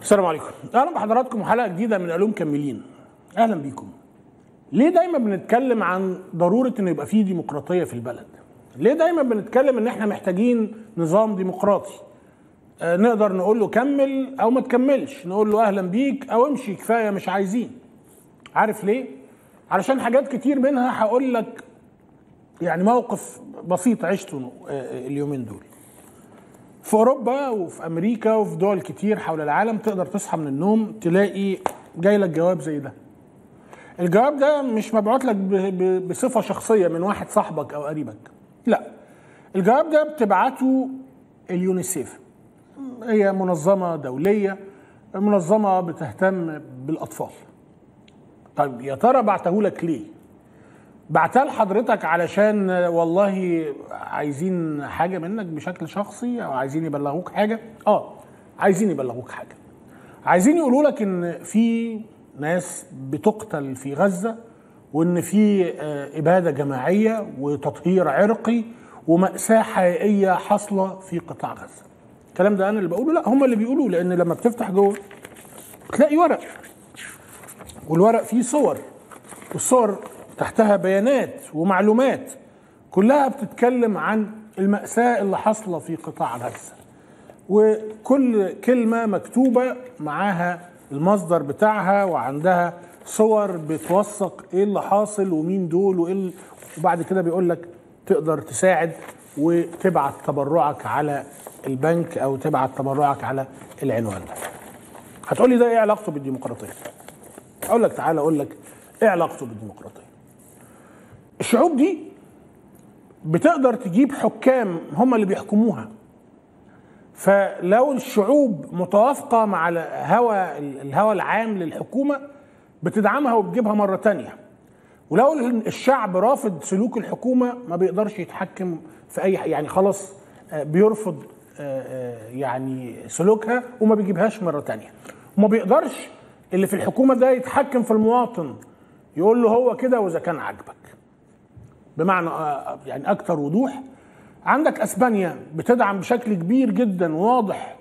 السلام عليكم اهلا بحضراتكم حلقه جديده من علوم كملين اهلا بيكم ليه دايما بنتكلم عن ضروره ان يبقى فيه ديمقراطيه في البلد ليه دايما بنتكلم ان احنا محتاجين نظام ديمقراطي آه نقدر نقول له كمل او ما تكملش نقول له اهلا بيك او امشي كفايه مش عايزين عارف ليه علشان حاجات كتير منها هقول لك يعني موقف بسيط عشته آه اليومين دول في اوروبا وفي امريكا وفي دول كتير حول العالم تقدر تصحى من النوم تلاقي جاي لك جواب زي ده الجواب ده مش مبعوت لك بصفه شخصيه من واحد صاحبك او قريبك لا الجواب ده بتبعته اليونيسيف هي منظمه دوليه منظمه بتهتم بالاطفال طيب يا ترى بعته لك ليه بعتها لحضرتك علشان والله عايزين حاجة منك بشكل شخصي أو عايزين يبلغوك حاجة؟ آه عايزين يبلغوك حاجة. عايزين يقولوا لك إن في ناس بتقتل في غزة وإن في إبادة جماعية وتطهير عرقي ومأساة حقيقية حاصلة في قطاع غزة. الكلام ده أنا اللي بقوله؟ لا هم اللي بيقولوه لأن لما بتفتح جوه تلاقي ورق والورق فيه صور والصور تحتها بيانات ومعلومات كلها بتتكلم عن المأساة اللي حاصلة في قطاع غزة وكل كلمة مكتوبة معاها المصدر بتاعها وعندها صور بتوثق ايه اللي حاصل ومين دول وايه وبعد كده بيقول لك تقدر تساعد وتبعت تبرعك على البنك او تبعت تبرعك على العنوان ده. هتقول لي ده ايه علاقته بالديمقراطيه؟ اقول لك تعالى اقول لك ايه علاقته بالديمقراطيه؟ الشعوب دي بتقدر تجيب حكام هم اللي بيحكموها فلو الشعوب متوافقة مع الهوى الهوى العام للحكومة بتدعمها وبتجيبها مرة تانية ولو الشعب رافض سلوك الحكومة ما بيقدرش يتحكم في أي يعني خلاص بيرفض يعني سلوكها وما بيجيبهاش مرة تانية وما بيقدرش اللي في الحكومة ده يتحكم في المواطن يقول له هو كده وإذا كان عاجبك بمعنى يعني اكثر وضوح عندك اسبانيا بتدعم بشكل كبير جدا واضح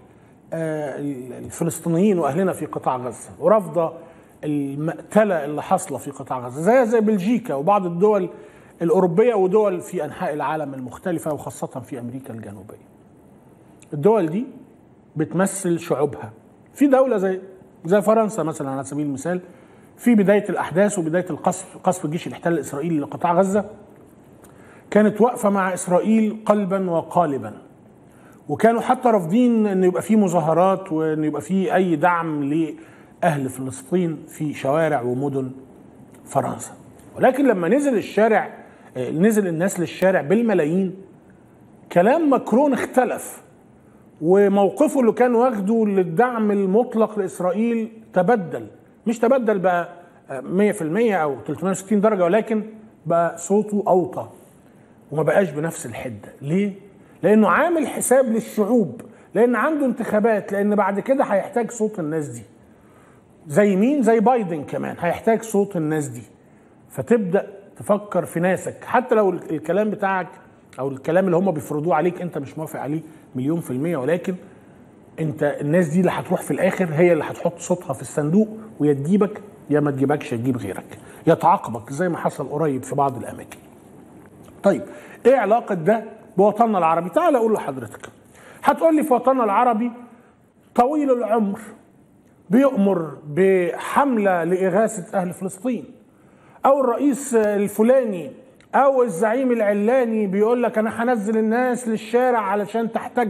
الفلسطينيين واهلنا في قطاع غزه ورافضه المقتله اللي حاصله في قطاع غزه زي زي بلجيكا وبعض الدول الاوروبيه ودول في انحاء العالم المختلفه وخاصه في امريكا الجنوبيه. الدول دي بتمثل شعوبها. في دوله زي زي فرنسا مثلا على سبيل المثال في بدايه الاحداث وبدايه القصف قصف جيش الاحتلال الاسرائيلي لقطاع غزه كانت واقفة مع إسرائيل قلبا وقالبا وكانوا حتى رافضين أن يبقى في مظاهرات وأن يبقى في أي دعم لأهل فلسطين في شوارع ومدن فرنسا ولكن لما نزل الشارع نزل الناس للشارع بالملايين كلام ماكرون اختلف وموقفه اللي كان واخده للدعم المطلق لإسرائيل تبدل مش تبدل بقى 100% أو 360 درجة ولكن بقى صوته أوطى وما بقاش بنفس الحده ليه لانه عامل حساب للشعوب لان عنده انتخابات لان بعد كده هيحتاج صوت الناس دي زي مين زي بايدن كمان هيحتاج صوت الناس دي فتبدا تفكر في ناسك حتى لو الكلام بتاعك او الكلام اللي هم بيفرضوه عليك انت مش موافق عليه مليون في المية ولكن انت الناس دي اللي هتروح في الاخر هي اللي هتحط صوتها في الصندوق ويا تجيبك يا ما تجيبكش تجيب غيرك يا تعاقبك زي ما حصل قريب في بعض الاماكن طيب ايه علاقه ده بوطننا العربي تعال اقول لحضرتك هتقول لي في وطننا العربي طويل العمر بيؤمر بحمله لاغاثه اهل فلسطين او الرئيس الفلاني او الزعيم العلاني بيقول لك انا هنزل الناس للشارع علشان تحتج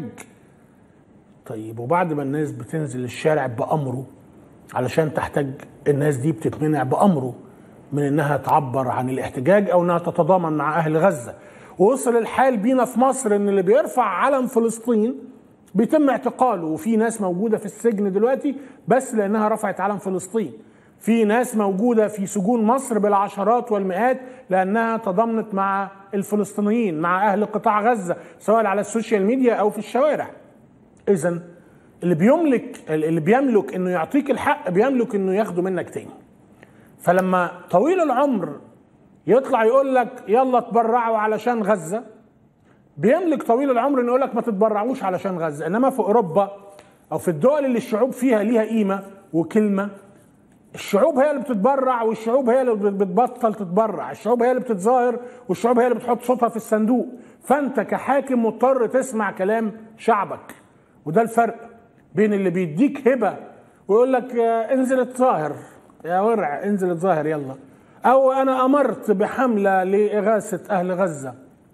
طيب وبعد ما الناس بتنزل الشارع بامره علشان تحتج الناس دي بتتمنع بامره من انها تعبر عن الاحتجاج او انها تتضامن مع اهل غزه ووصل الحال بينا في مصر ان اللي بيرفع علم فلسطين بيتم اعتقاله وفي ناس موجوده في السجن دلوقتي بس لانها رفعت علم فلسطين في ناس موجوده في سجون مصر بالعشرات والمئات لانها تضامنت مع الفلسطينيين مع اهل قطاع غزه سواء على السوشيال ميديا او في الشوارع اذا اللي بيملك اللي بيملك انه يعطيك الحق بيملك انه ياخده منك تاني فلما طويل العمر يطلع يقول لك يلا تبرعوا علشان غزه بيملك طويل العمر انه يقول لك ما تتبرعوش علشان غزه انما في اوروبا او في الدول اللي الشعوب فيها ليها قيمه وكلمه الشعوب هي اللي بتتبرع والشعوب هي اللي بتبطل تتبرع الشعوب هي اللي بتتظاهر والشعوب هي اللي بتحط صوتها في الصندوق فانت كحاكم مضطر تسمع كلام شعبك وده الفرق بين اللي بيديك هبه ويقول لك آه، انزل اتظاهر يا ورع انزل اتظاهر يلا او انا امرت بحمله لاغاثه اهل غزه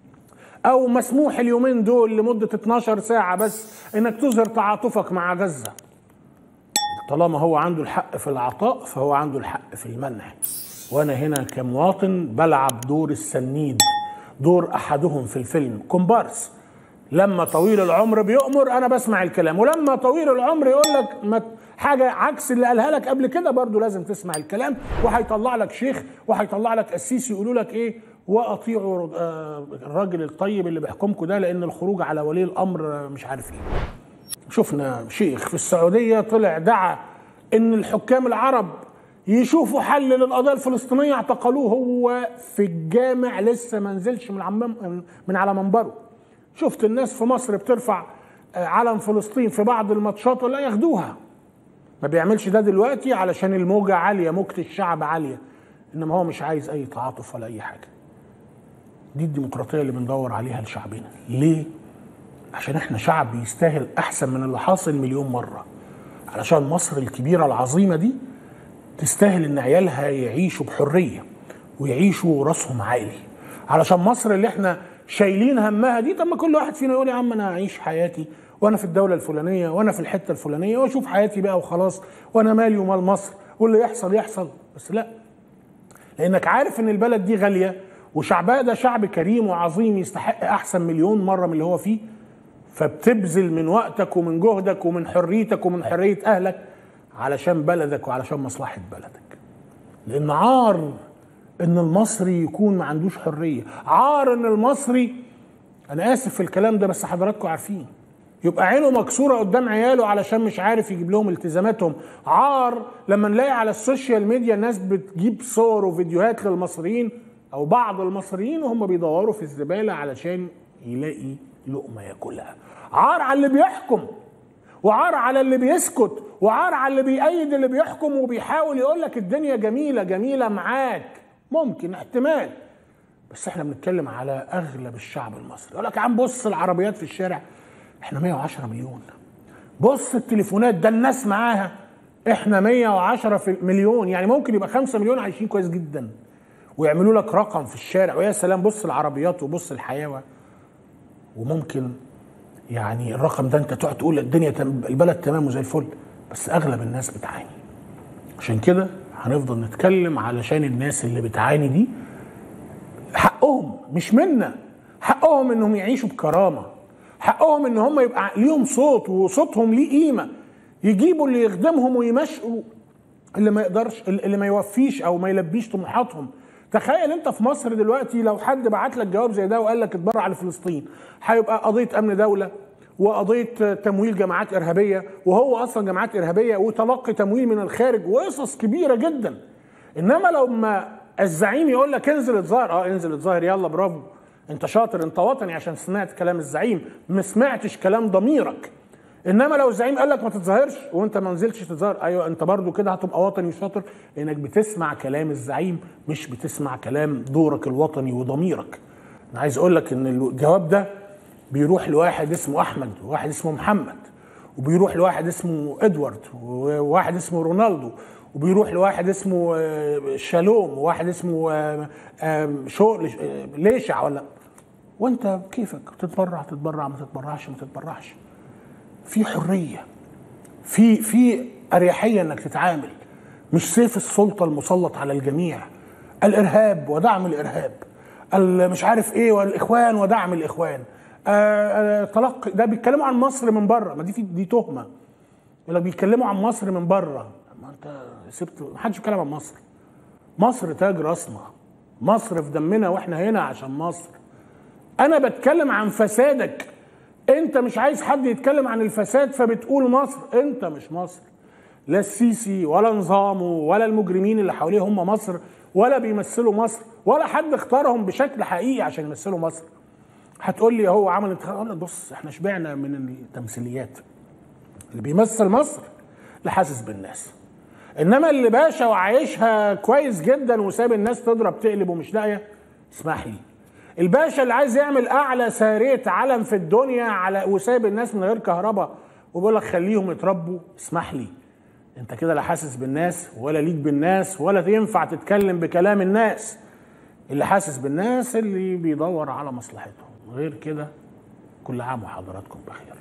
او مسموح اليومين دول لمده 12 ساعه بس انك تظهر تعاطفك مع غزه طالما هو عنده الحق في العطاء فهو عنده الحق في المنع وانا هنا كمواطن بلعب دور السنيد دور احدهم في الفيلم كومبارس لما طويل العمر بيؤمر انا بسمع الكلام ولما طويل العمر يقول لك ما حاجه عكس اللي قالها لك قبل كده برضو لازم تسمع الكلام وهيطلع لك شيخ وهيطلع لك قسيس يقولوا لك ايه واطيعوا آه، الراجل الطيب اللي بيحكمكم ده لان الخروج على ولي الامر مش عارف ايه شفنا شيخ في السعوديه طلع دعا ان الحكام العرب يشوفوا حل للقضيه الفلسطينيه اعتقلوه هو في الجامع لسه ما نزلش من عم من على منبره شفت الناس في مصر بترفع آه، علم فلسطين في بعض الماتشات ولا ياخدوها ما بيعملش ده دلوقتي علشان الموجة عالية موجة الشعب عالية إنما هو مش عايز أي تعاطف ولا أي حاجة دي الديمقراطية اللي بندور عليها لشعبنا ليه؟ عشان احنا شعب يستاهل أحسن من اللي حاصل مليون مرة علشان مصر الكبيرة العظيمة دي تستاهل إن عيالها يعيشوا بحرية ويعيشوا راسهم عالي علشان مصر اللي احنا شايلين همها دي طب ما كل واحد فينا يقول يا عم انا اعيش حياتي وانا في الدوله الفلانيه وانا في الحته الفلانيه واشوف حياتي بقى وخلاص وانا مالي ومال مصر واللي يحصل يحصل بس لا لانك عارف ان البلد دي غاليه وشعبها ده شعب كريم وعظيم يستحق احسن مليون مره من اللي هو فيه فبتبذل من وقتك ومن جهدك ومن حريتك ومن حريه اهلك علشان بلدك وعلشان مصلحه بلدك لان عار ان المصري يكون ما عندوش حريه عار ان المصري انا اسف في الكلام ده بس حضراتكم عارفين يبقى عينه مكسوره قدام عياله علشان مش عارف يجيب لهم التزاماتهم عار لما نلاقي على السوشيال ميديا ناس بتجيب صور وفيديوهات للمصريين او بعض المصريين وهم بيدوروا في الزباله علشان يلاقي لقمه ياكلها عار على اللي بيحكم وعار على اللي بيسكت وعار على اللي بيأيد اللي بيحكم وبيحاول يقول لك الدنيا جميله جميله معاك ممكن احتمال بس احنا بنتكلم على اغلب الشعب المصري يقول لك يا عم بص العربيات في الشارع احنا 110 مليون بص التليفونات ده الناس معاها احنا 110 في مليون يعني ممكن يبقى 5 مليون عايشين كويس جدا ويعملوا لك رقم في الشارع ويا سلام بص العربيات وبص الحياه وممكن يعني الرقم ده انت تقعد تقول الدنيا تم البلد تمام وزي الفل بس اغلب الناس بتعاني عشان كده هنفضل نتكلم علشان الناس اللي بتعاني دي حقهم مش منا حقهم انهم يعيشوا بكرامه حقهم ان هم يبقى ليهم صوت وصوتهم ليه قيمه يجيبوا اللي يخدمهم ويمشوا اللي ما يقدرش اللي ما يوفيش او ما يلبيش طموحاتهم تخيل انت في مصر دلوقتي لو حد بعت لك جواب زي ده وقال لك اتبرع لفلسطين هيبقى قضيه امن دوله وقضيه تمويل جماعات ارهابيه وهو اصلا جماعات ارهابيه وتلقي تمويل من الخارج وقصص كبيره جدا انما لو ما الزعيم يقول لك انزل اتظاهر اه انزل اتظاهر يلا برافو انت شاطر انت وطني عشان سمعت كلام الزعيم ما سمعتش كلام ضميرك انما لو الزعيم قال لك ما تتظاهرش وانت ما نزلتش تتظاهر ايوه انت برضو كده هتبقى وطني شاطر لانك بتسمع كلام الزعيم مش بتسمع كلام دورك الوطني وضميرك انا عايز اقول لك ان الجواب ده بيروح لواحد اسمه احمد وواحد اسمه محمد وبيروح لواحد اسمه ادوارد وواحد اسمه رونالدو وبيروح لواحد اسمه آه، شالوم وواحد اسمه آه، آه، شو ليشع ولا وانت كيفك تتبرع تتبرع ما تتبرعش ما تتبرعش في حريه في في اريحيه انك تتعامل مش سيف السلطه المسلط على الجميع الارهاب ودعم الارهاب مش عارف ايه والاخوان ودعم الاخوان تلقي ده بيتكلموا عن مصر من بره ما دي دي تهمه ولا بيتكلموا عن مصر من بره ما انت سبت ما حدش بيتكلم عن مصر مصر تاج راسنا مصر في دمنا واحنا هنا عشان مصر انا بتكلم عن فسادك انت مش عايز حد يتكلم عن الفساد فبتقول مصر انت مش مصر لا السيسي ولا نظامه ولا المجرمين اللي حواليه هم مصر ولا بيمثلوا مصر ولا حد اختارهم بشكل حقيقي عشان يمثلوا مصر هتقول لي هو عمل انتخاب اقول لك بص احنا شبعنا من التمثيليات اللي بيمثل مصر اللي حاسس بالناس انما اللي باشا وعايشها كويس جدا وساب الناس تضرب تقلب ومش لاقيه اسمح لي الباشا اللي عايز يعمل اعلى ساريه علم في الدنيا على وساب الناس من غير كهرباء وبيقول لك خليهم يتربوا اسمح لي انت كده لا حاسس بالناس ولا ليك بالناس ولا ينفع تتكلم بكلام الناس اللي حاسس بالناس اللي بيدور على مصلحتهم غير كده كل عام وحضراتكم بخير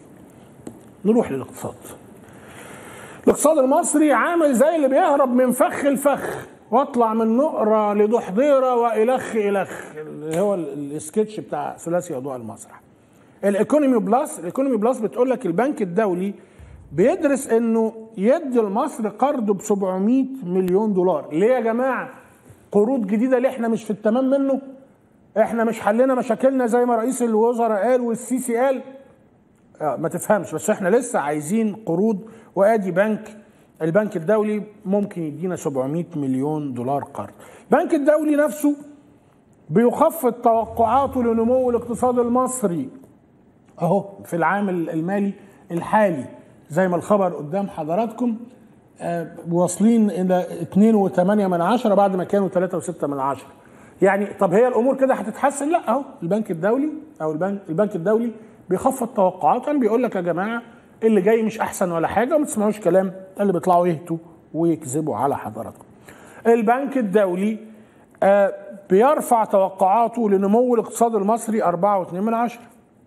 نروح للاقتصاد الاقتصاد المصري عامل زي اللي بيهرب من فخ الفخ واطلع من نقرة لدحضيرة والخ الخ اللي هو السكتش بتاع ثلاثي اضواء المسرح الايكونومي بلس الايكونومي بلس بتقول لك البنك الدولي بيدرس انه يدي لمصر قرض ب 700 مليون دولار ليه يا جماعه قروض جديده اللي احنا مش في التمام منه احنا مش حلينا مشاكلنا زي ما رئيس الوزراء قال والسيسي قال آه ما تفهمش بس احنا لسه عايزين قروض وادي بنك البنك الدولي ممكن يدينا 700 مليون دولار قرض البنك الدولي نفسه بيخفض توقعاته لنمو الاقتصاد المصري اهو في العام المالي الحالي زي ما الخبر قدام حضراتكم آه واصلين الى 2.8 من عشرة بعد ما كانوا 3.6 من عشرة يعني طب هي الامور كده هتتحسن لا اهو البنك الدولي او البنك البنك الدولي بيخفض توقعاته يعني بيقول لك يا جماعه اللي جاي مش احسن ولا حاجه وما تسمعوش كلام اللي بيطلعوا يهتوا ويكذبوا على حضراتكم البنك الدولي آه بيرفع توقعاته لنمو الاقتصاد المصري 4.2 من عشرة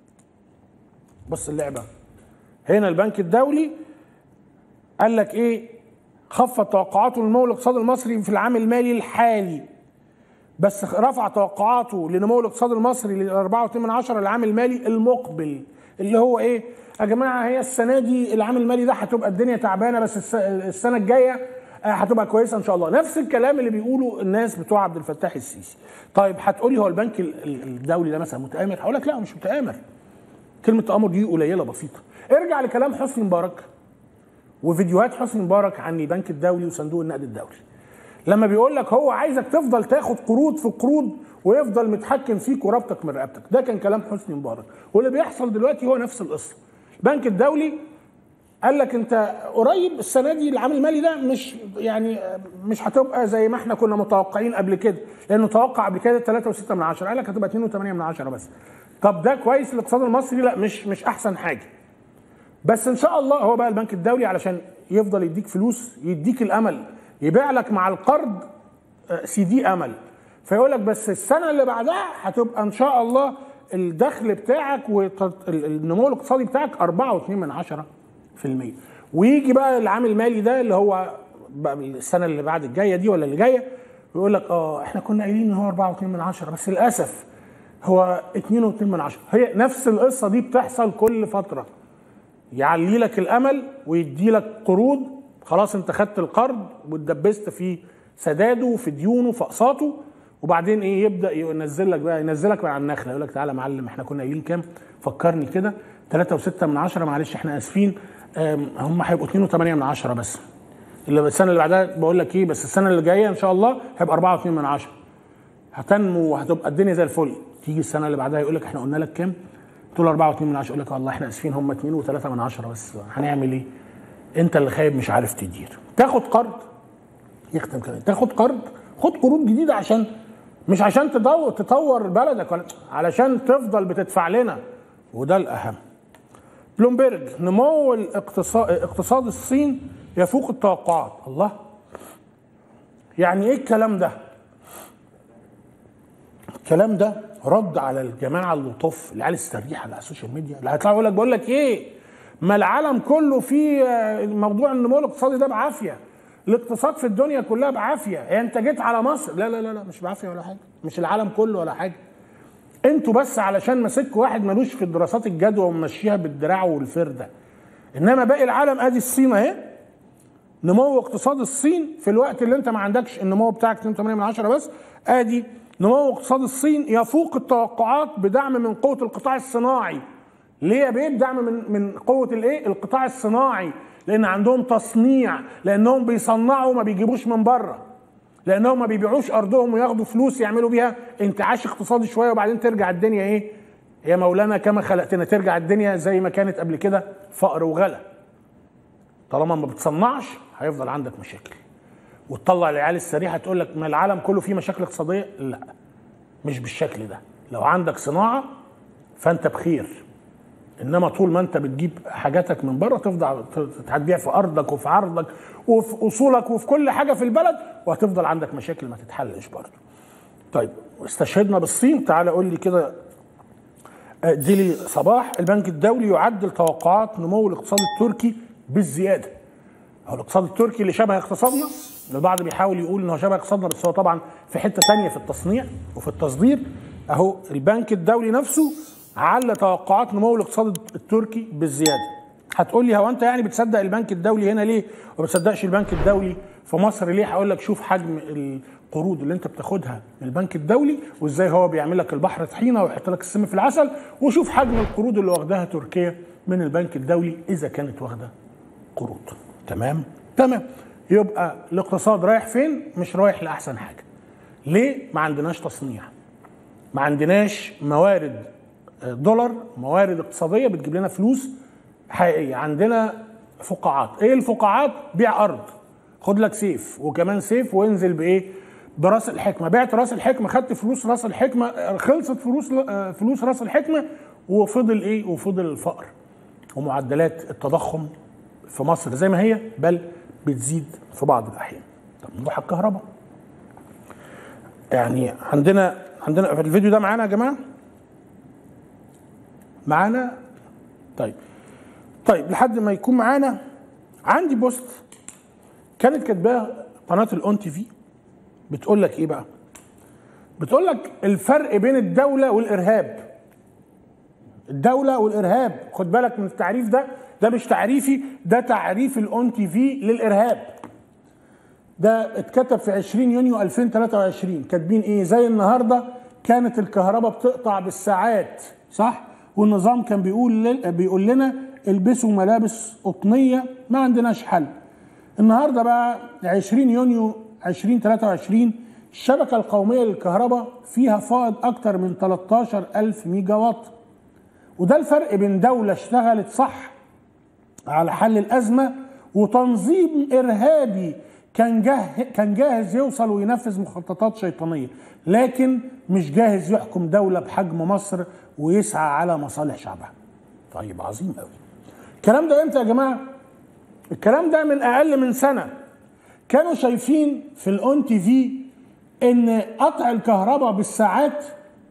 بص اللعبه هنا البنك الدولي قال لك ايه خفض توقعاته لنمو الاقتصاد المصري في العام المالي الحالي بس رفع توقعاته لنمو الاقتصاد المصري ل 4.2 من عشرة العام المالي المقبل اللي هو ايه يا جماعه هي السنه دي العام المالي ده هتبقى الدنيا تعبانه بس السنه الجايه هتبقى كويسه ان شاء الله نفس الكلام اللي بيقوله الناس بتوع عبد الفتاح السيسي طيب هتقولي هو البنك الدولي ده مثلا متآمر هقول لك لا مش متآمر كلمه تآمر دي قليله بسيطه ارجع لكلام حسني مبارك وفيديوهات حسني مبارك عن البنك الدولي وصندوق النقد الدولي لما بيقول لك هو عايزك تفضل تاخد قروض في قروض ويفضل متحكم فيك وربطك من رقبتك ده كان كلام حسني مبارك واللي بيحصل دلوقتي هو نفس القصه البنك الدولي قال لك انت قريب السنه دي العام المالي ده مش يعني مش هتبقى زي ما احنا كنا متوقعين قبل كده لانه توقع قبل كده 3.6 من عشرة قال لك هتبقى 2.8 من عشرة بس طب ده كويس الاقتصاد المصري لا مش مش احسن حاجه بس ان شاء الله هو بقى البنك الدولي علشان يفضل يديك فلوس يديك الامل يبيع لك مع القرض سي دي امل فيقول لك بس السنه اللي بعدها هتبقى ان شاء الله الدخل بتاعك والنمو الاقتصادي بتاعك 4.2 من عشرة في المية ويجي بقى العام المالي ده اللي هو بقى السنه اللي بعد الجايه دي ولا اللي جايه ويقول لك اه احنا كنا قايلين ان هو 4.2 من عشرة بس للاسف هو 2.2 من عشرة هي نفس القصه دي بتحصل كل فتره يعلي لك الامل ويدي لك قروض خلاص انت خدت القرض واتدبست في سداده وفي ديونه في اقساطه وبعدين ايه يبدا ينزل لك بقى ينزلك من على النخله يقول لك تعالى يا معلم احنا كنا قايلين كام فكرني كده 3.6 من عشرة معلش احنا اسفين هم هيبقوا 2.8 من عشرة بس اللي السنه اللي بعدها بقول لك ايه بس السنه اللي جايه ان شاء الله هيبقى 4.2 من عشرة هتنمو وهتبقى الدنيا زي الفل تيجي السنه اللي بعدها يقول لك احنا قلنا لك كام تقول 4.2 من عشرة يقول لك والله احنا اسفين هم 2 و3 من عشرة بس هنعمل ايه انت اللي خايب مش عارف تدير تاخد قرض يختم كمان تاخد قرض خد قروض جديده عشان مش عشان تدور تطور بلدك ولا علشان تفضل بتدفع لنا وده الاهم بلومبرج نمو الاقتصاد اقتصاد الصين يفوق التوقعات الله يعني ايه الكلام ده الكلام ده رد على الجماعه اللطف العيال السريحه اللي على السوشيال ميديا اللي هيطلعوا يقول لك بقول لك ايه ما العالم كله فيه موضوع النمو الاقتصادي ده بعافيه الاقتصاد في الدنيا كلها بعافيه يعني انت جيت على مصر لا لا لا لا مش بعافيه ولا حاجه مش العالم كله ولا حاجه انتوا بس علشان ماسك واحد ملوش في دراسات الجدوى وممشيها بالدراع والفرده انما باقي العالم ادي الصين اهي نمو اقتصاد الصين في الوقت اللي انت ما عندكش النمو بتاعك 2.8 من عشرة بس ادي نمو اقتصاد الصين يفوق التوقعات بدعم من قوه القطاع الصناعي ليه يا بيه دعم من من قوه الايه القطاع الصناعي لان عندهم تصنيع لانهم بيصنعوا ما بيجيبوش من بره لانهم ما بيبيعوش ارضهم وياخدوا فلوس يعملوا بيها انتعاش اقتصادي شويه وبعدين ترجع الدنيا ايه يا مولانا كما خلقتنا ترجع الدنيا زي ما كانت قبل كده فقر وغلا طالما ما بتصنعش هيفضل عندك مشاكل وتطلع العيال السريعه تقول لك ما العالم كله فيه مشاكل اقتصاديه لا مش بالشكل ده لو عندك صناعه فانت بخير انما طول ما انت بتجيب حاجاتك من بره تفضل هتبيع في ارضك وفي عرضك وفي اصولك وفي كل حاجه في البلد وهتفضل عندك مشاكل ما تتحلش برضه. طيب استشهدنا بالصين تعال قول لي كده ديلي صباح البنك الدولي يعدل توقعات نمو الاقتصاد التركي بالزياده. هو الاقتصاد التركي اللي شبه اقتصادنا البعض بيحاول يقول ان هو شبه اقتصادنا بس هو طبعا في حته ثانيه في التصنيع وفي التصدير اهو البنك الدولي نفسه على توقعات نمو الاقتصاد التركي بالزياده هتقول لي هو انت يعني بتصدق البنك الدولي هنا ليه وما بتصدقش البنك الدولي في مصر ليه هقول لك شوف حجم القروض اللي انت بتاخدها من البنك الدولي وازاي هو بيعمل لك البحر طحينه ويحط لك السم في العسل وشوف حجم القروض اللي واخداها تركيا من البنك الدولي اذا كانت واخده قروض تمام تمام يبقى الاقتصاد رايح فين مش رايح لاحسن حاجه ليه ما عندناش تصنيع ما عندناش موارد دولار موارد اقتصاديه بتجيب لنا فلوس حقيقيه عندنا فقاعات ايه الفقاعات بيع ارض خد لك سيف وكمان سيف وانزل بايه براس الحكمه بعت راس الحكمه خدت فلوس راس الحكمه خلصت فلوس فلوس راس الحكمه وفضل ايه وفضل الفقر ومعدلات التضخم في مصر زي ما هي بل بتزيد في بعض الاحيان طب نروح على الكهرباء يعني عندنا عندنا في الفيديو ده معانا يا جماعه معانا طيب طيب لحد ما يكون معانا عندي بوست كانت كاتباه قناه الاون تي في بتقول لك ايه بقى بتقول لك الفرق بين الدوله والارهاب الدوله والارهاب خد بالك من التعريف ده ده مش تعريفي ده تعريف الاون تي في للارهاب ده اتكتب في 20 يونيو 2023 كاتبين ايه زي النهارده كانت الكهرباء بتقطع بالساعات صح والنظام كان بيقول بيقول لنا البسوا ملابس قطنيه ما عندناش حل النهارده بقى 20 يونيو 2023 الشبكه القوميه للكهرباء فيها فائض اكتر من 13 ألف ميجا واط وده الفرق بين دولة اشتغلت صح على حل الأزمة وتنظيم إرهابي كان جاه كان جاهز يوصل وينفذ مخططات شيطانية لكن مش جاهز يحكم دولة بحجم مصر ويسعى على مصالح شعبها طيب عظيم قوي الكلام ده امتى يا جماعة الكلام ده من أقل من سنة كانوا شايفين في الاون تي في ان قطع الكهرباء بالساعات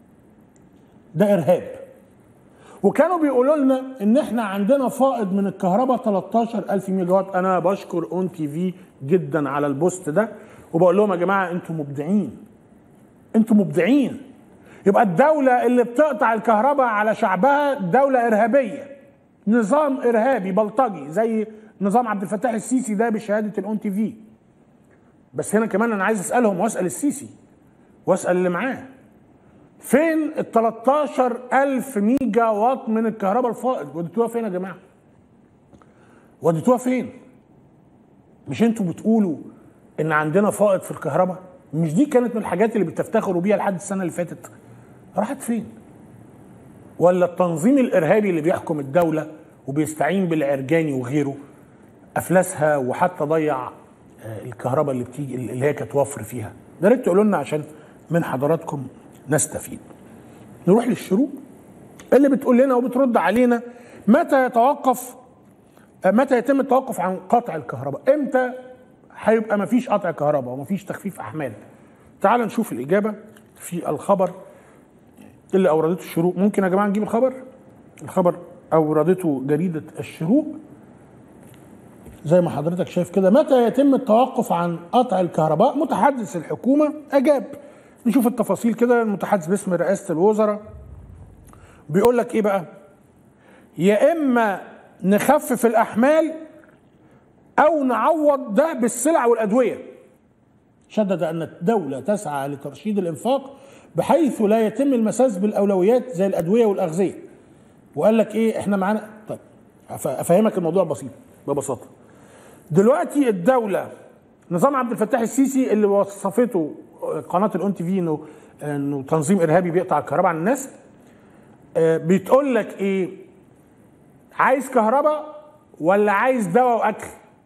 ده ارهاب وكانوا بيقولوا لنا ان احنا عندنا فائض من الكهرباء 13000 ميجا وات انا بشكر اون تي في جدا على البوست ده وبقول لهم يا جماعه انتم مبدعين انتم مبدعين يبقى الدولة اللي بتقطع الكهرباء على شعبها دولة إرهابية نظام إرهابي بلطجي زي نظام عبد الفتاح السيسي ده بشهادة الأون تي في بس هنا كمان أنا عايز أسألهم وأسأل السيسي وأسأل اللي معاه فين ال 13 ألف ميجا واط من الكهرباء الفائض وديتوها فين يا جماعة وديتوها فين مش انتوا بتقولوا ان عندنا فائض في الكهرباء مش دي كانت من الحاجات اللي بتفتخروا بيها لحد السنة اللي فاتت راحت فين ولا التنظيم الإرهابي اللي بيحكم الدولة وبيستعين بالعرجاني وغيره أفلسها وحتى ضيع الكهرباء اللي بتيجي اللي هي كانت وفر فيها يا ريت تقولوا لنا عشان من حضراتكم نستفيد نروح للشروق اللي بتقول لنا وبترد علينا متى يتوقف متى يتم التوقف عن قطع الكهرباء امتى هيبقى مفيش قطع كهرباء ومفيش تخفيف احمال تعال نشوف الاجابه في الخبر اللي اوردته الشروق ممكن يا جماعه نجيب الخبر الخبر اوردته جريده الشروق زي ما حضرتك شايف كده متى يتم التوقف عن قطع الكهرباء متحدث الحكومه اجاب نشوف التفاصيل كده المتحدث باسم رئاسه الوزراء بيقول لك ايه بقى يا اما نخفف الاحمال او نعوض ده بالسلع والادويه شدد ان الدوله تسعى لترشيد الانفاق بحيث لا يتم المساس بالاولويات زي الادويه والاغذيه وقال لك ايه احنا معانا طيب افهمك الموضوع بسيط ببساطه دلوقتي الدوله نظام عبد الفتاح السيسي اللي وصفته قناه الاون تي في انه انه تنظيم ارهابي بيقطع الكهرباء عن الناس بتقول لك ايه عايز كهرباء ولا عايز دواء واكل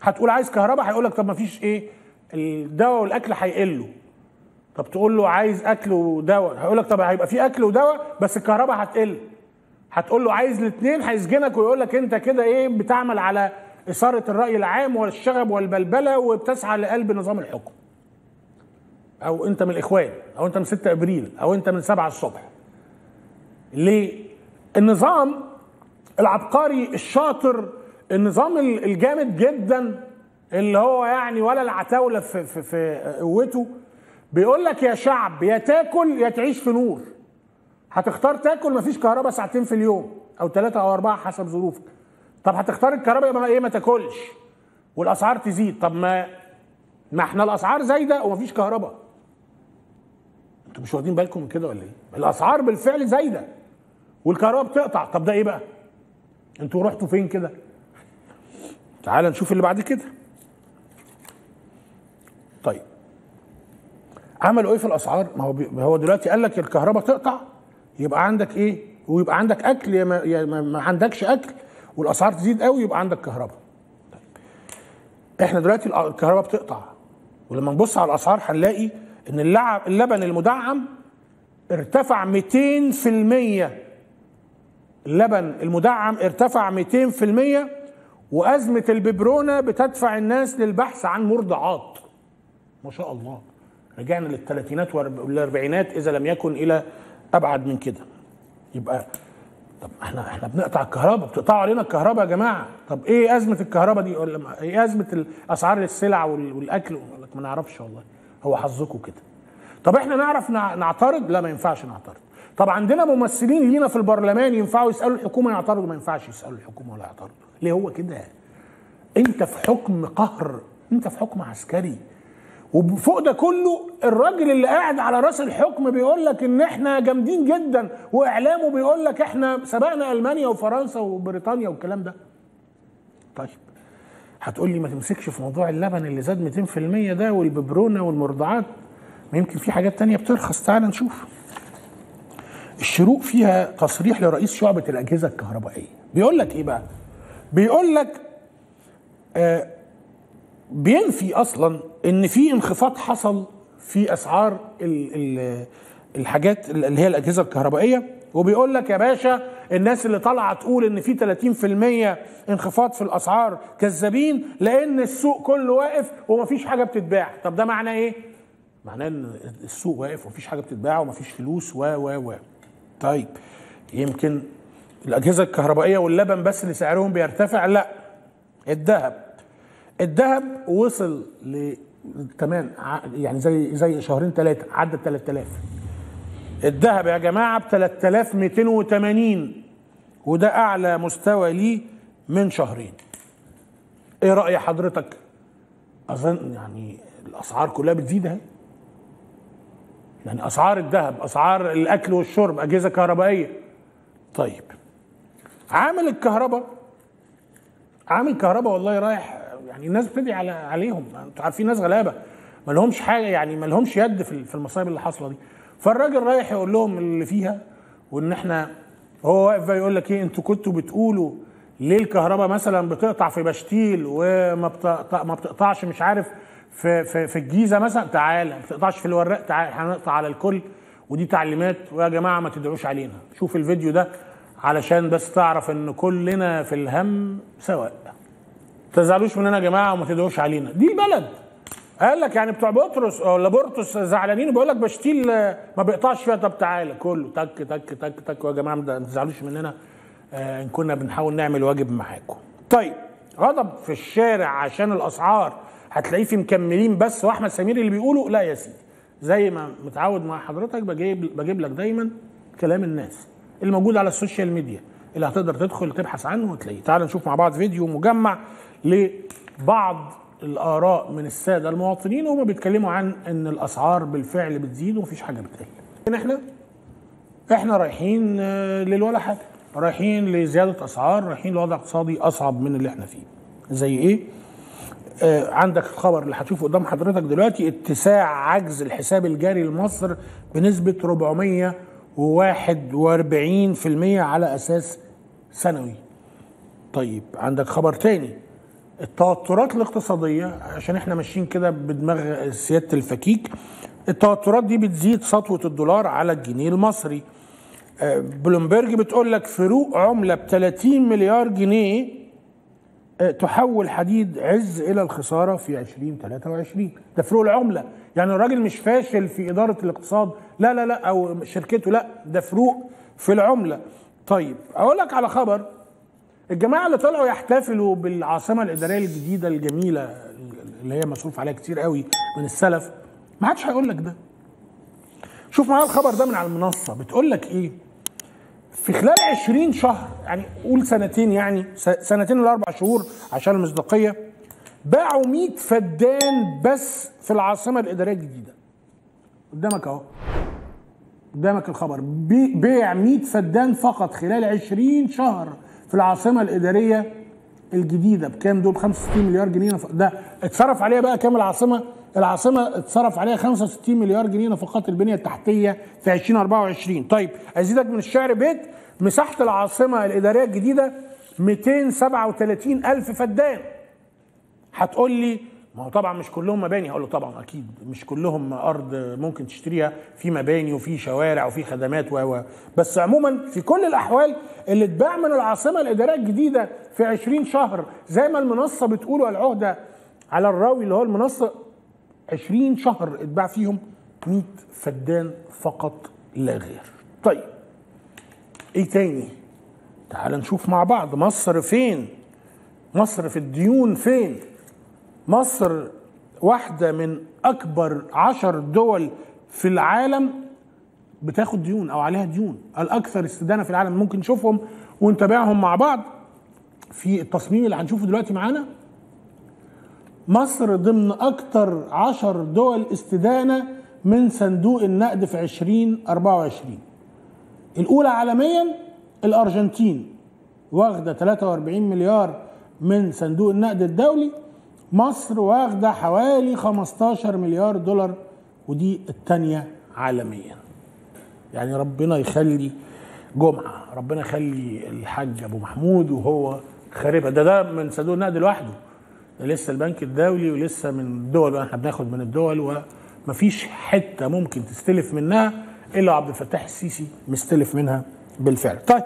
هتقول عايز كهرباء هيقول لك طب ما فيش ايه الدواء والاكل هيقلوا طب تقول له عايز اكل ودواء هيقول لك طب هيبقى في اكل ودواء بس الكهرباء هتقل هتقول له عايز الاثنين هيسجنك ويقول لك انت كده ايه بتعمل على اثاره الراي العام والشغب والبلبله وبتسعى لقلب نظام الحكم او انت من الاخوان او انت من 6 ابريل او انت من 7 الصبح ليه النظام العبقري الشاطر النظام الجامد جدا اللي هو يعني ولا العتاوله في في, في قوته بيقول لك يا شعب يا تاكل يا تعيش في نور هتختار تاكل مفيش كهرباء ساعتين في اليوم او ثلاثه او اربعه حسب ظروفك طب هتختار الكهرباء يبقى ايه ما تاكلش والاسعار تزيد طب ما ما احنا الاسعار زايده ومفيش كهرباء انتوا مش واخدين بالكم من كده ولا ايه الاسعار بالفعل زايده والكهرباء بتقطع طب ده ايه بقى انتوا رحتوا فين كده تعال نشوف اللي بعد كده طيب عملوا ايه في الاسعار ما هو هو دلوقتي قال لك الكهرباء تقطع يبقى عندك ايه ويبقى عندك اكل يا ما, يا ما عندكش اكل والاسعار تزيد قوي يبقى عندك كهرباء طيب. احنا دلوقتي الكهرباء بتقطع ولما نبص على الاسعار هنلاقي ان اللعب اللبن المدعم ارتفع 200% اللبن المدعم ارتفع 200% وازمه الببرونه بتدفع الناس للبحث عن مرضعات ما شاء الله رجعنا للثلاثينات والاربعينات اذا لم يكن الى ابعد من كده يبقى طب احنا احنا بنقطع الكهرباء بتقطعوا علينا الكهرباء يا جماعه طب ايه ازمه الكهرباء دي ولا ايه ازمه اسعار السلع والاكل ما نعرفش والله هو حظكم كده طب احنا نعرف نعترض لا ما ينفعش نعترض طب عندنا ممثلين لينا في البرلمان ينفعوا يسالوا الحكومه يعترضوا ما ينفعش يسالوا الحكومه ولا يعترضوا ليه هو كده انت في حكم قهر انت في حكم عسكري وفوق ده كله الراجل اللي قاعد على راس الحكم بيقول لك ان احنا جامدين جدا واعلامه بيقول لك احنا سبقنا المانيا وفرنسا وبريطانيا والكلام ده طيب هتقول لي ما تمسكش في موضوع اللبن اللي زاد 200% ده والببرونه والمرضعات ما يمكن في حاجات تانية بترخص تعال نشوف الشروق فيها تصريح لرئيس شعبة الأجهزة الكهربائية بيقول لك إيه بقى بيقول لك آه بينفي أصلا إن في انخفاض حصل في أسعار ال ال الحاجات اللي هي الأجهزة الكهربائية وبيقول لك يا باشا الناس اللي طالعه تقول ان في 30% انخفاض في الاسعار كذابين لان السوق كله واقف ومفيش حاجه بتتباع طب ده معناه ايه معناه ان السوق واقف ومفيش حاجه بتتباع ومفيش فلوس و و و طيب يمكن الاجهزه الكهربائيه واللبن بس اللي سعرهم بيرتفع لا الذهب الذهب وصل ل كمان يعني زي زي شهرين ثلاثه عدى 3000 الذهب يا جماعه ب 3280 وده اعلى مستوى ليه من شهرين ايه راي حضرتك اظن يعني الاسعار كلها بتزيد اهي يعني اسعار الذهب اسعار الاكل والشرب اجهزه كهربائيه طيب عامل الكهرباء عامل كهرباء والله رايح يعني الناس بتدعي على عليهم انتوا عارفين ناس غلابه ما لهمش حاجه يعني ما لهمش يد في في المصايب اللي حاصله دي فالراجل رايح يقول لهم اللي فيها وان احنا هو واقف بقى يقول لك ايه انتوا كنتوا بتقولوا ليه الكهرباء مثلا بتقطع في بشتيل وما بتقطع ما بتقطعش مش عارف في في في الجيزه مثلا تعالى ما بتقطعش في الوراق تعالى هنقطع على الكل ودي تعليمات ويا جماعه ما تدعوش علينا شوف الفيديو ده علشان بس تعرف ان كلنا في الهم سواء تزعلوش مننا يا جماعه وما تدعوش علينا دي بلد قال لك يعني بتوع بطرس ولا بورتوس زعلانين وبيقول لك بشتيل ما بيقطعش فيها طب تعالى كله تك تك تك تك يا جماعه ما تزعلوش مننا آه ان كنا بنحاول نعمل واجب معاكم. طيب غضب في الشارع عشان الاسعار هتلاقيه في مكملين بس واحمد سمير اللي بيقوله لا يا سيدي زي ما متعود مع حضرتك بجيب بجيب لك دايما كلام الناس اللي موجود على السوشيال ميديا اللي هتقدر تدخل تبحث عنه وتلاقيه. تعال نشوف مع بعض فيديو مجمع لبعض الاراء من الساده المواطنين وهم بيتكلموا عن ان الاسعار بالفعل بتزيد ومفيش حاجه بتقل. احنا احنا رايحين للولا حاجه رايحين لزياده اسعار رايحين لوضع اقتصادي اصعب من اللي احنا فيه. زي ايه؟ آه عندك الخبر اللي هتشوفه قدام حضرتك دلوقتي اتساع عجز الحساب الجاري لمصر بنسبه 441% على اساس سنوي. طيب عندك خبر تاني التوترات الاقتصاديه عشان احنا ماشيين كده بدماغ سياده الفكيك التوترات دي بتزيد سطوه الدولار على الجنيه المصري آه، بلومبرج بتقول لك فروق عمله ب 30 مليار جنيه آه، تحول حديد عز الى الخساره في 2023 ده فروق العمله يعني الراجل مش فاشل في اداره الاقتصاد لا لا لا او شركته لا ده فروق في العمله طيب اقول لك على خبر الجماعه اللي طلعوا يحتفلوا بالعاصمه الاداريه الجديده الجميله اللي هي مصروف عليها كتير قوي من السلف ما حدش هيقول لك ده شوف معايا الخبر ده من على المنصه بتقول لك ايه في خلال 20 شهر يعني قول سنتين يعني سنتين لاربع شهور عشان المصداقيه باعوا 100 فدان بس في العاصمه الاداريه الجديده قدامك اهو قدامك الخبر بيع 100 فدان فقط خلال 20 شهر في العاصمه الاداريه الجديده بكام دول 65 مليار جنيه ده اتصرف عليها بقى كام العاصمه العاصمه اتصرف عليها 65 مليار جنيه نفقات البنيه التحتيه في 2024 طيب ازيدك من الشعر بيت مساحه العاصمه الاداريه الجديده 237 الف فدان هتقول لي ما هو طبعا مش كلهم مباني هقول له طبعا اكيد مش كلهم ارض ممكن تشتريها في مباني وفي شوارع وفي خدمات و بس عموما في كل الاحوال اللي اتباع من العاصمه الاداريه الجديده في 20 شهر زي ما المنصه بتقول العهده على الراوي اللي هو المنصه 20 شهر اتباع فيهم 100 فدان فقط لا غير طيب ايه تاني تعال نشوف مع بعض مصر فين مصر في الديون فين مصر واحدة من أكبر عشر دول في العالم بتاخد ديون أو عليها ديون الأكثر استدانة في العالم ممكن نشوفهم ونتابعهم مع بعض في التصميم اللي هنشوفه دلوقتي معانا مصر ضمن أكثر عشر دول استدانة من صندوق النقد في 2024 الأولى عالميا الأرجنتين واخدة 43 مليار من صندوق النقد الدولي مصر واخدة حوالي 15 مليار دولار ودي الثانية عالميا يعني ربنا يخلي جمعة ربنا يخلي الحاج أبو محمود وهو خاربها ده ده من صندوق النقد لوحده ده لسه البنك الدولي ولسه من الدول احنا بناخد من الدول ومفيش حتة ممكن تستلف منها إلا عبد الفتاح السيسي مستلف منها بالفعل طيب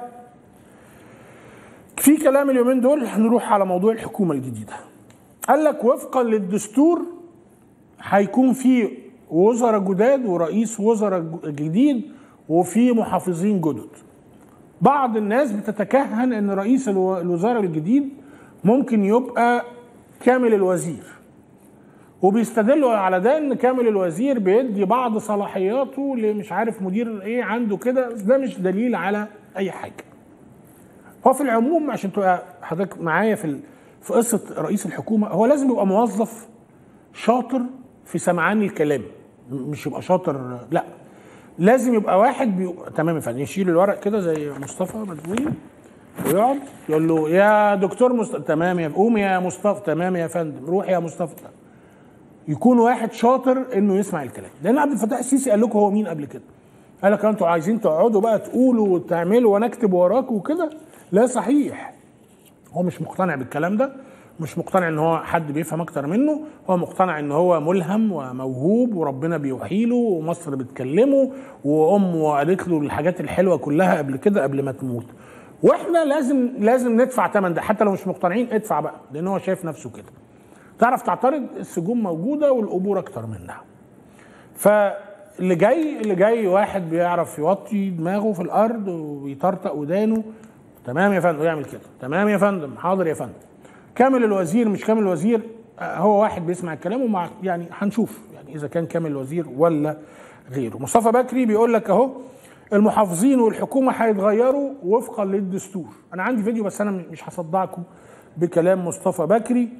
في كلام اليومين دول هنروح على موضوع الحكومة الجديدة قال لك وفقا للدستور هيكون في وزراء جداد ورئيس وزراء جديد وفي محافظين جدد بعض الناس بتتكهن ان رئيس الوزراء الجديد ممكن يبقى كامل الوزير وبيستدلوا على ده ان كامل الوزير بيدي بعض صلاحياته لمش عارف مدير ايه عنده كده ده مش دليل على اي حاجه هو في العموم عشان تبقى حضرتك معايا في في قصه رئيس الحكومه هو لازم يبقى موظف شاطر في سمعان الكلام مش يبقى شاطر لا لازم يبقى واحد بي... تمام يا فندم يشيل الورق كده زي مصطفى مدبولي ويقعد يقول له يا دكتور مصطفى تمام يا قوم يا مصطفى تمام يا فندم روح يا مصطفى يكون واحد شاطر انه يسمع الكلام لان عبد الفتاح السيسي قال لكم هو مين قبل كده قال لك انتوا عايزين تقعدوا بقى تقولوا وتعملوا وانا اكتب وراكم وكده لا صحيح هو مش مقتنع بالكلام ده مش مقتنع ان هو حد بيفهم اكتر منه هو مقتنع ان هو ملهم وموهوب وربنا بيوحي له ومصر بتكلمه وامه قالت له الحاجات الحلوه كلها قبل كده قبل ما تموت واحنا لازم لازم ندفع ثمن ده حتى لو مش مقتنعين ادفع بقى لان هو شايف نفسه كده تعرف تعترض السجون موجوده والقبور اكتر منها فاللي جاي اللي جاي واحد بيعرف يوطي دماغه في الارض ويطرطق ودانه تمام يا فندم ويعمل كده تمام يا فندم حاضر يا فندم كامل الوزير مش كامل الوزير آه، هو واحد بيسمع الكلام ومع يعني هنشوف يعني اذا كان كامل الوزير ولا غيره مصطفى بكري بيقول لك اهو المحافظين والحكومه هيتغيروا وفقا للدستور انا عندي فيديو بس انا مش هصدعكم بكلام مصطفى بكري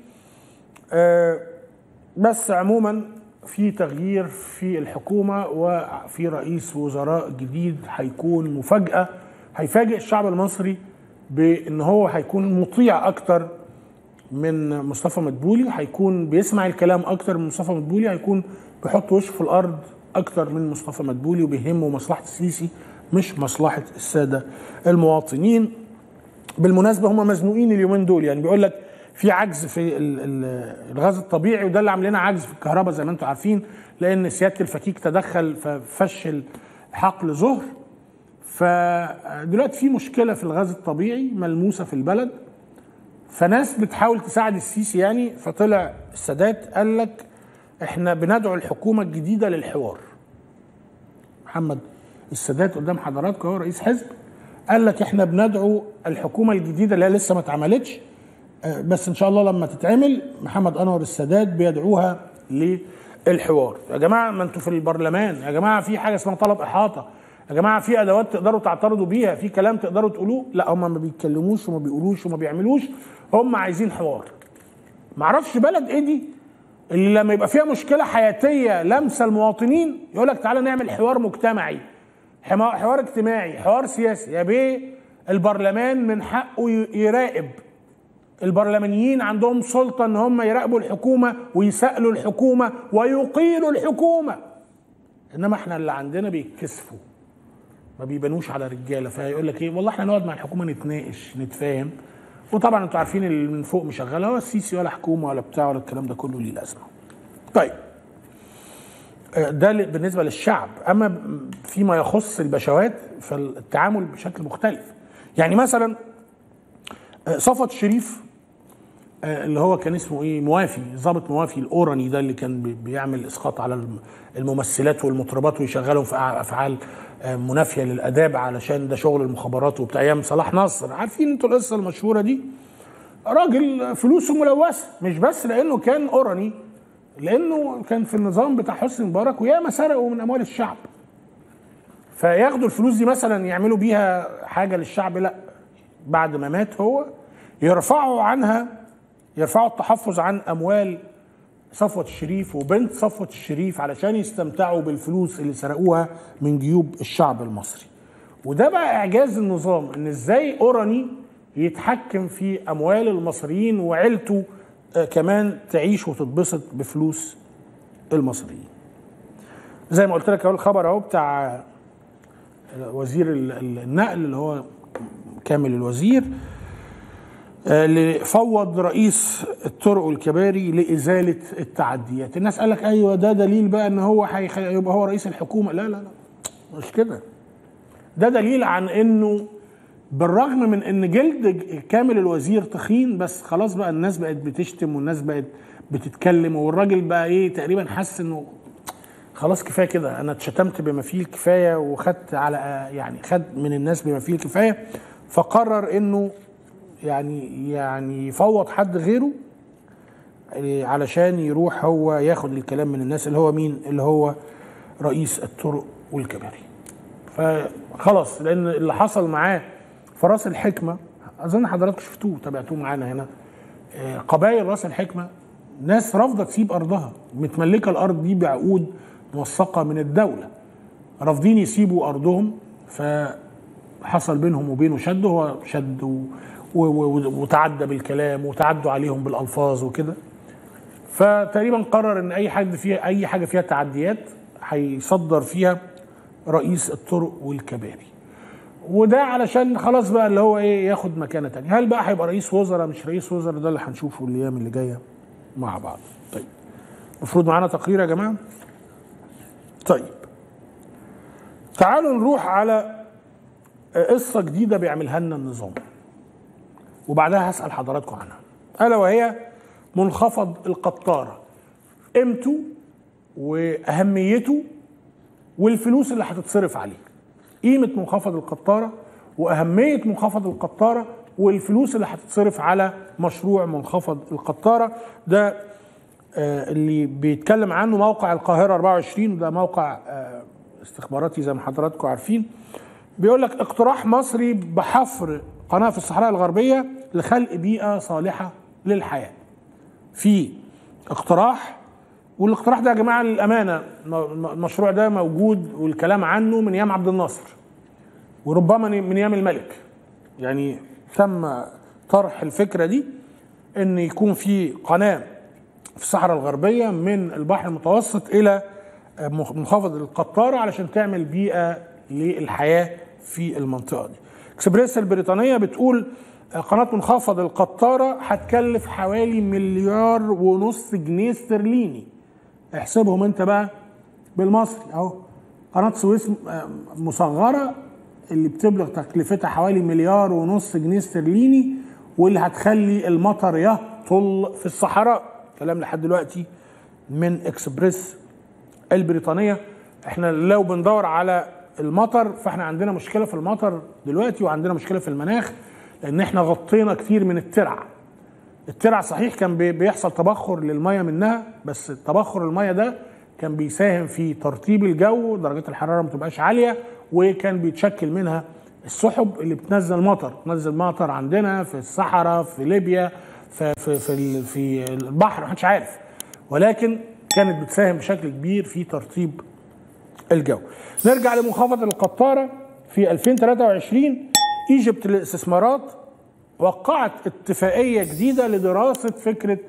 آه بس عموما في تغيير في الحكومه وفي رئيس وزراء جديد هيكون مفاجاه هيفاجئ الشعب المصري بان هو هيكون مطيع اكتر من مصطفى مدبولي هيكون بيسمع الكلام اكتر من مصطفى مدبولي هيكون بيحط وشه في الارض اكتر من مصطفى مدبولي وبيهمه مصلحه السيسي مش مصلحه الساده المواطنين بالمناسبه هم مزنوقين اليومين دول يعني بيقول لك في عجز في ال- ال- الغاز الطبيعي وده اللي عامل لنا عجز في الكهرباء زي ما انتم عارفين لان سياده الفتيك تدخل ففشل حقل ظهر فدلوقتي في مشكله في الغاز الطبيعي ملموسه في البلد فناس بتحاول تساعد السيسي يعني فطلع السادات قال لك احنا بندعو الحكومه الجديده للحوار محمد السادات قدام حضراتكم هو رئيس حزب قال لك احنا بندعو الحكومه الجديده اللي هي لسه ما اتعملتش آه، بس ان شاء الله لما تتعمل محمد انور السادات بيدعوها للحوار يا جماعه ما انتوا في البرلمان يا جماعه في حاجه اسمها طلب احاطه يا جماعه في ادوات تقدروا تعترضوا بيها في كلام تقدروا تقولوه لا هم ما بيتكلموش وما بيقولوش وما بيعملوش هم عايزين حوار معرفش بلد ايه دي اللي لما يبقى فيها مشكله حياتيه لامسه المواطنين يقول لك تعالى نعمل حوار مجتمعي حما- حوار اجتماعي حوار سياسي يا بيه البرلمان من حقه ي- يراقب البرلمانيين عندهم سلطه ان هم يراقبوا الحكومه ويسالوا الحكومه ويقيلوا الحكومه انما احنا اللي عندنا بيتكسفوا ما بيبانوش على رجاله فيقول لك ايه والله احنا نقعد مع الحكومه نتناقش نتفاهم وطبعا انتوا عارفين اللي من فوق مشغله هو السيسي ولا حكومه ولا بتاع ولا الكلام ده كله ليه لازمه. طيب آه، ده ل- بالنسبه للشعب اما ب- فيما يخص البشوات فالتعامل بشكل مختلف. يعني مثلا آه، صفوت الشريف آه، اللي هو كان اسمه ايه موافي ضابط موافي الاوراني ده اللي كان بي- بيعمل اسقاط على الم- الممثلات والمطربات ويشغلهم في أع- افعال آه، منافيه للاداب علشان ده شغل المخابرات وبتاع ايام صلاح نصر عارفين انتوا القصه المشهوره دي راجل فلوسه ملوثه مش بس لانه كان اوراني لانه كان في النظام بتاع حسني مبارك وياما سرقوا من اموال الشعب فياخدوا الفلوس دي مثلا يعملوا بيها حاجه للشعب لا بعد ما مات هو يرفعوا عنها يرفعوا التحفظ عن اموال صفوة الشريف وبنت صفوة الشريف علشان يستمتعوا بالفلوس اللي سرقوها من جيوب الشعب المصري وده بقى اعجاز النظام ان ازاي اوراني يتحكم في اموال المصريين وعيلته آه، كمان تعيش وتتبسط بفلوس المصريين زي ما قلت لك اهو الخبر اهو بتاع وزير ال- ال- النقل اللي هو كامل الوزير آه، اللي فوض رئيس الطرق والكباري لازاله التعديات الناس قال لك ايوه ده دليل بقى ان هو هيخ- يبقى هو رئيس الحكومه لا لا لا مش كده ده دليل عن انه بالرغم من ان جلد ج- كامل الوزير تخين بس خلاص بقى الناس بقت بتشتم والناس بقت بتتكلم والراجل بقى ايه تقريبا حس انه خلاص كفايه كده انا اتشتمت بما فيه الكفايه وخدت على يعني خد من الناس بما فيه الكفايه فقرر انه يعني يعني يفوض حد غيره إيه، علشان يروح هو ياخد الكلام من الناس اللي هو مين اللي هو رئيس الطرق والكباري فخلاص لان اللي حصل معاه في راس الحكمه اظن حضراتكم شفتوه تابعتوه معانا هنا آه، قبائل راس الحكمه ناس رافضه تسيب ارضها متملكه الارض دي بعقود موثقه من الدوله رافضين يسيبوا ارضهم فحصل بينهم وبينه شد هو شد و... و... و... وتعدى بالكلام وتعدوا عليهم بالالفاظ وكده فتقريبا قرر ان اي حد فيها اي حاجه فيها تعديات هيصدر فيها رئيس الطرق والكباري وده علشان خلاص بقى اللي هو ايه ياخد مكانه تانية هل بقى هيبقى رئيس وزراء مش رئيس وزراء ده اللي هنشوفه الايام اللي جايه مع بعض طيب المفروض معانا تقرير يا جماعه طيب تعالوا نروح على قصه جديده بيعملها لنا النظام وبعدها هسال حضراتكم عنها الا وهي منخفض القطاره قيمته واهميته والفلوس اللي هتتصرف عليه قيمه منخفض القطاره واهميه منخفض القطاره والفلوس اللي هتتصرف على مشروع منخفض القطاره ده آه، اللي بيتكلم عنه موقع القاهره 24 ده موقع آه، استخباراتي زي ما حضراتكم عارفين بيقول لك اقتراح مصري بحفر قناه في الصحراء الغربيه لخلق بيئه صالحه للحياه في اقتراح والاقتراح ده يا جماعه للامانه م- المشروع ده موجود والكلام عنه من ايام عبد الناصر وربما من ايام الملك يعني تم طرح الفكره دي ان يكون في قناه في الصحراء الغربيه من البحر المتوسط الى منخفض القطاره علشان تعمل بيئه للحياه في المنطقه دي. اكسبريس البريطانيه بتقول قناه منخفض القطاره هتكلف حوالي مليار ونص جنيه استرليني احسبهم انت بقى بالمصري اهو قناه سويس مصغره اللي بتبلغ تكلفتها حوالي مليار ونص جنيه استرليني واللي هتخلي المطر يهطل في الصحراء كلام لحد دلوقتي من اكسبريس البريطانيه احنا لو بندور على المطر فاحنا عندنا مشكله في المطر دلوقتي وعندنا مشكله في المناخ لان احنا غطينا كتير من الترع الترع صحيح كان بيحصل تبخر للميه منها بس تبخر الميه ده كان بيساهم في ترطيب الجو درجات الحراره ما تبقاش عاليه وكان بيتشكل منها السحب اللي بتنزل مطر تنزل مطر عندنا في الصحراء في ليبيا في في في, في البحر محدش عارف ولكن كانت بتساهم بشكل كبير في ترطيب الجو نرجع لمنخفض القطاره في 2023 ايجيبت للاستثمارات وقعت اتفاقيه جديده لدراسه فكره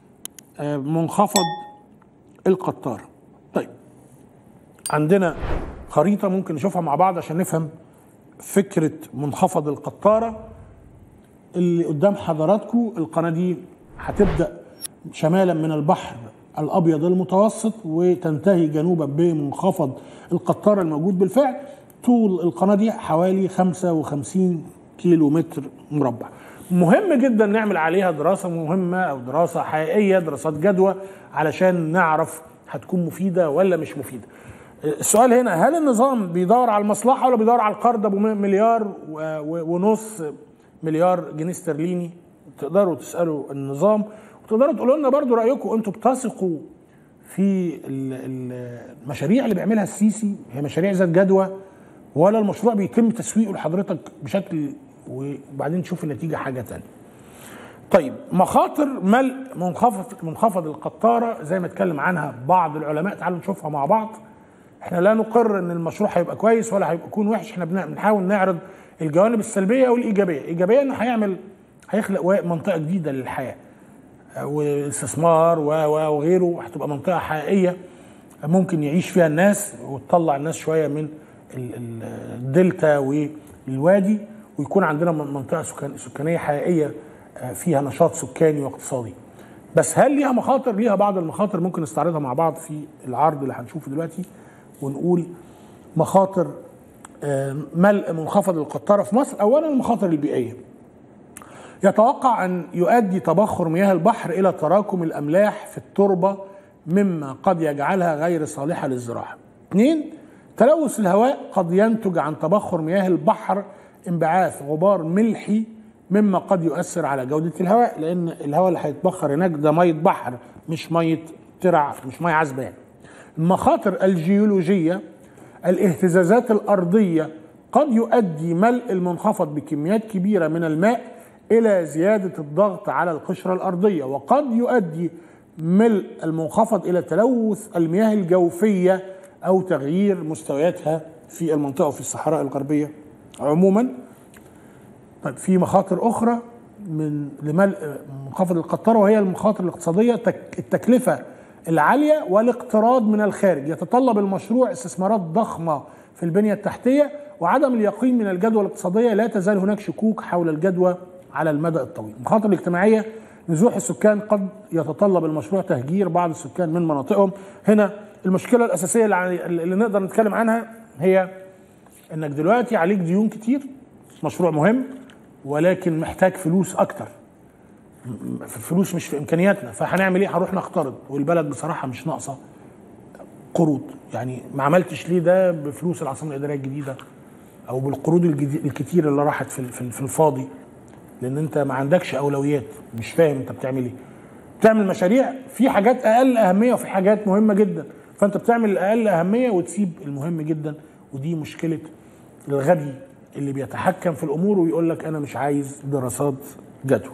منخفض القطاره طيب عندنا خريطه ممكن نشوفها مع بعض عشان نفهم فكره منخفض القطاره اللي قدام حضراتكم القناه دي هتبدا شمالا من البحر الابيض المتوسط وتنتهي جنوبا بمنخفض القطاره الموجود بالفعل طول القناه دي حوالي 55 كيلو متر مربع مهم جدا نعمل عليها دراسه مهمه او دراسه حقيقيه دراسات جدوى علشان نعرف هتكون مفيده ولا مش مفيده السؤال هنا هل النظام بيدور على المصلحه ولا بيدور على القرض ابو مليار ونص مليار جنيه استرليني تقدروا تسالوا النظام وتقدروا تقولوا لنا برضو رايكم انتوا بتثقوا في المشاريع اللي بيعملها السيسي هي مشاريع ذات جدوى ولا المشروع بيتم تسويقه لحضرتك بشكل وبعدين نشوف النتيجه حاجه تانية. طيب مخاطر ملء منخفض منخفض القطاره زي ما اتكلم عنها بعض العلماء تعالوا نشوفها مع بعض. احنا لا نقر ان المشروع هيبقى كويس ولا هيبقى يكون وحش احنا بنحاول نعرض الجوانب السلبيه والايجابيه، ايجابيه انه هيعمل هيخلق منطقه جديده للحياه. واستثمار وغيره هتبقى منطقه حقيقيه ممكن يعيش فيها الناس وتطلع الناس شويه من الدلتا والوادي ويكون عندنا منطقه سكان سكانيه حقيقيه فيها نشاط سكاني واقتصادي. بس هل ليها مخاطر؟ ليها بعض المخاطر ممكن نستعرضها مع بعض في العرض اللي هنشوفه دلوقتي ونقول مخاطر ملء منخفض القطاره في مصر، اولا المخاطر البيئيه. يتوقع ان يؤدي تبخر مياه البحر الى تراكم الاملاح في التربه مما قد يجعلها غير صالحه للزراعه. اثنين تلوث الهواء قد ينتج عن تبخر مياه البحر انبعاث غبار ملحي مما قد يؤثر على جودة الهواء لأن الهواء اللي هيتبخر هناك ده مية بحر مش مية ترع مش مية عذبة يعني. المخاطر الجيولوجية الاهتزازات الأرضية قد يؤدي ملء المنخفض بكميات كبيرة من الماء إلى زيادة الضغط على القشرة الأرضية وقد يؤدي ملء المنخفض إلى تلوث المياه الجوفية أو تغيير مستوياتها في المنطقة وفي الصحراء الغربية عموما طيب في مخاطر أخرى من لملء منخفض القطارة وهي المخاطر الاقتصادية التكلفة العالية والاقتراض من الخارج يتطلب المشروع استثمارات ضخمة في البنية التحتية وعدم اليقين من الجدوى الاقتصادية لا تزال هناك شكوك حول الجدوى على المدى الطويل المخاطر الاجتماعية نزوح السكان قد يتطلب المشروع تهجير بعض السكان من مناطقهم هنا المشكلة الأساسية اللي نقدر نتكلم عنها هي انك دلوقتي عليك ديون كتير مشروع مهم ولكن محتاج فلوس اكتر الفلوس مش في امكانياتنا فهنعمل ايه هنروح نقترض والبلد بصراحه مش ناقصه قروض يعني ما عملتش ليه ده بفلوس العاصمه الاداريه الجديده او بالقروض الكتير اللي راحت في في الفاضي لان انت ما عندكش اولويات مش فاهم انت بتعمل ايه بتعمل مشاريع في حاجات اقل اهميه وفي حاجات مهمه جدا فانت بتعمل الاقل اهميه وتسيب المهم جدا ودي مشكله الغبي اللي بيتحكم في الامور ويقول لك انا مش عايز دراسات جدوى.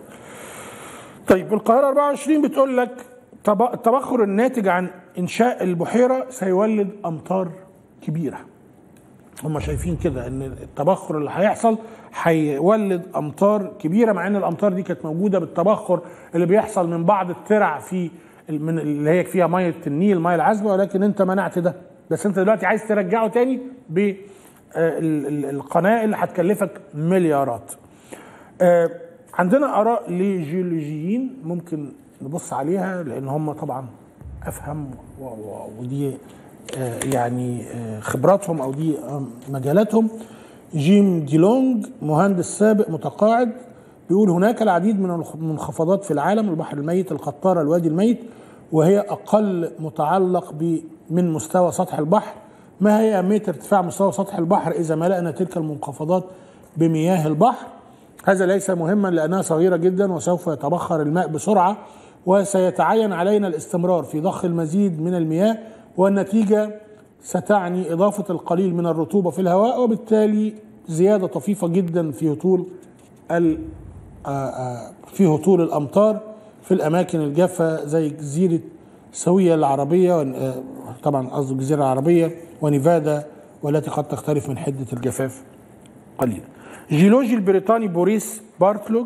طيب القاهره 24 بتقول لك التبخر الناتج عن انشاء البحيره سيولد امطار كبيره. هم شايفين كده ان التبخر اللي هيحصل هيولد امطار كبيره مع ان الامطار دي كانت موجوده بالتبخر اللي بيحصل من بعض الترع في من اللي هي فيها ميه النيل الميه العذبه ولكن انت منعت ده بس انت دلوقتي عايز ترجعه تاني بالقناه اللي هتكلفك مليارات. عندنا اراء لجيولوجيين ممكن نبص عليها لان هم طبعا افهم و- و- ودي آه، يعني آه، خبراتهم او دي آه، مجالاتهم جيم ديلونج مهندس سابق متقاعد بيقول هناك العديد من المنخفضات في العالم البحر الميت القطاره الوادي الميت وهي اقل متعلق ب من مستوى سطح البحر ما هي اهميه ارتفاع مستوى سطح البحر اذا ملأنا تلك المنخفضات بمياه البحر هذا ليس مهما لانها صغيره جدا وسوف يتبخر الماء بسرعه وسيتعين علينا الاستمرار في ضخ المزيد من المياه والنتيجه ستعني اضافه القليل من الرطوبه في الهواء وبالتالي زياده طفيفه جدا في هطول ال- آه، آه، في هطول الامطار في الاماكن الجافه زي جزيره سوية العربيه ون- آه، طبعا قصدي الجزيره العربيه ونيفادا والتي قد تختلف من حده الجفاف قليلا. الجيولوجي البريطاني بوريس بارتلوج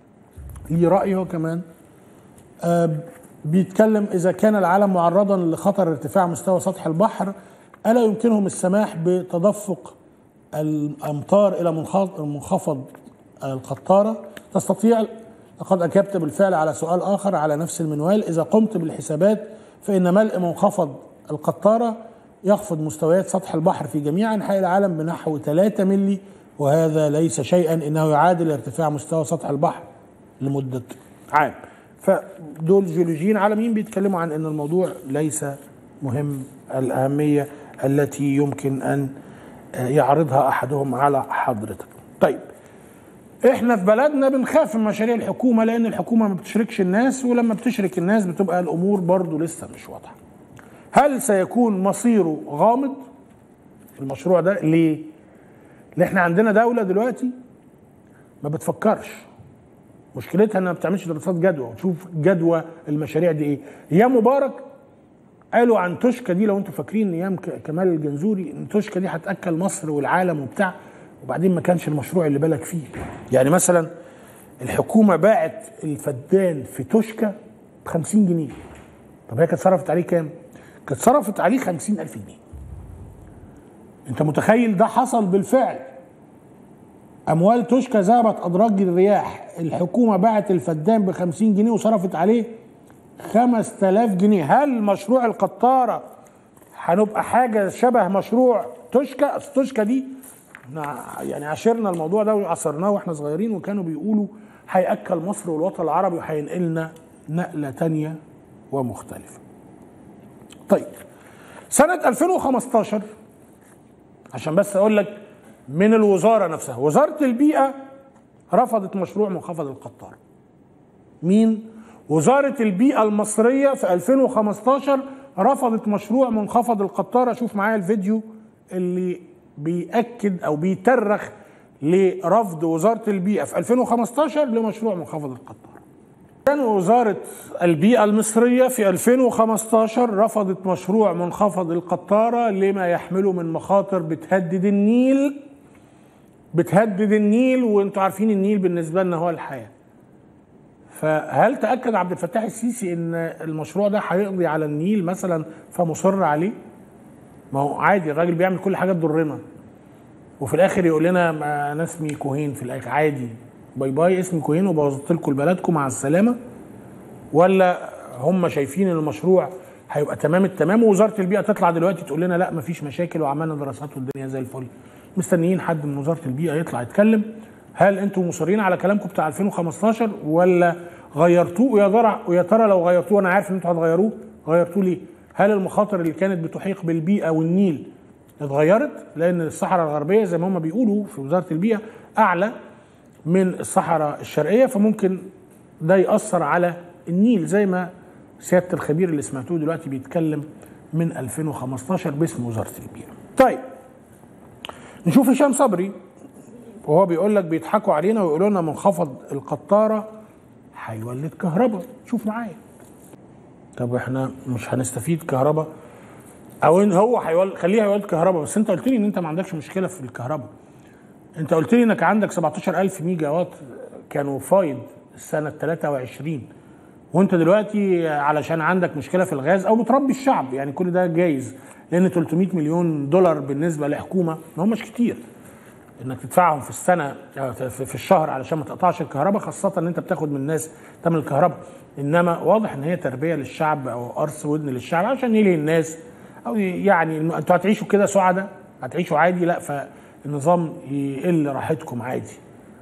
ليه رأي هو كمان آه، بيتكلم إذا كان العالم معرضا لخطر ارتفاع مستوى سطح البحر ألا يمكنهم السماح بتدفق الأمطار إلى منخفض منخفض القطارة تستطيع لقد أجبت بالفعل على سؤال آخر على نفس المنوال إذا قمت بالحسابات فإن ملء منخفض القطارة يخفض مستويات سطح البحر في جميع أنحاء العالم بنحو 3 ملي وهذا ليس شيئا إنه يعادل ارتفاع مستوى سطح البحر لمدة عام فدول جيولوجيين عالميين بيتكلموا عن أن الموضوع ليس مهم الأهمية التي يمكن أن يعرضها أحدهم على حضرتك طيب احنا في بلدنا بنخاف من مشاريع الحكومة لأن الحكومة ما بتشركش الناس ولما بتشرك الناس بتبقى الأمور برضو لسه مش واضحة هل سيكون مصيره غامض المشروع ده ليه؟ لان احنا عندنا دولة دلوقتي ما بتفكرش مشكلتها انها ما بتعملش دراسات جدوى وتشوف جدوى المشاريع دي ايه يا مبارك قالوا عن توشكا دي لو انتم فاكرين ايام ك- كمال الجنزوري ان توشكا دي هتاكل مصر والعالم وبتاع وبعدين ما كانش المشروع اللي بالك فيه يعني مثلا الحكومه باعت الفدان في توشكا ب 50 جنيه طب هي كانت صرفت عليه كام؟ كانت صرفت عليه 50000 جنيه انت متخيل ده حصل بالفعل اموال توشكا ذهبت ادراج الرياح الحكومه باعت الفدان ب 50 جنيه وصرفت عليه 5000 جنيه هل مشروع القطاره هنبقى حاجه شبه مشروع توشكا أصل توشكا دي احنا يعني عاشرنا الموضوع ده وعصرناه واحنا صغيرين وكانوا بيقولوا هياكل مصر والوطن العربي وهينقلنا نقله تانية ومختلفه طيب سنه 2015 عشان بس اقول لك من الوزاره نفسها وزاره البيئه رفضت مشروع منخفض القطاره مين وزاره البيئه المصريه في 2015 رفضت مشروع منخفض القطاره شوف معايا الفيديو اللي بيأكد او بيترخ لرفض وزاره البيئه في 2015 لمشروع منخفض القطاره كان وزارة البيئة المصرية في 2015 رفضت مشروع منخفض القطارة لما يحمله من مخاطر بتهدد النيل بتهدد النيل وانتوا عارفين النيل بالنسبة لنا هو الحياة فهل تأكد عبد الفتاح السيسي ان المشروع ده هيقضي على النيل مثلا فمصر عليه؟ ما هو عادي الراجل بيعمل كل حاجة تضرنا وفي الاخر يقول لنا ما انا اسمي كوهين في الاخر عادي باي باي اسمي كوهين وبوظت لكم بلدكم مع السلامه ولا هم شايفين ان المشروع هيبقى تمام التمام ووزاره البيئه تطلع دلوقتي تقول لنا لا مفيش مشاكل وعملنا دراسات والدنيا زي الفل مستنيين حد من وزاره البيئه يطلع يتكلم هل انتم مصرين على كلامكم بتاع 2015 ولا غيرتوه ويا ترى ويا ترى لو غيرتوه انا عارف ان انتوا هتغيروه غيرتوه ليه؟ هل المخاطر اللي كانت بتحيق بالبيئه والنيل اتغيرت لان الصحراء الغربيه زي ما هم بيقولوا في وزاره البيئه اعلى من الصحراء الشرقيه فممكن ده ياثر على النيل زي ما سياده الخبير اللي سمعتوه دلوقتي بيتكلم من 2015 باسم وزاره البيئه. طيب نشوف هشام صبري وهو بيقول لك بيضحكوا علينا ويقولوا لنا منخفض القطاره هيولد كهرباء شوف معايا طب احنا مش هنستفيد كهرباء او ان هو هيولد خليها يولد كهرباء بس انت قلت لي ان انت ما عندكش مشكله في الكهرباء انت قلت لي انك عندك 17000 ميجا وات كانوا فايض السنه 23 وانت دلوقتي علشان عندك مشكله في الغاز او بتربي الشعب يعني كل ده جايز لان 300 مليون دولار بالنسبه لحكومه ما همش كتير انك تدفعهم في السنه آه، في في الشهر علشان ما تقطعش الكهرباء خاصه ان انت بتاخد من الناس ثمن الكهرباء انما واضح ان هي تربيه للشعب او قرص ودن للشعب عشان يلهي الناس او يعني إنه انتوا هتعيشوا كده سعداء هتعيشوا عادي لا فالنظام يقل راحتكم عادي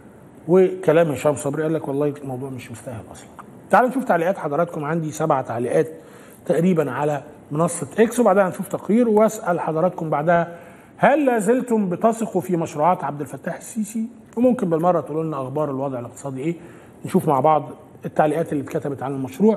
وكلام هشام صبري قال لك والله الموضوع مش مستاهل اصلا تعالوا نشوف تعليقات حضراتكم عندي سبع تعليقات تقريبا على منصه اكس وبعدها هنشوف تقرير واسال حضراتكم بعدها هل لا زلتم بتثقوا في مشروعات عبد الفتاح السيسي وممكن بالمره تقولوا لنا اخبار الوضع الاقتصادي ايه نشوف مع بعض التعليقات اللي اتكتبت عن المشروع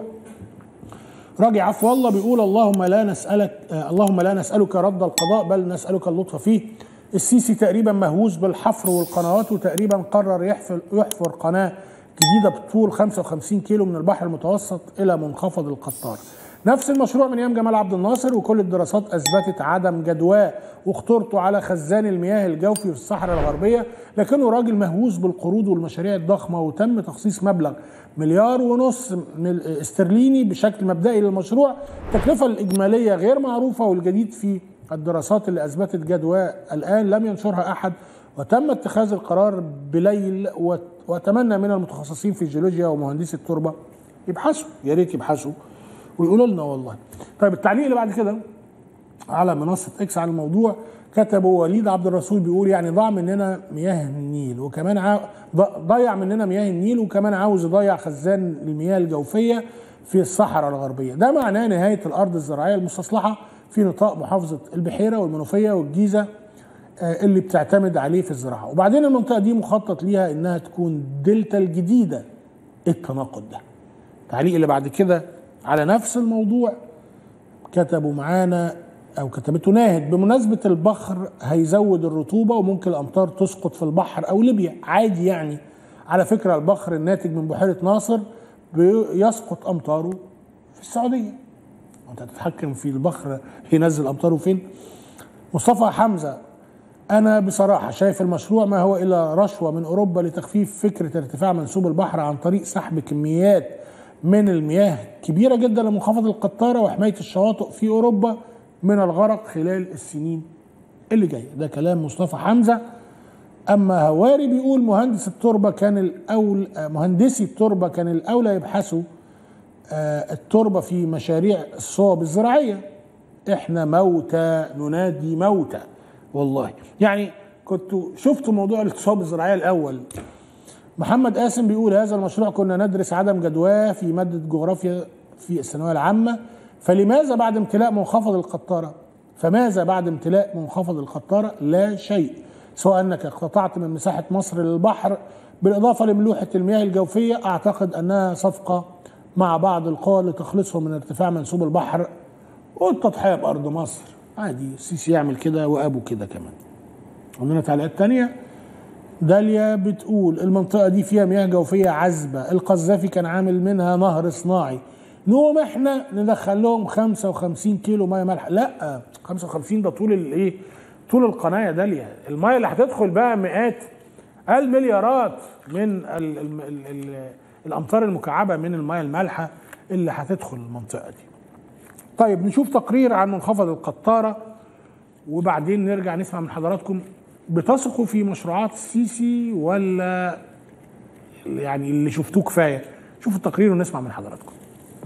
راجع عفو الله بيقول اللهم لا نسألك آه اللهم لا نسألك رد القضاء بل نسألك اللطف فيه السيسي تقريبا مهووس بالحفر والقنوات وتقريبا قرر يحفر, يحفر قناة جديدة بطول 55 كيلو من البحر المتوسط إلى منخفض القطار نفس المشروع من ايام جمال عبد الناصر وكل الدراسات اثبتت عدم جدواه وخطورته على خزان المياه الجوفي في الصحراء الغربيه لكنه راجل مهووس بالقروض والمشاريع الضخمه وتم تخصيص مبلغ مليار ونص استرليني بشكل مبدئي للمشروع التكلفه الاجماليه غير معروفه والجديد في الدراسات اللي اثبتت جدواه الان لم ينشرها احد وتم اتخاذ القرار بليل واتمنى من المتخصصين في الجيولوجيا ومهندسي التربه يبحثوا يا ريت يبحثوا ويقولوا لنا والله طيب التعليق اللي بعد كده على منصه اكس على الموضوع كتبوا وليد عبد الرسول بيقول يعني ضاع مننا مياه النيل وكمان عا... ضيع مننا مياه النيل وكمان عاوز يضيع خزان المياه الجوفيه في الصحراء الغربيه ده معناه نهايه الارض الزراعيه المستصلحه في نطاق محافظه البحيره والمنوفيه والجيزه اللي بتعتمد عليه في الزراعه وبعدين المنطقه دي مخطط ليها انها تكون دلتا الجديده التناقض ده التعليق اللي بعد كده على نفس الموضوع كتبوا معانا او كتبته ناهد بمناسبه البخر هيزود الرطوبه وممكن الامطار تسقط في البحر او ليبيا عادي يعني على فكره البخر الناتج من بحيره ناصر بيسقط امطاره في السعوديه انت هتتحكم في البخر ينزل امطاره فين مصطفى حمزه انا بصراحه شايف المشروع ما هو الا رشوه من اوروبا لتخفيف فكره ارتفاع منسوب البحر عن طريق سحب كميات من المياه كبيره جدا لمنخفض القطاره وحمايه الشواطئ في اوروبا من الغرق خلال السنين اللي جايه ده كلام مصطفى حمزه اما هواري بيقول مهندس التربه كان الاول مهندسي التربه كان الاولى يبحثوا التربه في مشاريع الصوب الزراعيه احنا موتى ننادي موتى والله يعني كنت شفت موضوع الصوب الزراعيه الاول محمد قاسم بيقول هذا المشروع كنا ندرس عدم جدواه في ماده جغرافيا في الثانويه العامه فلماذا بعد امتلاء منخفض القطاره فماذا بعد امتلاء منخفض القطاره لا شيء سواء انك اقتطعت من مساحه مصر للبحر بالاضافه لملوحه المياه الجوفيه اعتقد انها صفقه مع بعض القوى لتخلصهم من ارتفاع منسوب البحر والتضحيه بارض مصر عادي السيسي يعمل كده وابو كده كمان عندنا تعليقات تانية داليا بتقول المنطقة دي فيها مياه جوفية عذبة القذافي كان عامل منها نهر صناعي نقوم احنا ندخل لهم 55 كيلو ميه ملح لا 55 ده طول الايه طول القناه يا داليا الميه اللي هتدخل بقى مئات المليارات من ال ال ال ال الامطار المكعبه من الميه المالحه اللي هتدخل المنطقه دي طيب نشوف تقرير عن منخفض القطاره وبعدين نرجع نسمع من حضراتكم بتثقوا في مشروعات السيسي ولا يعني اللي شفتوه كفايه شوفوا التقرير ونسمع من حضراتكم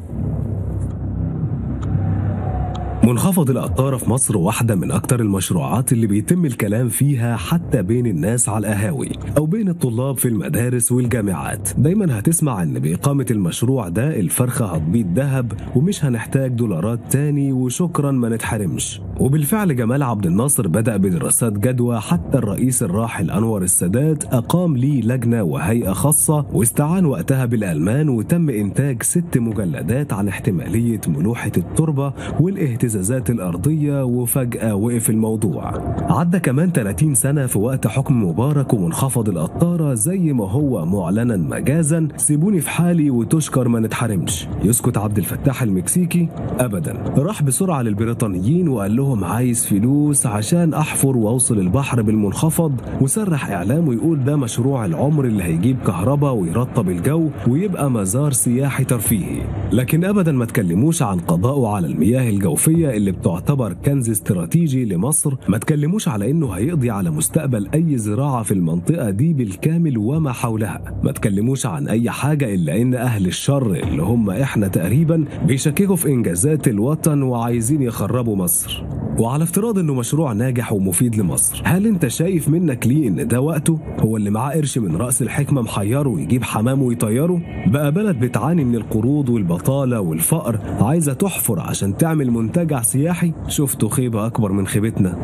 منخفض القطارة في مصر واحدة من أكتر المشروعات اللي بيتم الكلام فيها حتى بين الناس على القهاوي أو بين الطلاب في المدارس والجامعات دايما هتسمع إن بإقامة المشروع ده الفرخة هتبيض ذهب ومش هنحتاج دولارات تاني وشكرا ما نتحرمش وبالفعل جمال عبد الناصر بدأ بدراسات جدوى حتى الرئيس الراحل أنور السادات أقام ليه لجنة وهيئة خاصة واستعان وقتها بالألمان وتم إنتاج ست مجلدات عن احتمالية ملوحة التربة والاهتزاز الاهتزازات الأرضية وفجأة وقف الموضوع عدى كمان 30 سنة في وقت حكم مبارك ومنخفض القطارة زي ما هو معلنا مجازا سيبوني في حالي وتشكر ما نتحرمش يسكت عبد الفتاح المكسيكي أبدا راح بسرعة للبريطانيين وقال لهم عايز فلوس عشان أحفر وأوصل البحر بالمنخفض وسرح إعلامه يقول ده مشروع العمر اللي هيجيب كهرباء ويرطب الجو ويبقى مزار سياحي ترفيهي لكن أبدا ما تكلموش عن قضائه على المياه الجوفية القومية اللي بتعتبر كنز استراتيجي لمصر ما تكلموش على انه هيقضي على مستقبل اي زراعة في المنطقة دي بالكامل وما حولها ما تكلموش عن اي حاجة الا ان اهل الشر اللي هم احنا تقريبا بيشككوا في انجازات الوطن وعايزين يخربوا مصر وعلى افتراض انه مشروع ناجح ومفيد لمصر هل انت شايف منك ليه ان ده وقته هو اللي معاه قرش من راس الحكمه محيره ويجيب حمام ويطيره بقى بلد بتعاني من القروض والبطاله والفقر عايزه تحفر عشان تعمل منتجع سياحي شفتوا خيبه اكبر من خيبتنا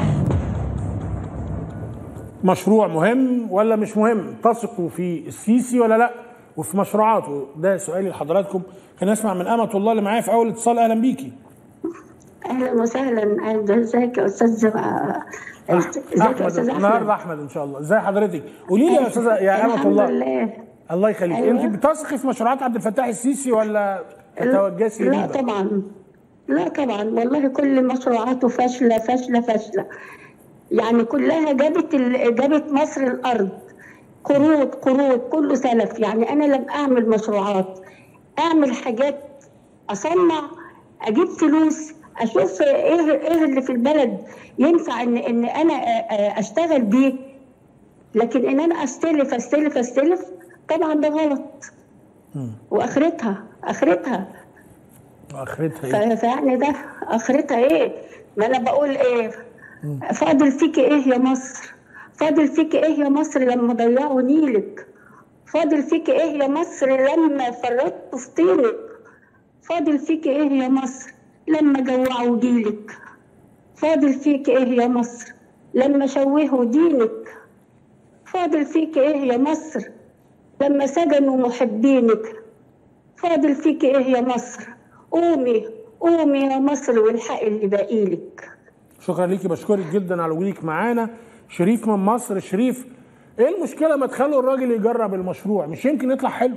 مشروع مهم ولا مش مهم تثقوا في السيسي ولا لا وفي مشروعاته ده سؤالي لحضراتكم خلينا نسمع من امة الله اللي معايا في اول اتصال اهلا بيكي اهلا وسهلا ازيك يا استاذ ازيك يا احمد استاذ النهارده احمد احمد ان شاء الله ازي حضرتك قولي لي يا استاذه يا امة الحمد الله لله الله يخليك أيوة. انت بتثقي في مشروعات عبد الفتاح السيسي ولا تتوجسي لا ليه بقى؟ طبعا لا طبعا والله كل مشروعاته فاشله فاشله فاشله يعني كلها جابت ال... جابت مصر الارض قروض قروض كله سلف يعني انا لم اعمل مشروعات اعمل حاجات اصنع اجيب فلوس اشوف ايه ايه اللي في البلد ينفع ان ان انا أ- أ- اشتغل بيه لكن ان انا استلف استلف استلف طبعا ده غلط واخرتها اخرتها اخرتها ايه ف- فيعني ده اخرتها ايه ما انا بقول ايه فاضل فيك ايه يا مصر فاضل فيك ايه يا مصر لما ضيعوا نيلك فاضل فيك ايه يا مصر لما فرطتوا في طينك فاضل فيك ايه يا مصر لما جوعوا جيلك فاضل فيك ايه يا مصر لما شوهوا دينك فاضل فيك ايه يا مصر لما سجنوا محبينك فاضل فيك ايه يا مصر قومي قومي يا مصر والحقي اللي باقيلك شكرا ليكي بشكرك جدا على وجودك معانا شريف من مصر شريف ايه المشكله ما تخلوا الراجل يجرب المشروع مش يمكن يطلع حلو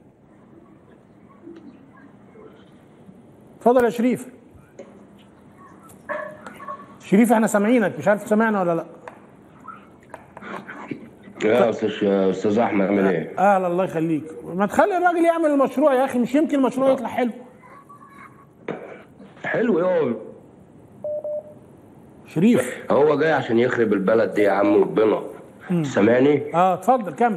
اتفضل يا شريف شريف احنا سامعينك مش عارف سامعنا ولا لا يا استاذ يا استاذ احمد عامل ايه؟ اهلا الله يخليك ما تخلي الراجل يعمل المشروع يا اخي مش يمكن المشروع يطلع حلو حلو هو شريف هو جاي عشان يخرب البلد دي يا عم ربنا سامعني؟ اه اتفضل كمل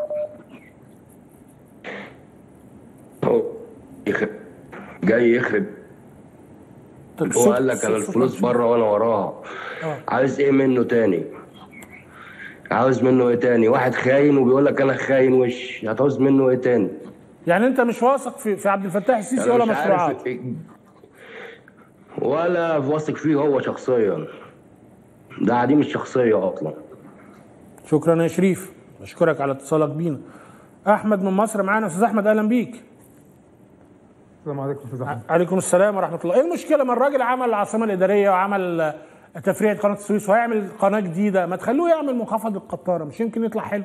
هو يخرب جاي يخرب هو قال لك انا الفلوس بره وانا وراها آه. عايز ايه منه تاني؟ عاوز منه ايه تاني؟ واحد خاين وبيقول لك انا خاين وش هتعوز منه ايه تاني؟ يعني انت مش واثق في في عبد الفتاح السيسي أنا ولا مش عارف مشروعات إيه- ولا واثق فيه هو شخصيا ده عديم الشخصيه اصلا شكرا يا شريف بشكرك على اتصالك بينا احمد من مصر معانا استاذ احمد اهلا بيك السلام عليكم استاذ احمد عليكم السلام ورحمه الله ايه المشكله ما الراجل عمل العاصمه الاداريه وعمل آه، تفريعه قناه السويس وهيعمل قناه جديده ما تخلوه يعمل منخفض القطاره مش يمكن يطلع حلو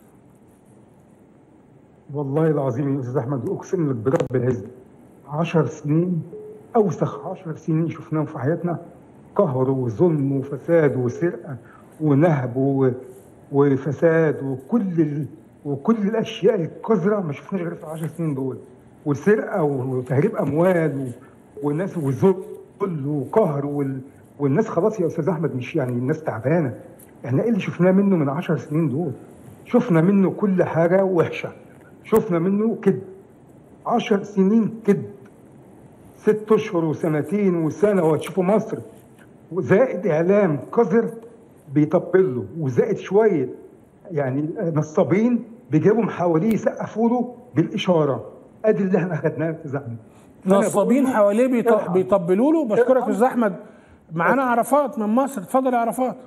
والله العظيم يا استاذ احمد اقسم لك برب العز 10 سنين اوسخ 10 سنين شفناهم في حياتنا قهر وظلم وفساد وسرقه ونهب و... وفساد وكل ال... وكل الاشياء القذره ما شفناش غير في العشر سنين دول وسرقه وتهريب اموال و... والناس وذل وقهر وال... والناس خلاص يا استاذ احمد مش يعني الناس تعبانه احنا ايه اللي شفناه منه من 10 سنين دول شفنا منه كل حاجه وحشه شفنا منه كذب 10 سنين كذب ست اشهر وسنتين وسنه وهتشوفوا مصر وزائد اعلام قذر بيطبل له وزائد شويه يعني نصابين بيجيبوا حواليه يسقفوا له بالاشاره ادي اللي احنا خدناه في زحمه نصابين حواليه بيط- بيطبلوا له بشكرك يا استاذ احمد معانا عرفات من مصر اتفضل يا عرفات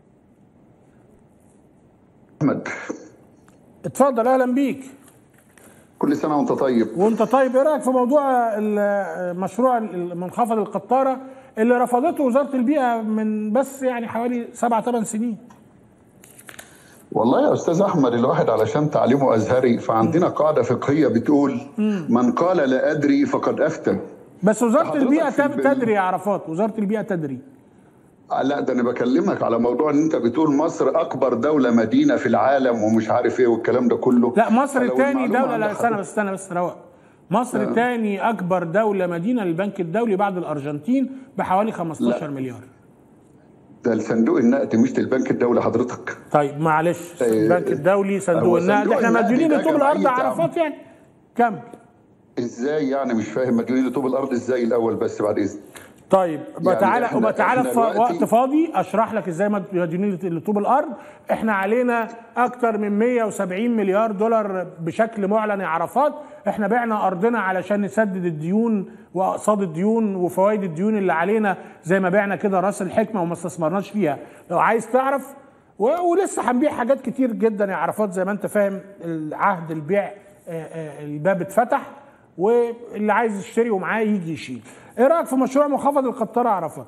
احمد اتفضل اهلا بيك كل سنه وانت طيب وانت طيب ايه رايك في موضوع ال- مشروع منخفض القطاره اللي رفضته وزاره البيئه من بس يعني حوالي سبع ثمان سنين والله يا استاذ احمد الواحد علشان تعليمه ازهري فعندنا قاعده فقهيه بتقول من قال لا ادري فقد افتى بس وزاره حضرتك البيئه في تد- البال- تدري يا عرفات وزاره البيئه تدري آه، لا ده انا بكلمك على موضوع ان انت بتقول مصر اكبر دوله مدينه في العالم ومش عارف ايه والكلام ده كله لا مصر فلو تاني المعلومة دوله عند لا استنى حضرتك- بس استنى بس روق مصر تاني اكبر دوله مدينه للبنك الدولي بعد الارجنتين بحوالي 15 لا. مليار ده الصندوق النقد مش البنك الدولي حضرتك طيب معلش إيه، البنك الدولي صندوق هو النقد صندوق احنا النقد مديونين ده لطوب الارض جمعية عرفات يعني كم ازاي يعني مش فاهم مديونين لطوب الارض ازاي الاول بس بعد اذنك طيب يعني تعالى إحنا- تعالى إحنا في دلوقتي- وقت فاضي اشرح لك ازاي مديونين لطوب الارض احنا علينا اكتر من 170 مليار دولار بشكل معلن يا عرفات احنا بعنا ارضنا علشان نسدد الديون واقساط الديون وفوائد الديون اللي علينا زي ما بعنا كده راس الحكمه وما استثمرناش فيها لو عايز تعرف و- ولسه هنبيع حاجات كتير جدا يا عرفات زي ما انت فاهم العهد البيع آه، آه، الباب اتفتح واللي عايز يشتري ومعاه يجي يشيل ايه رايك في مشروع منخفض القطاره عرفات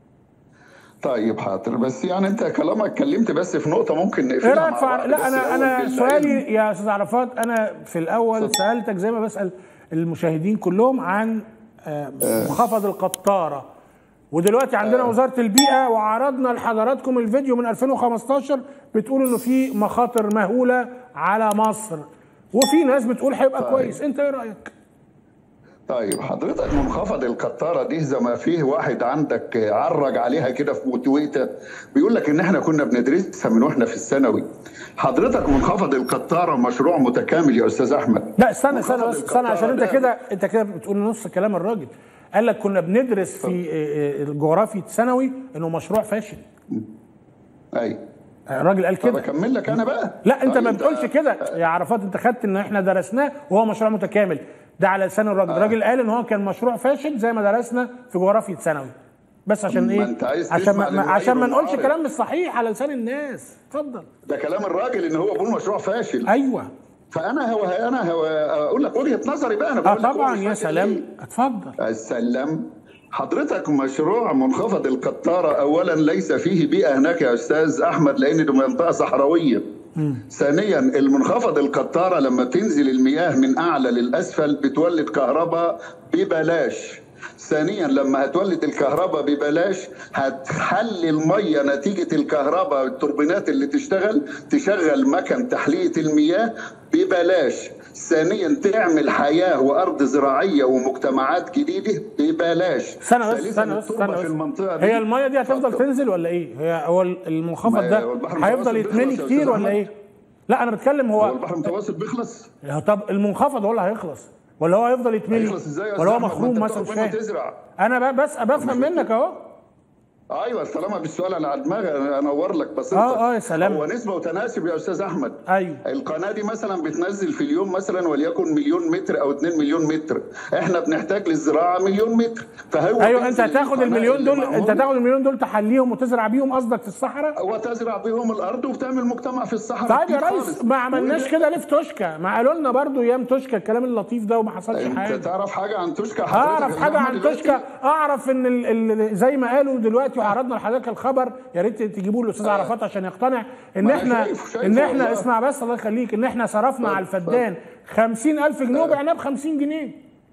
طيب حاضر بس يعني انت كلامك اتكلمت بس في نقطه ممكن ايه نقفلها رايك مع في بعض عر... لا بس انا الأول انا بالعلم. سؤالي يا استاذ عرفات انا في الاول سالتك زي ما بسال المشاهدين كلهم عن آه، منخفض القطاره ودلوقتي عندنا وزاره البيئه وعرضنا لحضراتكم الفيديو من 2015 بتقول انه في مخاطر مهوله على مصر وفي ناس بتقول هيبقى طيب. كويس انت ايه رايك طيب حضرتك منخفض القطاره دي زي ما فيه واحد عندك عرج عليها كده في تويتر بيقول لك ان احنا كنا بندرسها من واحنا في الثانوي حضرتك منخفض القطاره مشروع متكامل يا استاذ احمد لا استنى استنى منخفض بس استنى عشان انت القطارة كده انت كده بتقول نص كلام الراجل قال لك كنا بندرس في آه، آه، الجغرافي الثانوي انه مشروع فاشل اي الراجل قال طب كده اكمل لك انا بقى لا انت طيب ما ده- بتقولش كده يا عرفات انت خدت ان احنا درسناه وهو مشروع متكامل ده على لسان الراجل الراجل قال ان هو كان مشروع فاشل زي ما درسنا في جغرافيا ثانوي بس عشان ما ايه انت عايز عشان تسمع ما ما- للرأي عشان ما نقولش والمعارض. كلام مش صحيح على لسان الناس اتفضل ده كلام الراجل ان هو بيقول مشروع فاشل ايوه فانا هو انا هو اقول لك وجهه نظري بقى انا اه بقول لك طبعا هو يا فاشل سلام ليه؟ اتفضل السلام حضرتك مشروع منخفض القطارة أولا ليس فيه بيئة هناك يا أستاذ أحمد لأن دي منطقة صحراوية ثانيا المنخفض القطارة لما تنزل المياه من أعلى للأسفل بتولد كهرباء ببلاش ثانيا لما هتولد الكهرباء ببلاش هتحلي الميه نتيجه الكهرباء التوربينات اللي تشتغل تشغل مكن تحليه المياه ببلاش ثانيا تعمل حياه وارض زراعيه ومجتمعات جديده ببلاش استنى بس ثالثاً استنى بس التربة استنى في بس المنطقه دي هي الميه دي هتفضل اتفضل. تنزل ولا ايه؟ هي هو المنخفض ما هي- ده هو البحر هيفضل المتوسط يتملي بيخلص يا كتير أستاذ ولا أحمد. ايه؟ لا انا بتكلم هو هو البحر المتوسط بيخلص طب المنخفض هو اللي هيخلص ولا هو هيفضل يتملي هيخلص ازاي يا ولا هو أستاذ أحمد؟ ما مخروم أنت مثلا مش بتاخد منه فاهم تزرع انا ب- بس بفهم منك اهو ايوه طالما بالسؤال انا على دماغي أنا انور لك بس آه، آه، يا سلام. هو نسبه وتناسب يا استاذ احمد ايوه القناه دي مثلا بتنزل في اليوم مثلا وليكن مليون متر او 2 مليون متر احنا بنحتاج للزراعه مليون متر فهو ايوه انت بينزل هتاخد القناة المليون اللي دول معمول انت هتاخد المليون دول تحليهم وتزرع بيهم قصدك في الصحراء وتزرع بهم الارض وبتعمل مجتمع في الصحراء طيب يا كتير ريس خالص. ما عملناش وده- كده ليه في توشكا ما قالوا لنا برضو ايام توشكا الكلام اللطيف ده وما حصلش انت حاجه تعرف حاجه عن توشكا حضرتك اعرف يا حاجه أحمد عن دلوقتي؟ توشكا اعرف ان ال ال زي ما قالوا دلوقتي وعرضنا لحضرتك الخبر يا ريت تجيبوه للاستاذ عرفات عشان يقتنع ان ما أنا احنا شايف- شايف ان احنا والله. اسمع بس الله يخليك ان احنا صرفنا على الفدان 50000 جنيه وبعناه ب 50 جنيه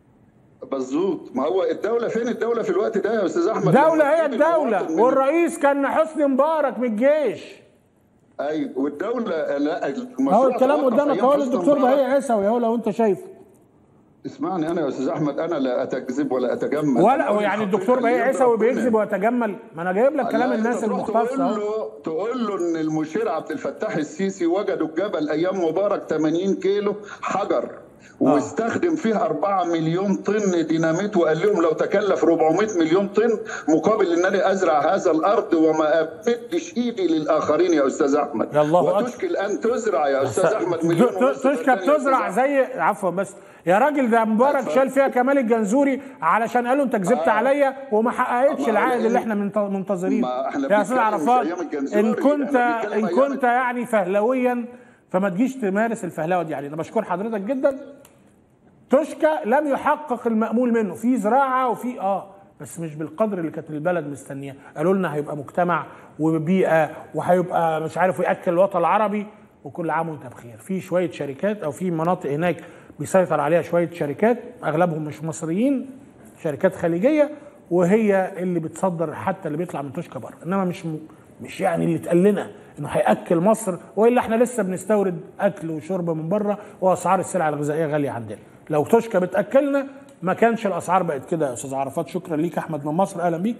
مظبوط ما هو الدوله فين الدوله في الوقت ده يا استاذ احمد دولة لما هي تجيب المواطن الدولة من- والرئيس كان حسني مبارك من الجيش ايوه والدوله لا المشروع اهو الكلام توقف قدامك أيام اهو حسني للدكتور مبارك. بهي عيسوي اهو لو انت شايفه اسمعني انا يا استاذ احمد انا لا اتكذب ولا اتجمل أنا ولا أقول يعني الحقيقة الدكتور اللي بهي يرضي عيسوي ربنا. بيكذب ويتجمل ما انا جايب لك كلام لا، الناس أنت تروح المختصة تقول اهو له تقول له ان المشير عبد الفتاح السيسي وجدوا الجبل ايام مبارك 80 كيلو حجر واستخدم فيها 4 مليون طن ديناميت وقال لهم لو تكلف 400 مليون طن مقابل انني ازرع هذا الارض وما امدش ايدي للاخرين يا استاذ احمد يا الله أكبر. وتشكل ان تزرع يا استاذ احمد مليون ت- ونص تشكى فدان يا بتزرع أستاذ زي عفوا بس يا راجل ده مبارك اتفضل. شال فيها كمال الجنزوري علشان قالوا انت كذبت آه. عليا وما حققتش ما العائد هو اللي إن- احنا منت- منتظرينه ما إحنا يا استاذ بنتكلم مش عرفات أيام الجنزوري، ان كنت إحنا بنتكلم ان أيام كنت يعني فهلويا فما تجيش تمارس الفهلوه دي علينا بشكر حضرتك جدا توشكا لم يحقق المأمول منه في زراعة وفي اه بس مش بالقدر اللي كانت البلد مستنياه قالوا لنا هيبقى مجتمع وبيئة وهيبقى مش عارف يأكل الوطن العربي وكل عام وانت بخير في شوية شركات او في مناطق هناك بيسيطر عليها شوية شركات اغلبهم مش مصريين شركات خليجية وهي اللي بتصدر حتى اللي بيطلع من توشكا بره انما مش م... مش يعني اللي اتقال لنا انه هياكل مصر والا احنا لسه بنستورد اكل وشرب من بره واسعار السلع الغذائيه غاليه عندنا لو توشكا بتاكلنا ما كانش الاسعار بقت كده يا استاذ عرفات شكرا ليك احمد من مصر اهلا بيك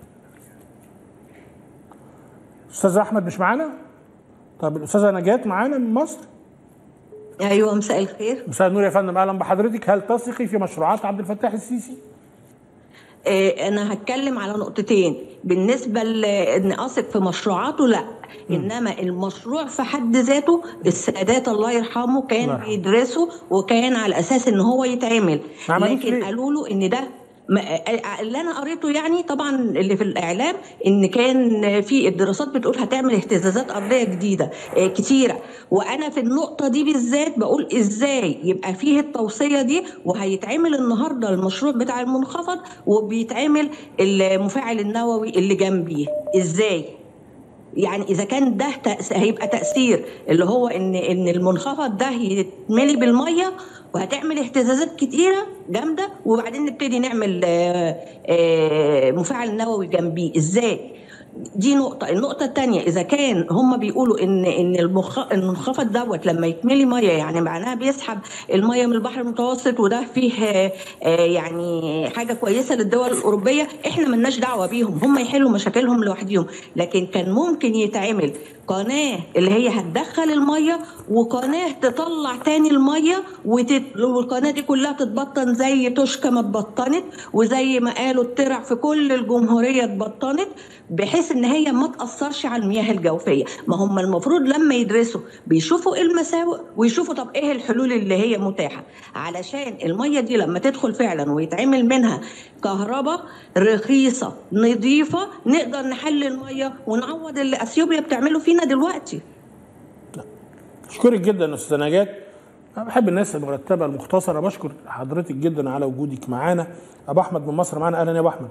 استاذ احمد مش معانا طب الاستاذه نجاة معانا من مصر ايوه مساء الخير مساء النور يا فندم اهلا بحضرتك هل تثقي في مشروعات عبد الفتاح السيسي آه، انا هتكلم على نقطتين بالنسبه لان اثق في مشروعاته لا انما المشروع في حد ذاته السادات الله يرحمه كان الله يرحمه. بيدرسه وكان على اساس ان هو يتعمل ما عملوش لكن ليه؟ قالوا له ان ده ما- آه، اللي انا قريته يعني طبعا اللي في الاعلام ان كان في الدراسات بتقول هتعمل اهتزازات ارضيه جديده آه، كتيره وانا في النقطه دي بالذات بقول ازاي يبقى فيه التوصيه دي وهيتعمل النهارده المشروع بتاع المنخفض وبيتعمل المفاعل النووي اللي جنبيه ازاي يعني اذا كان ده تأس... هيبقى تاثير اللي هو ان ان المنخفض ده يتملي بالميه وهتعمل اهتزازات كتيره جامده وبعدين نبتدي نعمل آه، آه، مفاعل نووي جنبيه ازاي دي نقطة، النقطة الثانية إذا كان هم بيقولوا إن إن المخ... المنخفض دوت لما يتملي مية يعني معناها بيسحب المية من البحر المتوسط وده فيه آه، آه، يعني حاجة كويسة للدول الأوروبية، إحنا ملناش دعوة بيهم، هم يحلوا مشاكلهم لوحدهم، لكن كان ممكن يتعمل قناة اللي هي هتدخل المية وقناة تطلع تاني المية وتت... والقناة دي كلها تتبطن زي توشكا ما اتبطنت وزي ما قالوا الترع في كل الجمهورية اتبطنت بحيث ان هي ما تاثرش على المياه الجوفيه ما هم المفروض لما يدرسوا بيشوفوا ايه المساوئ ويشوفوا طب ايه الحلول اللي هي متاحه علشان الميه دي لما تدخل فعلا ويتعمل منها كهرباء رخيصه نظيفه نقدر نحل الميه ونعوض اللي اثيوبيا بتعمله فينا دلوقتي اشكرك جدا يا استاذه نجاة انا بحب الناس المرتبه المختصره بشكر حضرتك جدا على وجودك معانا ابو احمد من مصر معانا اهلا يا ابو احمد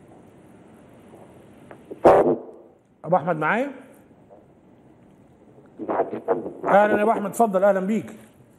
ابو احمد معايا اهلا يا ابو احمد اتفضل اهلا بيك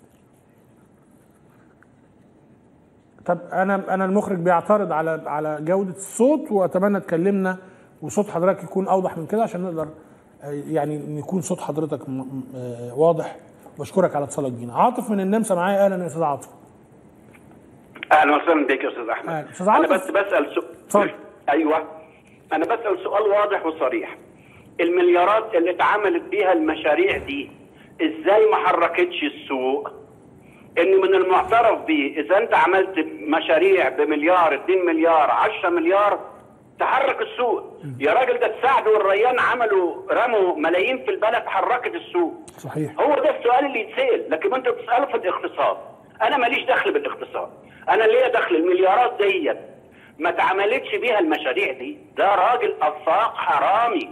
طب انا انا المخرج بيعترض على على جوده الصوت واتمنى تكلمنا وصوت حضرتك يكون اوضح من كده عشان نقدر آه، يعني يكون صوت حضرتك م- م- آه، واضح بشكرك على اتصالك بينا عاطف من النمسا معايا اهلا يا استاذ عاطف اهلا وسهلا بك يا استاذ احمد أهلا. أستاذ انا عاطف. بس بسال سؤال اتفضل. ايوه انا بسال سؤال واضح وصريح المليارات اللي اتعملت بيها المشاريع دي ازاي ما حركتش السوق ان من المعترف به اذا انت عملت مشاريع بمليار 2 مليار 10 مليار تحرك السوق يا راجل ده السعد والريان عملوا رموا ملايين في البلد حركت السوق صحيح هو ده السؤال اللي يتسال لكن انت بتساله في الاقتصاد انا ماليش دخل بالاقتصاد انا ليا دخل المليارات ديت ما اتعملتش بيها المشاريع دي ده راجل قصاق حرامي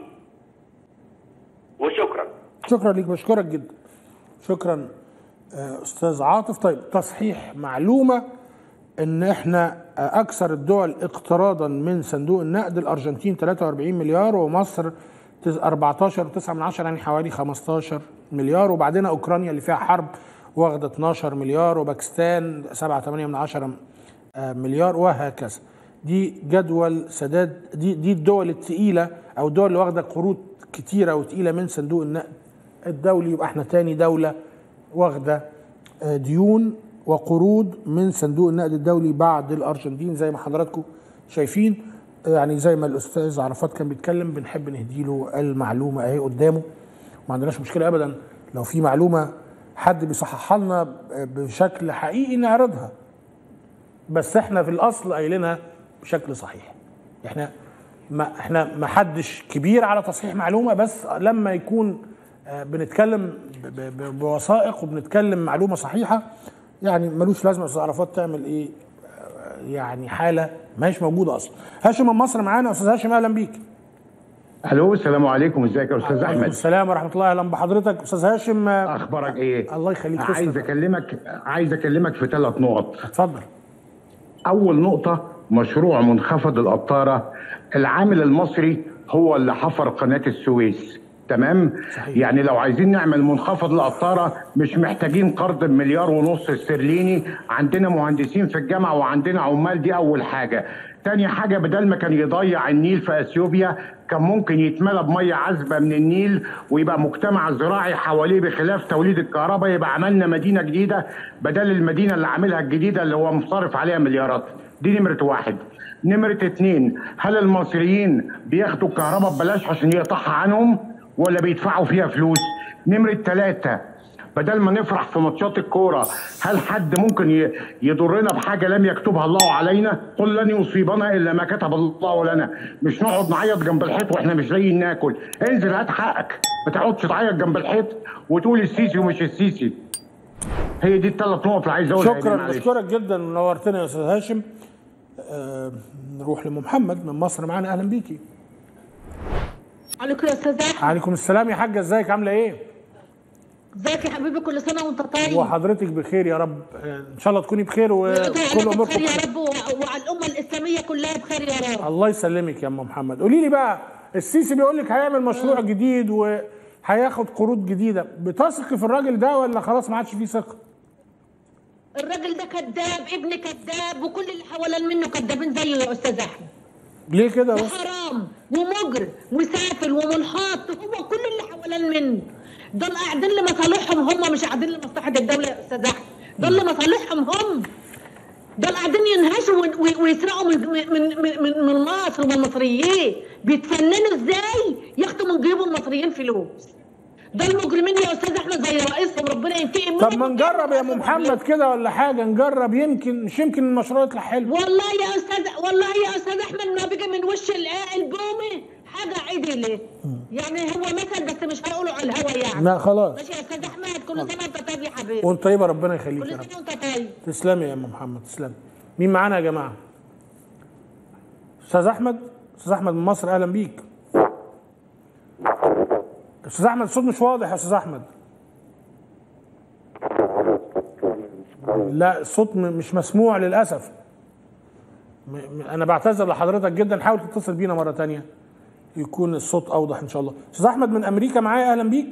وشكرا شكرا ليك بشكرك جدا شكرا آه، استاذ عاطف طيب تصحيح معلومه ان احنا آه، اكثر الدول اقتراضا من صندوق النقد الارجنتين 43 مليار ومصر 14 9 من عشرة يعني حوالي 15 مليار وبعدين اوكرانيا اللي فيها حرب واخده 12 مليار وباكستان 7 8 من عشرة آه، مليار وهكذا دي جدول سداد دي دي الدول الثقيله او الدول اللي واخده قروض كتيره وتقيله من صندوق النقد الدولي يبقى احنا تاني دوله واخده آه، ديون وقروض من صندوق النقد الدولي بعد الارجنتين زي ما حضراتكم شايفين يعني زي ما الاستاذ عرفات كان بيتكلم بنحب نهدي له المعلومه اهي قدامه ما عندناش مشكله ابدا لو في معلومه حد بيصححها لنا بشكل حقيقي نعرضها بس احنا في الاصل قايلينها بشكل صحيح احنا ما احنا ما حدش كبير على تصحيح معلومه بس لما يكون آه، بنتكلم ب- ب- بوثائق وبنتكلم معلومه صحيحه يعني ملوش لازمه استاذ عرفات تعمل ايه آه، يعني حاله ماهيش موجوده اصلا هاشم من مصر معانا استاذ هاشم اهلا بيك الو السلام عليكم ازيك يا استاذ عليكم احمد السلام ورحمه الله اهلا بحضرتك استاذ هاشم آه، اخبارك ايه الله يخليك عايز تسلم. اكلمك عايز اكلمك في ثلاث نقط اتفضل اول نقطه مشروع منخفض القطاره العامل المصري هو اللي حفر قناه السويس تمام صحيح. يعني لو عايزين نعمل منخفض للقطاره مش محتاجين قرض بمليار ونص استرليني عندنا مهندسين في الجامعه وعندنا عمال دي اول حاجه تاني حاجه بدل ما كان يضيع النيل في اثيوبيا كان ممكن يتملى بميه عذبه من النيل ويبقى مجتمع زراعي حواليه بخلاف توليد الكهرباء يبقى عملنا مدينه جديده بدل المدينه اللي عاملها الجديده اللي هو مصرف عليها مليارات دي نمره واحد نمرة اتنين هل المصريين بياخدوا الكهرباء ببلاش عشان يقطعها عنهم ولا بيدفعوا فيها فلوس نمرة تلاتة بدل ما نفرح في ماتشات الكورة هل حد ممكن ي- يضرنا بحاجة لم يكتبها الله علينا قل لن يصيبنا إلا ما كتب الله لنا مش نقعد نعيط جنب الحيط وإحنا مش لاقيين ناكل انزل هات حقك ما تقعدش تعيط جنب الحيط وتقول السيسي ومش السيسي هي دي الثلاث نقط اللي عايز اقولها دي، شكرا معلش. بشكرك جدا نورتنا يا استاذ هاشم آه نروح لام محمد من مصر معانا اهلا بيكي عليكم يا استاذ احمد عليكم السلام يا حاجه ازيك عامله ايه ازيك يا حبيبي كل سنه وانت طيب وحضرتك بخير يا رب آه، ان شاء الله تكوني بخير وانت وكل عليك اموركم بخير يا بخير رب و- وعلى الامه الاسلاميه كلها بخير يا رب الله يسلمك يا ام محمد قولي لي بقى السيسي بيقول لك هيعمل مشروع جديد وهياخد قروض جديده بتثقي في الراجل ده ولا خلاص ما عادش فيه ثقه الراجل ده كذاب ابن كذاب وكل اللي حوالين منه كذابين زيه يا استاذ احمد ليه كده بس وحرام ومجرم وسافل ومنحط هو كل اللي حوالين منه دول قاعدين لمصالحهم هم مش قاعدين لمصلحه الدوله يا استاذ احمد دول لمصالحهم هم دول قاعدين ينهشوا وي- وي- ويسرقوا من من من من, من مصر ومن المصريين بيتفننوا ازاي ياخدوا من جيوب المصريين فلوس دول مجرمين يا استاذ احمد زي رئيسهم ربنا ينتقم طب منهم ما نجرب يا ام محمد كده ولا حاجه نجرب يمكن مش يمكن المشروع يطلع حلو والله يا استاذ والله يا استاذ احمد ما بيجي من وش الع- البومه حاجه عدله يعني هو مثل بس مش هقوله على الهوا يعني لا خلاص ماشي يا استاذ احمد كل سنه وانت طيب يا حبيبي وانت طيبه ربنا يخليك كل يا رب سنه وانت طيب تسلمي يا ام محمد تسلمي مين معانا يا جماعه استاذ احمد استاذ احمد من مصر اهلا بيك استاذ احمد الصوت مش واضح يا استاذ احمد لا الصوت م- مش مسموع للاسف م- م- انا بعتذر لحضرتك جدا حاول تتصل بينا مره تانية يكون الصوت اوضح ان شاء الله استاذ احمد من امريكا معايا اهلا بيك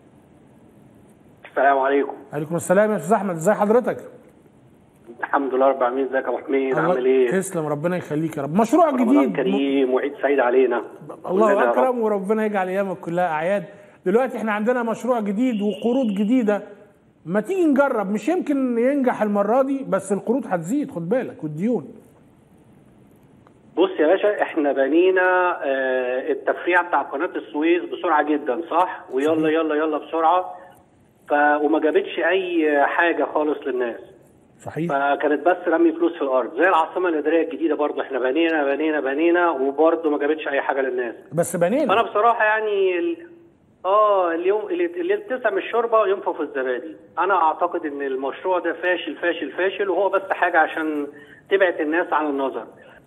السلام عليكم عليكم السلام يا استاذ احمد ازي حضرتك الحمد لله رب العالمين ازيك يا ابو حميد الله- عامل ايه تسلم ربنا يخليك يا رب مشروع رمضان جديد كريم وعيد سعيد علينا كلنا الله يا رب. اكرم وربنا يجعل ايامك كلها اعياد دلوقتي احنا عندنا مشروع جديد وقروض جديده ما تيجي نجرب مش يمكن ينجح المره دي بس القروض هتزيد خد بالك والديون بص يا باشا احنا بنينا آه، التفريع بتاع قناه السويس بسرعه جدا صح ويلا يلا يلا بسرعه ف وما جابتش اي حاجه خالص للناس صحيح فكانت بس رمي فلوس في الارض زي العاصمه الاداريه الجديده برضو احنا بنينا بنينا بنينا وبرضو ما جابتش اي حاجه للناس بس بنينا فانا بصراحه يعني ال... اه اليوم اللي اللي بتسع من الشوربه ينفخ في الزبادي انا اعتقد ان المشروع ده فاشل فاشل فاشل وهو بس حاجه عشان تبعد الناس عن النظر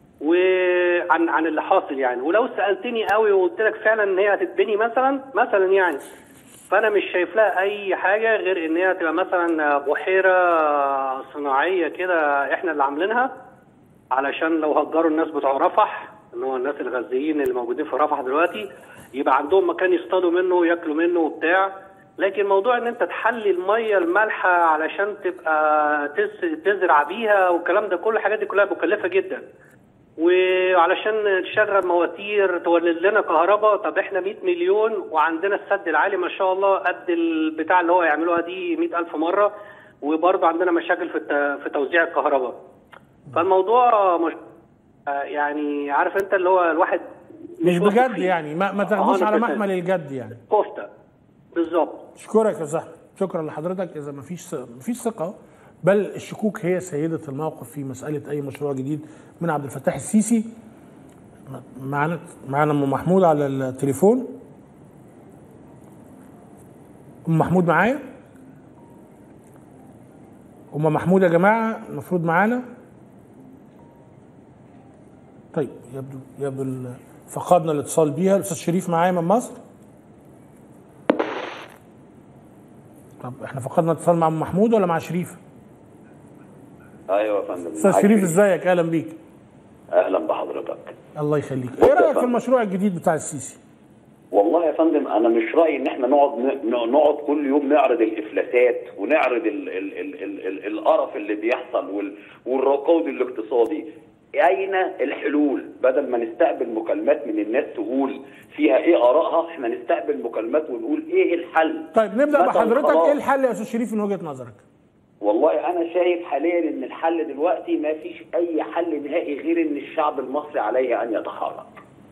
وعن عن اللي حاصل يعني ولو سالتني قوي وقلت لك فعلا ان هي هتتبني مثلا مثلا يعني فانا مش شايف لها اي حاجه غير ان هي تبقى مثلا بحيره صناعيه كده احنا اللي عاملينها علشان لو هجروا الناس بتوع رفح اللي هو الناس الغزيين اللي موجودين في رفح دلوقتي يبقى عندهم مكان يصطادوا منه وياكلوا منه وبتاع لكن موضوع ان انت تحلي الميه المالحه علشان تبقى تس- تزرع بيها والكلام ده كل الحاجات دي كلها مكلفه جدا وعلشان تشغل مواتير تولد لنا كهرباء طب احنا 100 مليون وعندنا السد العالي ما شاء الله قد البتاع اللي هو يعملوها دي 100 ألف مرة وبرضه عندنا مشاكل في الت- في توزيع الكهرباء فالموضوع مش آه يعني عارف انت اللي هو الواحد مش واثق بجد فيه. يعني ما, ما تاخدوش على 100%. محمل الجد يعني كفته بالظبط اشكرك يا زهر شكرا لحضرتك اذا ما فيش ما فيش ثقه بل الشكوك هي سيده الموقف في مساله اي مشروع جديد من عبد الفتاح السيسي معانا معانا ام محمود على التليفون ام محمود معايا ام محمود يا جماعه المفروض معانا طيب يبدو يبدو ال- فقدنا الاتصال بيها الاستاذ شريف معايا من مصر طب احنا فقدنا اتصال مع ام محمود ولا مع شريف؟ ايوه يا فندم استاذ معاك شريف ازيك اهلا بيك اهلا بحضرتك الله يخليك ايه رايك في المشروع الجديد بتاع السيسي؟ والله والله يا فندم انا مش رايي ان احنا نقعد ن- نقعد كل يوم نعرض الافلاسات ونعرض ال ال ال ال ال القرف اللي بيحصل وال والركود الاقتصادي اين الحلول بدل ما نستقبل مكالمات من الناس تقول فيها ايه ارائها احنا نستقبل مكالمات ونقول ايه الحل طيب نبدا مثلاً بحضرتك خلاص. ايه الحل يا استاذ شريف من وجهه نظرك والله انا شايف حاليا ان الحل دلوقتي ما فيش اي حل نهائي غير ان الشعب المصري عليه ان يتحرك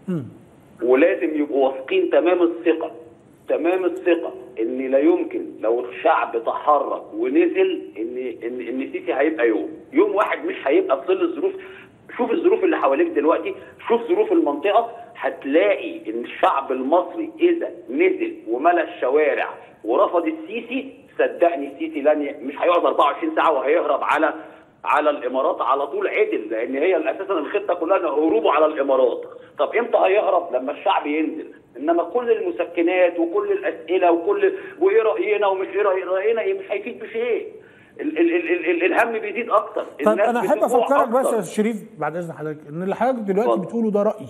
ولازم يبقوا واثقين تمام الثقه تمام الثقه ان لا يمكن لو الشعب تحرك ونزل ان ان ان السيسي هيبقى يوم يوم واحد مش هيبقى في ظل الظروف شوف الظروف اللي حواليك دلوقتي شوف ظروف المنطقه هتلاقي ان الشعب المصري اذا نزل وملى الشوارع ورفض السيسي صدقني السيسي لن ي... مش هيقعد 24 ساعه وهيهرب على على الامارات على طول عدل لان هي اساسا الخطه كلها إن هروبه على الامارات طب امتى هيهرب لما الشعب ينزل انما كل المسكنات وكل الاسئله وكل وايه راينا ومش ايه رأي- راينا ايه مش هيفيد بشيء ال ال ال ال ال الهم بيزيد اكتر طيب الناس انا احب بتجوع افكرك بس أكتر. يا أستاذ شريف بعد اذن حضرتك ان اللي حضرتك دلوقتي بتقوله ده راي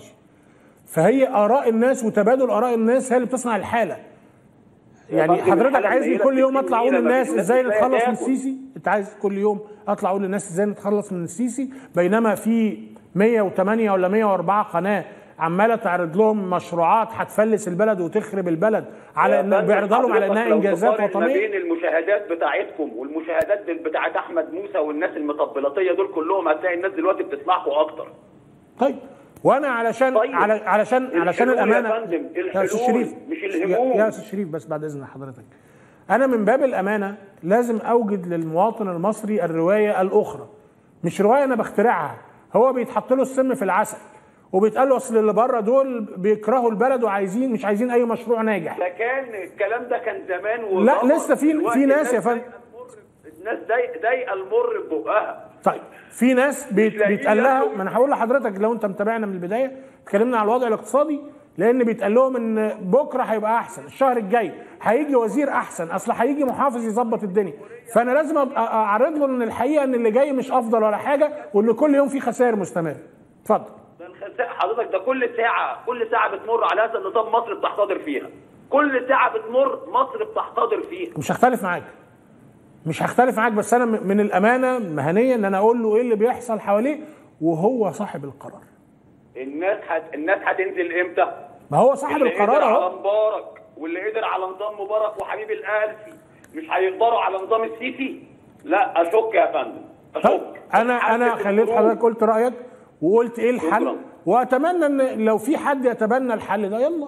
فهي اراء الناس وتبادل اراء الناس هي اللي بتصنع الحاله يعني فندم، حضرتك الحالة عايز قليلة كل يوم بكتير اطلع اقول لما للناس الناس ازاي بتلاقي نتخلص من تاكل. السيسي انت عايز كل يوم اطلع اقول للناس ازاي نتخلص من السيسي بينما في 108 ولا 104 قناه عماله تعرض لهم مشروعات هتفلس البلد وتخرب البلد على يا ان فندم، بيعرضها لهم على حضرتك انها لو انجازات تقارن ما وطنيه بين المشاهدات بتاعتكم والمشاهدات بتاعت احمد موسى والناس المطبلاتيه دول كلهم هتلاقي الناس دلوقتي بتسمعكم اكتر طيب وانا علشان طيب. على علشان علشان الحلول يا الامانه فندم، يا استاذ الحلول، شريف مش يا- الهموم. يا استاذ شريف بس بعد اذن حضرتك انا من باب الامانه لازم اوجد للمواطن المصري الروايه الاخرى مش روايه انا بخترعها هو بيتحط له السم في العسل وبيتقال له اصل اللي بره دول بيكرهوا البلد وعايزين مش عايزين اي مشروع ناجح ده كان الكلام ده كان زمان لا وظهر. لسه في دلوقتي في ناس يا الناس فندم الناس ضايق- ضايقه المر ببقها طيب في ناس بيت لاقيين بيتقال لها ياكلوا. ما انا هقول لحضرتك لو انت متابعنا من البدايه اتكلمنا على الوضع الاقتصادي لان بيتقال لهم ان بكره هيبقى احسن الشهر الجاي هيجي وزير احسن اصل هيجي محافظ يظبط الدنيا فانا لازم ابقى اعرض له ان الحقيقه ان اللي جاي مش افضل ولا حاجه وان كل يوم في خسائر مستمره اتفضل ده الخسائر حضرتك ده كل ساعه كل ساعه بتمر على هذا النظام مصر بتحتضر فيها كل ساعه بتمر مصر بتحتضر فيها مش هختلف معاك مش هختلف معاك بس انا من الامانه مهنيه ان انا اقول له ايه اللي بيحصل حواليه وهو صاحب القرار الناس هت... الناس هتنزل امتى؟ ما هو صاحب اللي القرار قدر اهو على مبارك واللي قدر على نظام مبارك وحبيب الالفي مش هيقدروا على نظام السيسي؟ لا اشك يا فندم اشك انا انا خليت حضرتك قلت رايك وقلت ايه الحل شكراً. واتمنى ان لو في حد يتبنى الحل ده يلا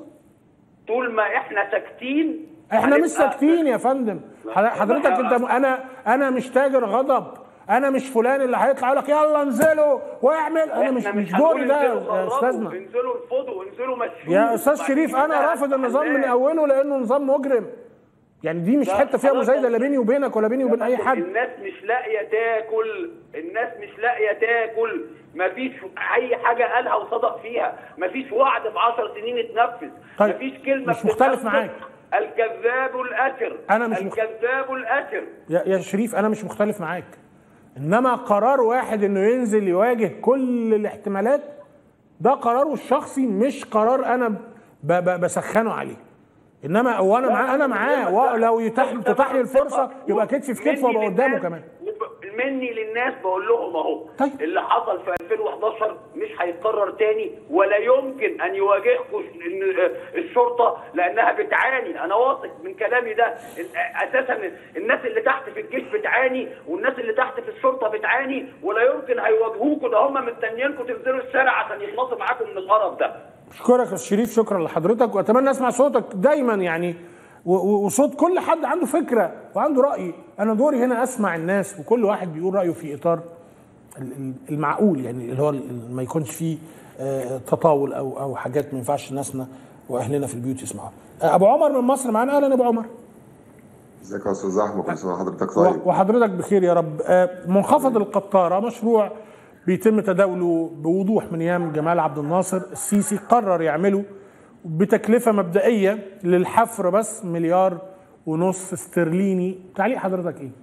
طول ما احنا ساكتين احنا مش هنبقى- ساكتين يا فندم حضر- حضرتك انت انا انا مش تاجر غضب انا مش فلان اللي هيطلع يقول لك يلا انزلوا واعمل انا مش إحنا مش هنقول دوري ده انزلوا يا خرجوا، استاذنا انزلوا ارفضوا انزلوا مشوا يا استاذ شريف انا رافض النظام من اوله لانه نظام مجرم يعني دي مش لا، حته فيها خلاص. مزايده لا بيني وبينك ولا بيني وبين اي حد الناس مش لاقيه تاكل الناس مش لاقيه تاكل مفيش اي حاجه قالها وصدق فيها مفيش وعد في 10 سنين اتنفذ طيب، مفيش كلمه مش مختلف بتتنفذ. معاك. الكذاب الاشر أنا مش مخ- الكذاب الاشر يا يا شريف انا مش مختلف معاك انما قرار واحد انه ينزل يواجه كل الاحتمالات ده قراره الشخصي مش قرار انا ب ب بسخنه عليه انما وانا معاه انا معاه ولو يتاح تتاح لي الفرصه يبقى كتفي في كتفه وابقى قدامه كمان مني للناس بقول لهم اهو طيب. اللي حصل في 2011 مش هيتكرر تاني ولا يمكن ان يواجهكم إن- الشرطه لانها بتعاني انا واثق من كلامي ده إن- اساسا الناس اللي تحت في الجيش بتعاني والناس اللي تحت في الشرطه بتعاني ولا يمكن هيواجهوكم ده هم مستنيينكم تنزلوا الشارع عشان يخلصوا معاكم من القرف ده اشكرك يا شريف شكرا لحضرتك واتمنى اسمع صوتك دايما يعني و- و- وصوت كل حد عنده فكره وعنده راي انا دوري هنا اسمع الناس وكل واحد بيقول رايه في اطار ال- ال- المعقول يعني اللي هو ال- ما يكونش فيه آه، تطاول او او حاجات ما ينفعش ناسنا واهلنا في البيوت يسمعوها آه، ابو عمر من مصر معانا اهلا يا ابو عمر ازيك يا استاذ احمد كل سنه وحضرتك طيب وحضرتك بخير يا رب آه، منخفض القطاره مشروع بيتم تداوله بوضوح من ايام جمال عبد الناصر السيسي قرر يعمله بتكلفه مبدئيه للحفر بس مليار ونص استرليني تعليق حضرتك ايه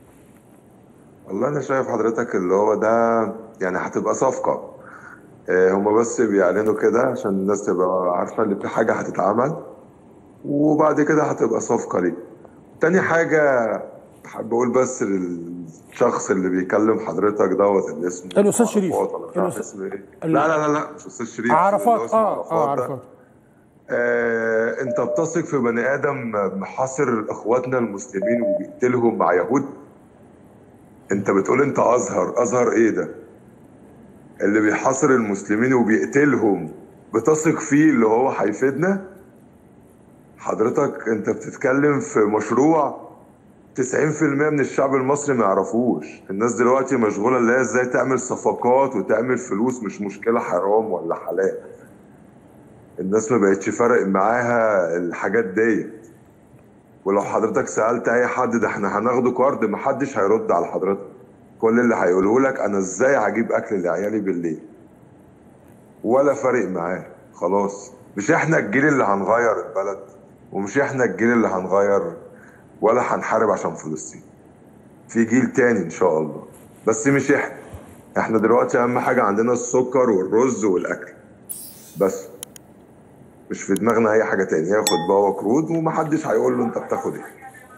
والله انا شايف حضرتك اللي هو ده يعني هتبقى صفقه آه، هما بس بيعلنوا كده عشان الناس تبقى عارفه ان في حاجه هتتعمل وبعد كده هتبقى صفقه ليه تاني حاجه حابب اقول بس للشخص اللي بيكلم حضرتك دوت اللي اسمه الاستاذ شريف عرفات ولا مش عارف الأستاذ- اسمه ايه ال- لا لا لا لا مش استاذ شريف عرفات اللي هو اسمه اه اه ده. عرفات آه، انت بتثق في بني ادم محاصر اخواتنا المسلمين وبيقتلهم مع يهود انت بتقول انت ازهر ازهر ايه ده اللي بيحاصر المسلمين وبيقتلهم بتثق فيه اللي هو هيفيدنا حضرتك انت بتتكلم في مشروع 90% من الشعب المصري ما يعرفوش الناس دلوقتي مشغولة اللي هي ازاي تعمل صفقات وتعمل فلوس مش مشكلة حرام ولا حلال الناس ما بقتش فارق معاها الحاجات ديت ولو حضرتك سألت أي حد ده احنا هناخده كارد محدش هيرد على حضرتك كل اللي هيقوله لك أنا إزاي هجيب أكل لعيالي بالليل ولا فارق معاه خلاص مش احنا الجيل اللي هنغير البلد ومش احنا الجيل اللي هنغير ولا هنحارب عشان فلسطين في جيل تاني إن شاء الله بس مش احنا احنا دلوقتي أهم حاجة عندنا السكر والرز والأكل بس مش في دماغنا اي حاجه تاني ياخد بقى قروض ومحدش هيقول له انت بتاخد ايه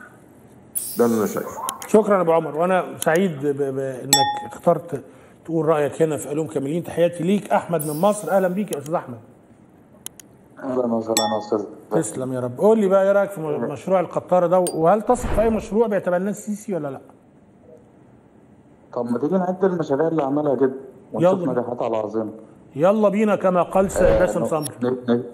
ده اللي انا شايفه شكرا يا ابو عمر وانا سعيد ب- بانك اخترت تقول رايك هنا في علوم كاملين تحياتي ليك احمد من مصر اهلا بيك يا استاذ احمد اهلا وسهلا استاذ تسلم يا رب قول لي بقى ايه رايك في م- مشروع القطاره ده وهل تثق في اي مشروع بيتبناه السيسي ولا لا طب ما تيجي نعد المشاريع اللي عملها كده ونشوف يلا. نجاحاتها العظيمه يلا بينا كما قال س- باسم آه، سمر ن- ن-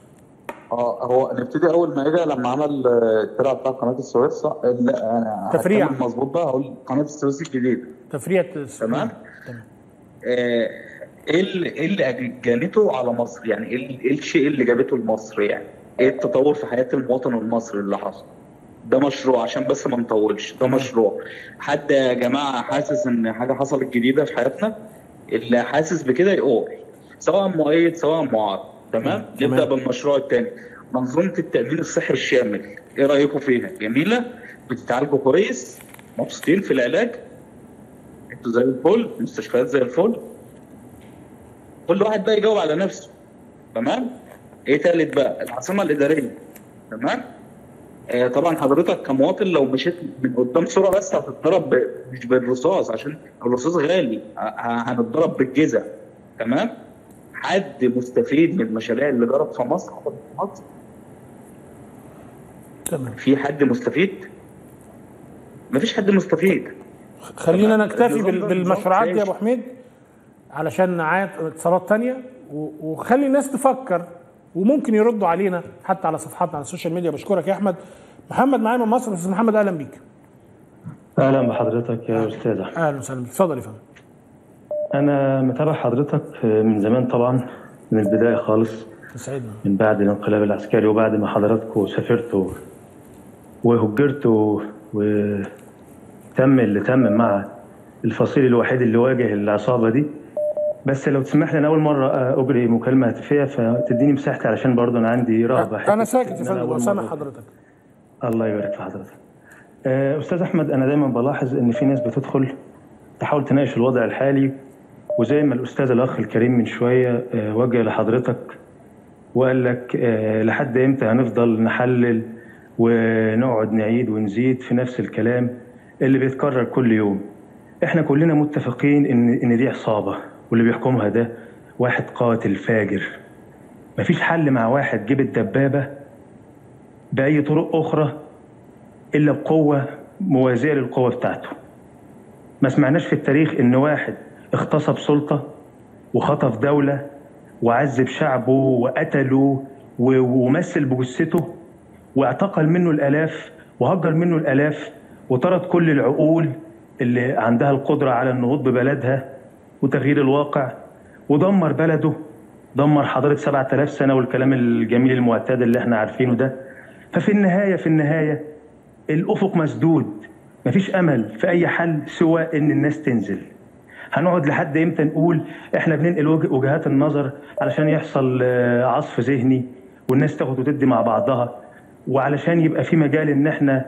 اه هو نبتدي اول ما اجى لما عمل آه، الترع بتاع قناه السويس صح؟ لا انا تفريع. هتكلم مظبوط بقى هقول قناه السويس الجديده تفريع تمام آه، ايه اللي ايه اللي جانته على مصر يعني ايه ال- إيه الشيء اللي جابته لمصر يعني ايه التطور في حياه المواطن المصري اللي حصل ده مشروع عشان بس ما نطولش ده مشروع حد يا جماعه حاسس ان حاجه حصلت جديده في حياتنا اللي حاسس بكده يقول سواء مؤيد سواء معارض تمام تمام. نبدا بالمشروع الثاني منظومه التامين الصحي الشامل ايه رايكم فيها جميله بتتعالجوا كويس مبسوطين في العلاج انتوا زي الفل مستشفيات زي الفل كل واحد بقى يجاوب على نفسه تمام ايه تالت بقى العاصمه الاداريه تمام آه طبعا حضرتك كمواطن لو مشيت من قدام صوره بس هتتضرب ب- مش بالرصاص عشان الرصاص غالي ه- ه- هنتضرب بالجزع تمام حد مستفيد من المشاريع اللي جرت في مصر حصلت في مصر تمام في حد مستفيد مفيش حد مستفيد خلينا نكتفي النظام بال- ده بالمشروعات دي يا نظام ابو حميد علشان نعاد اتصالات تانية و- وخلي الناس تفكر وممكن يردوا علينا حتى على صفحاتنا على السوشيال ميديا بشكرك يا احمد محمد معايا من مصر استاذ محمد اهلا بيك اهلا بحضرتك يا استاذ احمد اهلا وسهلا بيك اتفضل يا فندم انا متابع حضرتك من زمان طبعا من البدايه خالص يسعدنا من بعد الانقلاب العسكري وبعد ما حضراتكم سافرتوا وهجرتوا وتم اللي تم مع الفصيل الوحيد اللي واجه العصابه دي بس لو تسمح لي انا اول مره اجري مكالمه هاتفيه فتديني مساحتي علشان برضه انا عندي رغبه انا حتة ساكت إن يا أنا فندم أول وسامع مرة- حضرتك الله يبارك في حضرتك. آه، استاذ احمد انا دايما بلاحظ ان في ناس بتدخل تحاول تناقش الوضع الحالي وزي ما الاستاذ الاخ الكريم من شويه آه، وجه لحضرتك وقال لك آه، لحد امتى هنفضل نحلل ونقعد نعيد ونزيد في نفس الكلام اللي بيتكرر كل يوم. احنا كلنا متفقين ان ان دي عصابه واللي بيحكمها ده واحد قاتل فاجر. مفيش حل مع واحد جيب الدبابه باي طرق اخرى الا بقوه موازيه للقوه بتاعته. ما سمعناش في التاريخ ان واحد اغتصب سلطه وخطف دوله وعذب شعبه وقتله و- ومثل بجثته واعتقل منه الالاف وهجر منه الالاف وطرد كل العقول اللي عندها القدره على النهوض ببلدها وتغيير الواقع ودمر بلده دمر حضاره 7000 سنه والكلام الجميل المعتاد اللي احنا عارفينه ده ففي النهايه في النهايه الافق مسدود مفيش امل في اي حل سوى ان الناس تنزل هنقعد لحد امتى نقول احنا بننقل وجه- وجهات النظر علشان يحصل آه، عصف ذهني والناس تاخد وتدي مع بعضها وعلشان يبقى في مجال ان احنا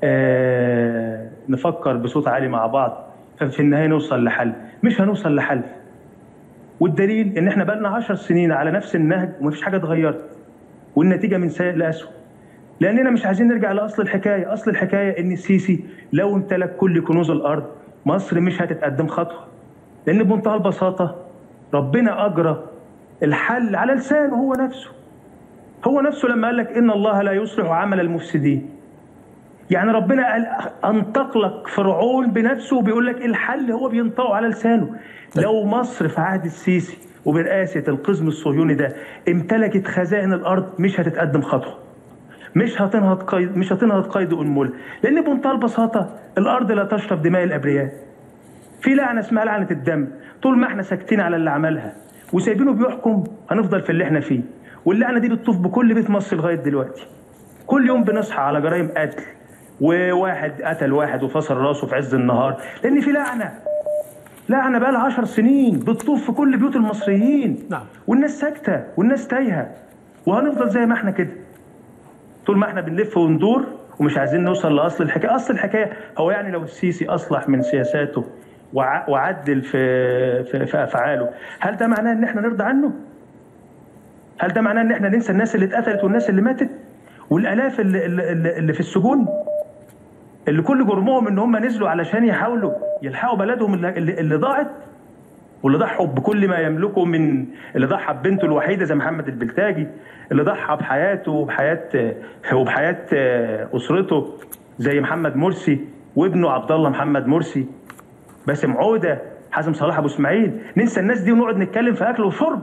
آه، نفكر بصوت عالي مع بعض ففي النهايه نوصل لحل مش هنوصل لحل والدليل ان احنا بقالنا عشر سنين على نفس النهج ومفيش حاجه اتغيرت والنتيجه من سيء لاسوء لاننا مش عايزين نرجع لاصل الحكايه اصل الحكايه ان السيسي لو امتلك كل كنوز الارض مصر مش هتتقدم خطوه لان بمنتهى البساطه ربنا اجرى الحل على لسانه هو نفسه هو نفسه لما قال لك ان الله لا يصلح عمل المفسدين يعني ربنا قال انطق لك فرعون بنفسه وبيقول لك الحل هو بينطقه على لسانه لو مصر في عهد السيسي وبرئاسه القزم الصهيوني ده امتلكت خزائن الارض مش هتتقدم خطوه مش هتنهض قيد مش هتنهض قيد انمله لان بمنتهى البساطه الارض لا تشرب دماء الابرياء في لعنه اسمها لعنه الدم طول ما احنا ساكتين على اللي عملها وسايبينه بيحكم هنفضل في اللي احنا فيه واللعنه دي بتطوف بكل بيت مصر لغايه دلوقتي كل يوم بنصحى على جرائم قتل وواحد قتل واحد وفصل راسه في عز النهار لان في لعنه لعنه بقى لها 10 سنين بتطوف في كل بيوت المصريين نعم والناس ساكته والناس تايهه وهنفضل زي ما احنا كده طول ما احنا بنلف وندور ومش عايزين نوصل لاصل الحكايه اصل الحكايه هو يعني لو السيسي اصلح من سياساته وع- وعدل في, في في افعاله هل ده معناه ان احنا نرضى عنه هل ده معناه ان احنا ننسى الناس اللي اتقتلت والناس اللي ماتت والالاف اللي, اللي, اللي في السجون اللي كل جرمهم ان هم نزلوا علشان يحاولوا يلحقوا بلدهم اللي, اللي, اللي ضاعت واللي ضحوا بكل ما يملكه من اللي ضحى ببنته الوحيده زي محمد البلتاجي اللي ضحى بحياته وبحياه وبحياه اسرته زي محمد مرسي وابنه عبد الله محمد مرسي باسم عوده حازم صلاح ابو اسماعيل ننسى الناس دي ونقعد نتكلم في اكل وشرب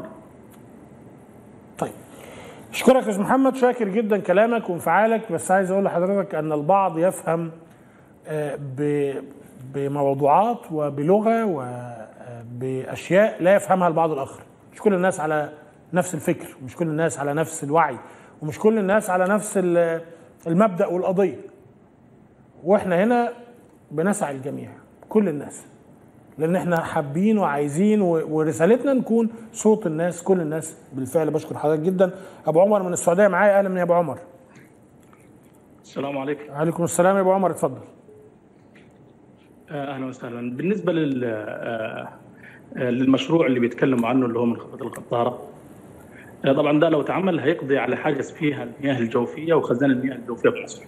اشكرك يا استاذ محمد شاكر جدا كلامك وانفعالك بس عايز اقول لحضرتك ان البعض يفهم آه، ب- بموضوعات وبلغه وباشياء لا يفهمها البعض الاخر مش كل الناس على نفس الفكر ومش كل الناس على نفس الوعي ومش كل الناس على نفس ال- المبدا والقضيه واحنا هنا بنسعى الجميع كل الناس لان احنا حابين وعايزين و- ورسالتنا نكون صوت الناس كل الناس بالفعل بشكر حضرتك جدا ابو عمر من السعوديه معايا اهلا يا ابو عمر السلام عليكم وعليكم السلام يا ابو عمر اتفضل آه، اهلا وسهلا بالنسبه لل آه، آه، للمشروع اللي بيتكلموا عنه اللي هو منخفض القطاره آه، طبعا ده لو تعمل هيقضي على حاجه فيها المياه الجوفيه وخزان المياه الجوفيه في مصر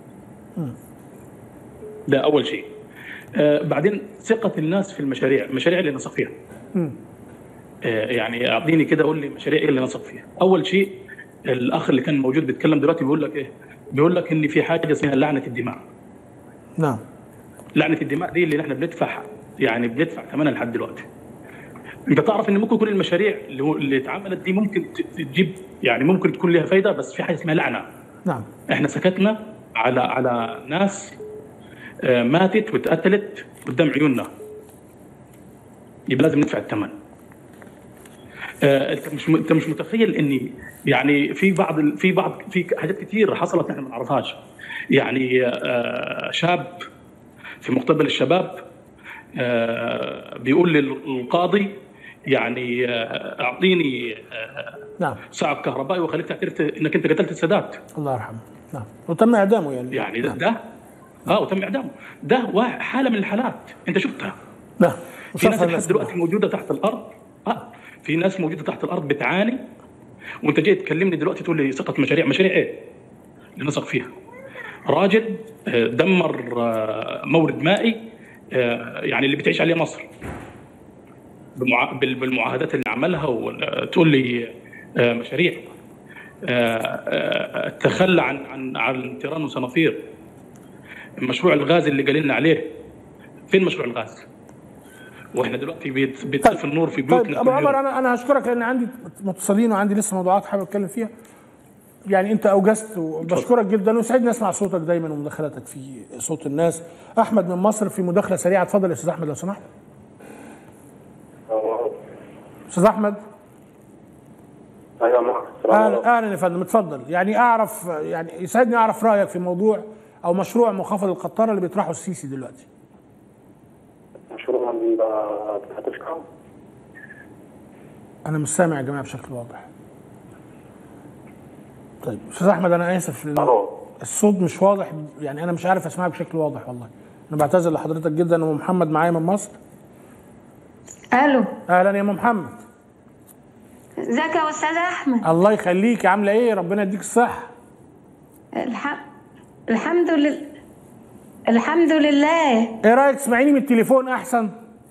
ده اول شيء آه، بعدين ثقه الناس في المشاريع المشاريع اللي نثق فيها مم. آه، يعني اعطيني كده قول لي مشاريع ايه اللي نثق فيها اول شيء الاخ اللي كان موجود بيتكلم دلوقتي بيقول لك ايه بيقول لك ان في حاجه اسمها لعنه الدماء نعم لعنه الدماء دي اللي احنا بندفع يعني بندفع ثمنها لحد دلوقتي انت تعرف ان ممكن كل المشاريع اللي, هو- اللي اتعملت دي ممكن ت- تجيب يعني ممكن تكون لها فايده بس في حاجه اسمها لعنه نعم احنا سكتنا على على ناس آه، ماتت واتقتلت قدام عيوننا يبقى لازم ندفع الثمن آه، انت مش م- انت مش متخيل اني يعني في بعض ال- في بعض في حاجات كتير حصلت احنا ما نعرفهاش يعني آه، شاب في مقتبل الشباب آه، بيقول للقاضي يعني آه، اعطيني آه، نعم صعب كهربائي وخليك تعترف انك انت قتلت السادات الله يرحمه نعم وتم اعدامه يعني يعني ده, ده اه وتم اعدامه ده واحد- حاله من الحالات انت شفتها نعم في ناس وشافها لحد الناس دلوقتي موجوده تحت الارض اه في ناس موجوده تحت الارض بتعاني وانت جاي تكلمني دلوقتي تقول لي سقط مشاريع مشاريع ايه؟ اللي نثق فيها راجل آه، دمر آه، مورد مائي آه، يعني اللي بتعيش عليه مصر بمعا- بال- بالمعاهدات اللي عملها وتقول لي آه، مشاريع آه، آه، تخلى عن عن عن تيران وصنافير مشروع الغاز اللي قال لنا عليه فين مشروع الغاز؟ واحنا دلوقتي بيت- بيطفي النور في طيب بيوتنا ابو كل يوم. عمر انا انا هشكرك لان عندي متصلين وعندي لسه موضوعات حابب اتكلم فيها يعني انت اوجزت وبشكرك جدا وسعدني اسمع صوتك دايما ومداخلاتك في صوت الناس احمد من مصر في مداخله سريعه اتفضل يا استاذ احمد لو سمحت استاذ احمد ايوه معك اهلا اهلا يا فندم اتفضل يعني اعرف يعني يسعدني اعرف رايك في موضوع او مشروع منخفض القطاره اللي بيطرحه السيسي دلوقتي مشروع هتشكر انا مش سامع يا جماعه بشكل واضح طيب استاذ احمد انا اسف لان الصوت مش واضح يعني انا مش عارف اسمعك بشكل واضح والله انا بعتذر لحضرتك جدا ام محمد معايا من مصر الو اهلا يا ام محمد ازيك يا استاذ احمد الله يخليك عامله ايه ربنا يديك الصحه الح... الحمد لله الحمد لله ايه رايك تسمعيني من التليفون احسن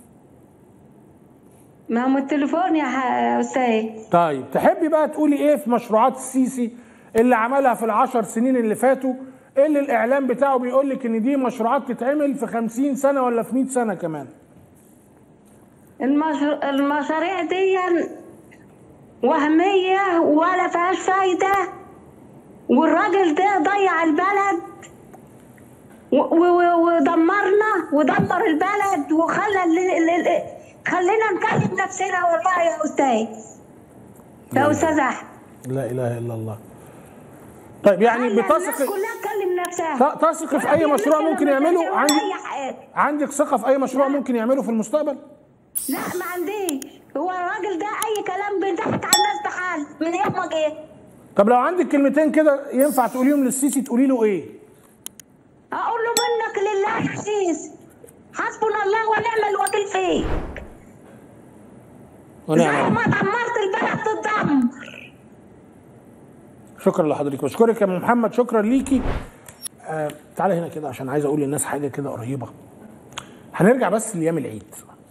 ما هو التليفون يا ح- استاذ طيب تحبي بقى تقولي ايه في مشروعات السيسي اللي عملها في العشر سنين اللي فاتوا اللي الاعلام بتاعه بيقول لك ان دي مشروعات تتعمل في خمسين سنه ولا في 100 سنه كمان المشر... المشاريع دي وهمية ولا فيهاش فايدة والراجل ده ضيع البلد و- و- و- ودمرنا ودمر البلد وخلى ال- ال- ال- خلينا نكلم نفسنا والله يا استاذ يا استاذ احمد لا اله الا الله طيب يعني الناس بتثق كلها تكلم نفسها ت- تثق في اي مشروع ممكن يعمله عندك اي حاجه عندك ثقه في اي مشروع ممكن يعمله في المستقبل لا ما عنديش هو الراجل ده اي كلام بيضحك على الناس بحال من يوم ما جه طب لو عندك كلمتين كده ينفع تقوليهم للسيسي تقولي له ايه اقول له منك لله يا سيس حسبنا الله ونعم الوكيل فيك زي ونعم ما دمرت البلد تتدمر شكرا لحضرتك بشكرك يا أم محمد شكرا ليكي آه تعالى هنا كده عشان عايز اقول للناس حاجه كده قريبه هنرجع بس لايام العيد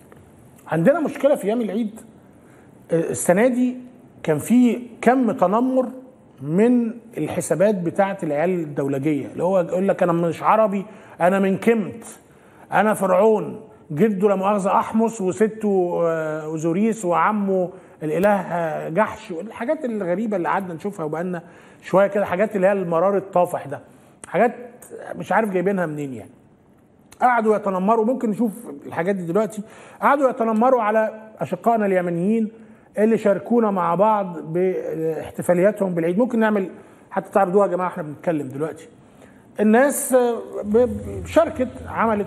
عندنا مشكله في ايام العيد آه، السنه دي كان في كم تنمر من الحسابات بتاعه العيال الدولجيه اللي هو يقول لك انا مش عربي انا من كمت انا فرعون جده لا مؤاخذه احمس وسته آه، اوزوريس وعمه الاله آه، جحش الحاجات الغريبه اللي قعدنا نشوفها وبقالنا شويه كده حاجات اللي هي المرار الطافح ده حاجات مش عارف جايبينها منين يعني قعدوا يتنمروا ممكن نشوف الحاجات دي دلوقتي قعدوا يتنمروا على اشقائنا اليمنيين اللي شاركونا مع بعض باحتفالياتهم بالعيد ممكن نعمل حتى تعرضوها يا جماعه احنا بنتكلم دلوقتي الناس آه، ب- ب- شاركت عملت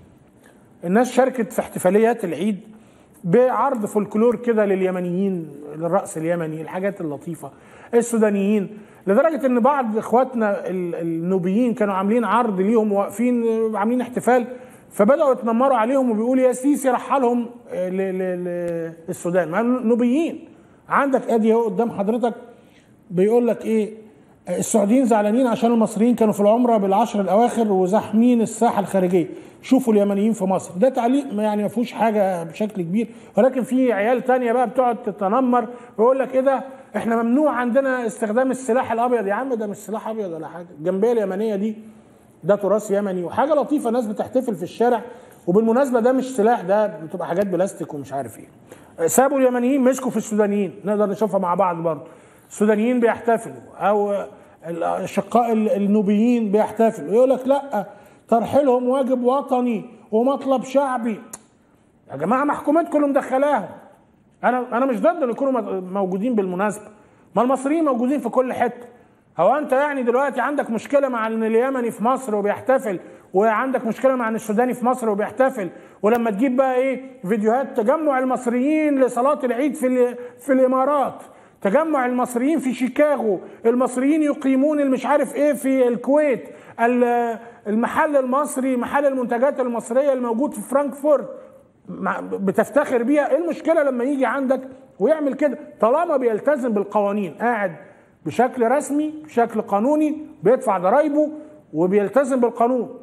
الناس شاركت في احتفاليات العيد بعرض فولكلور كده لليمنيين للرقص اليمني الحاجات اللطيفه السودانيين لدرجه ان بعض اخواتنا ال- النوبيين كانوا عاملين عرض ليهم واقفين آه، عاملين احتفال فبداوا يتنمروا عليهم وبيقولوا يا سيسي رحلهم آه، ل- ل- للسودان ما نوبيين عندك ادي اهو قدام حضرتك بيقول لك ايه السعوديين زعلانين عشان المصريين كانوا في العمره بالعشر الاواخر وزاحمين الساحه الخارجيه شوفوا اليمنيين في مصر ده تعليق ما يعني ما فيهوش حاجه بشكل كبير ولكن في عيال تانية بقى بتقعد تتنمر ويقول لك ايه ده احنا ممنوع عندنا استخدام السلاح الابيض يا عم ده مش سلاح ابيض ولا حاجه الجنبيه اليمنيه دي ده تراث يمني وحاجه لطيفه ناس بتحتفل في الشارع وبالمناسبه ده مش سلاح ده بتبقى حاجات بلاستيك ومش عارف ايه سابوا اليمنيين مسكوا في السودانيين نقدر نشوفها مع بعض برضه السودانيين بيحتفلوا او الاشقاء النوبيين بيحتفلوا يقول لك لا ترحيلهم واجب وطني ومطلب شعبي يا جماعه محكومتكم اللي مدخلاهم انا انا مش ضد ان يكونوا موجودين بالمناسبه ما المصريين موجودين في كل حته هو انت يعني دلوقتي عندك مشكله مع ان اليمني في مصر وبيحتفل وعندك مشكله مع ان السوداني في مصر وبيحتفل ولما تجيب بقى ايه فيديوهات تجمع المصريين لصلاه العيد في ال- في الامارات تجمع المصريين في شيكاغو المصريين يقيمون المش عارف ايه في الكويت ال- المحل المصري محل المنتجات المصريه الموجود في فرانكفورت مع- بتفتخر بيها ايه المشكله لما يجي عندك ويعمل كده طالما بيلتزم بالقوانين قاعد بشكل رسمي بشكل قانوني بيدفع ضرايبه وبيلتزم بالقانون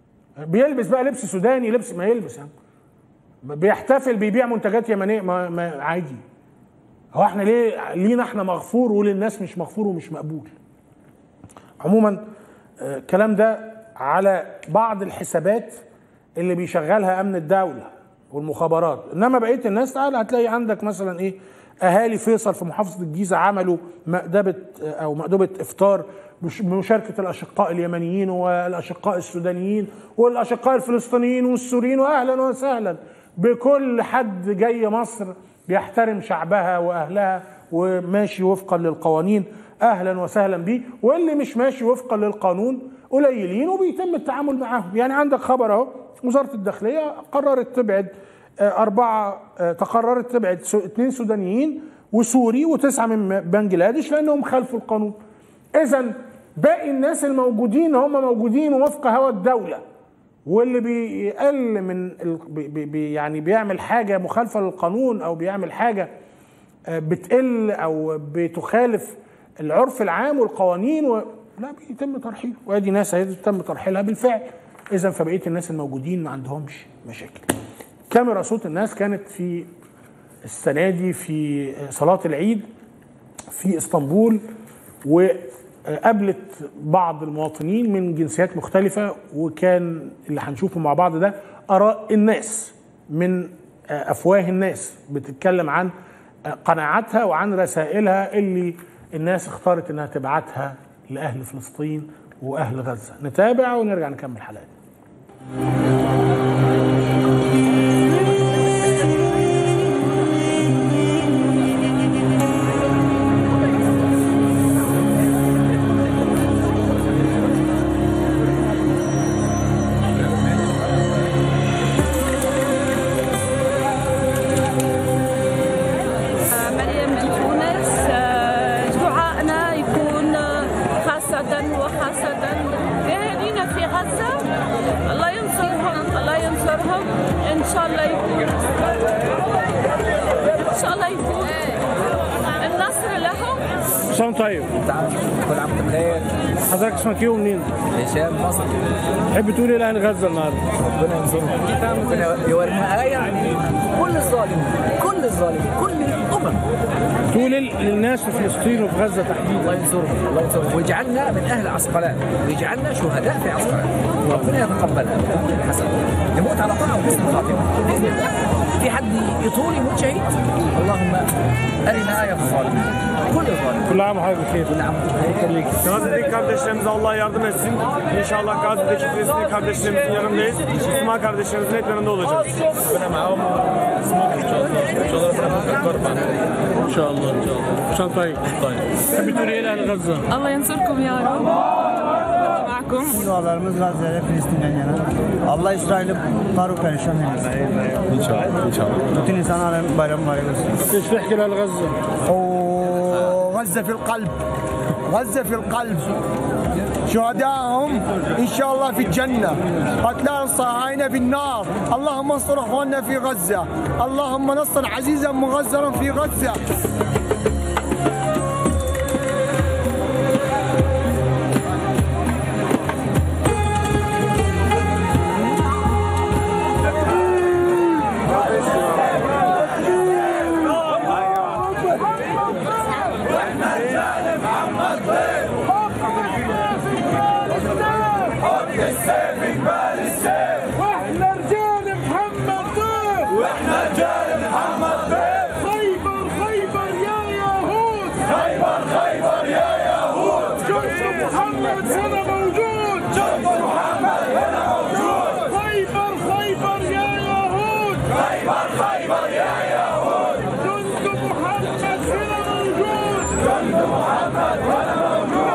بيلبس بقى لبس سوداني لبس ما يلبس يعني بيحتفل بيبيع منتجات يمنيه ما, ما عادي هو احنا ليه لينا احنا مغفور وللناس مش مغفور ومش مقبول عموما آه، الكلام ده على بعض الحسابات اللي بيشغلها امن الدوله والمخابرات انما بقيه الناس تعال هتلاقي عندك مثلا ايه اهالي فيصل في محافظه الجيزه عملوا مأدبه آه، او مأدبه افطار بش- بمشاركه الاشقاء اليمنيين والاشقاء السودانيين والاشقاء الفلسطينيين والسوريين واهلا وسهلا بكل حد جاي مصر بيحترم شعبها واهلها وماشي وفقا للقوانين اهلا وسهلا بيه واللي مش ماشي وفقا للقانون قليلين وبيتم التعامل معاهم يعني عندك خبر اهو وزاره الداخليه قررت تبعد آه، أربعة آه، تقررت تبعد سو- اثنين سودانيين وسوري وتسعة من بنجلاديش لأنهم خالفوا القانون إذا باقي الناس الموجودين هم موجودين وفق هوى الدولة واللي بيقل من ال... بي بي- بي يعني بيعمل حاجة مخالفة للقانون أو بيعمل حاجة آه، بتقل أو بتخالف العرف العام والقوانين و... لا بيتم ترحيله وادي ناس اهي تم ترحيلها بالفعل اذا فبقيه الناس الموجودين ما عندهمش مشاكل كاميرا صوت الناس كانت في السنه دي في صلاه العيد في اسطنبول وقابلت بعض المواطنين من جنسيات مختلفه وكان اللي هنشوفه مع بعض ده اراء الناس من افواه الناس بتتكلم عن قناعاتها وعن رسائلها اللي الناس اختارت انها تبعتها لاهل فلسطين واهل غزه نتابع ونرجع نكمل حلقتنا مريم من تونس آه، دعائنا يكون خاصة وخاصة لأهالينا في غزة الله ينصرهم الله ينصرهم إن شاء الله يكون إن شاء الله يكون النصر لهم سلام طيب كل عام وانت بخير حضرتك اسمك ايه ومنين؟ هشام مصر تحب تقول ايه لاهل غزه النهارده؟ ربنا ينصرهم ربنا يورينا آية كل الظالم كل الظالم كل الأمم تقول إيه للناس في فلسطين وفي غزه تحديدا الله ينصرهم الله ينصرهم ويجعلنا من أهل عسقلان ويجعلنا شهداء في عسقلان ربنا يتقبلنا بكل حسن نموت على طاعة وحسن خاتمة بإذن الله في حد يطول يموت شهيد اللهم أرنا آية في الظالمين كل الظالمين كل عام وحضرتك بخير كل عام وانتم بخير Gazze'deki kardeşlerimize Allah yardım etsin. İnşallah Gazze'deki Filistin kardeşlerimizin yanındayız. Müslüman kardeşlerimizin hep yanında olacağız. ربنا معاهم اسمعوا ان شاء الله ان شاء الله ربنا يكبر معنا ان شاء الله ان شاء الله عشان طيب طيب تحب تقول ايه لاهل غزه؟ الله ينصركم يا رب معكم Dualarımız Gazze ve Filistin'den yana. Allah İsrail'i paru perişan eylesin. İnşallah inşallah. Bütün insanların bayramı mübarek olsun. ايش تحكي لاهل غزه؟ غزة في القلب غزة في القلب شهدائهم إن شاء الله في الجنة قتلى الصهاينة في النار اللهم انصر أخواننا في غزة اللهم نصر عزيزا مغزرا في غزة واحنا رجال محمد ضيف واحنا رجال محمد ضيف خيبر خيبر يا يهود خيبر خيبر يا يهود جند محمد هنا موجود جند محمد هنا موجود خيبر خيبر يا يهود خيبر خيبر يا يهود جند محمد هنا موجود جند محمد هنا موجود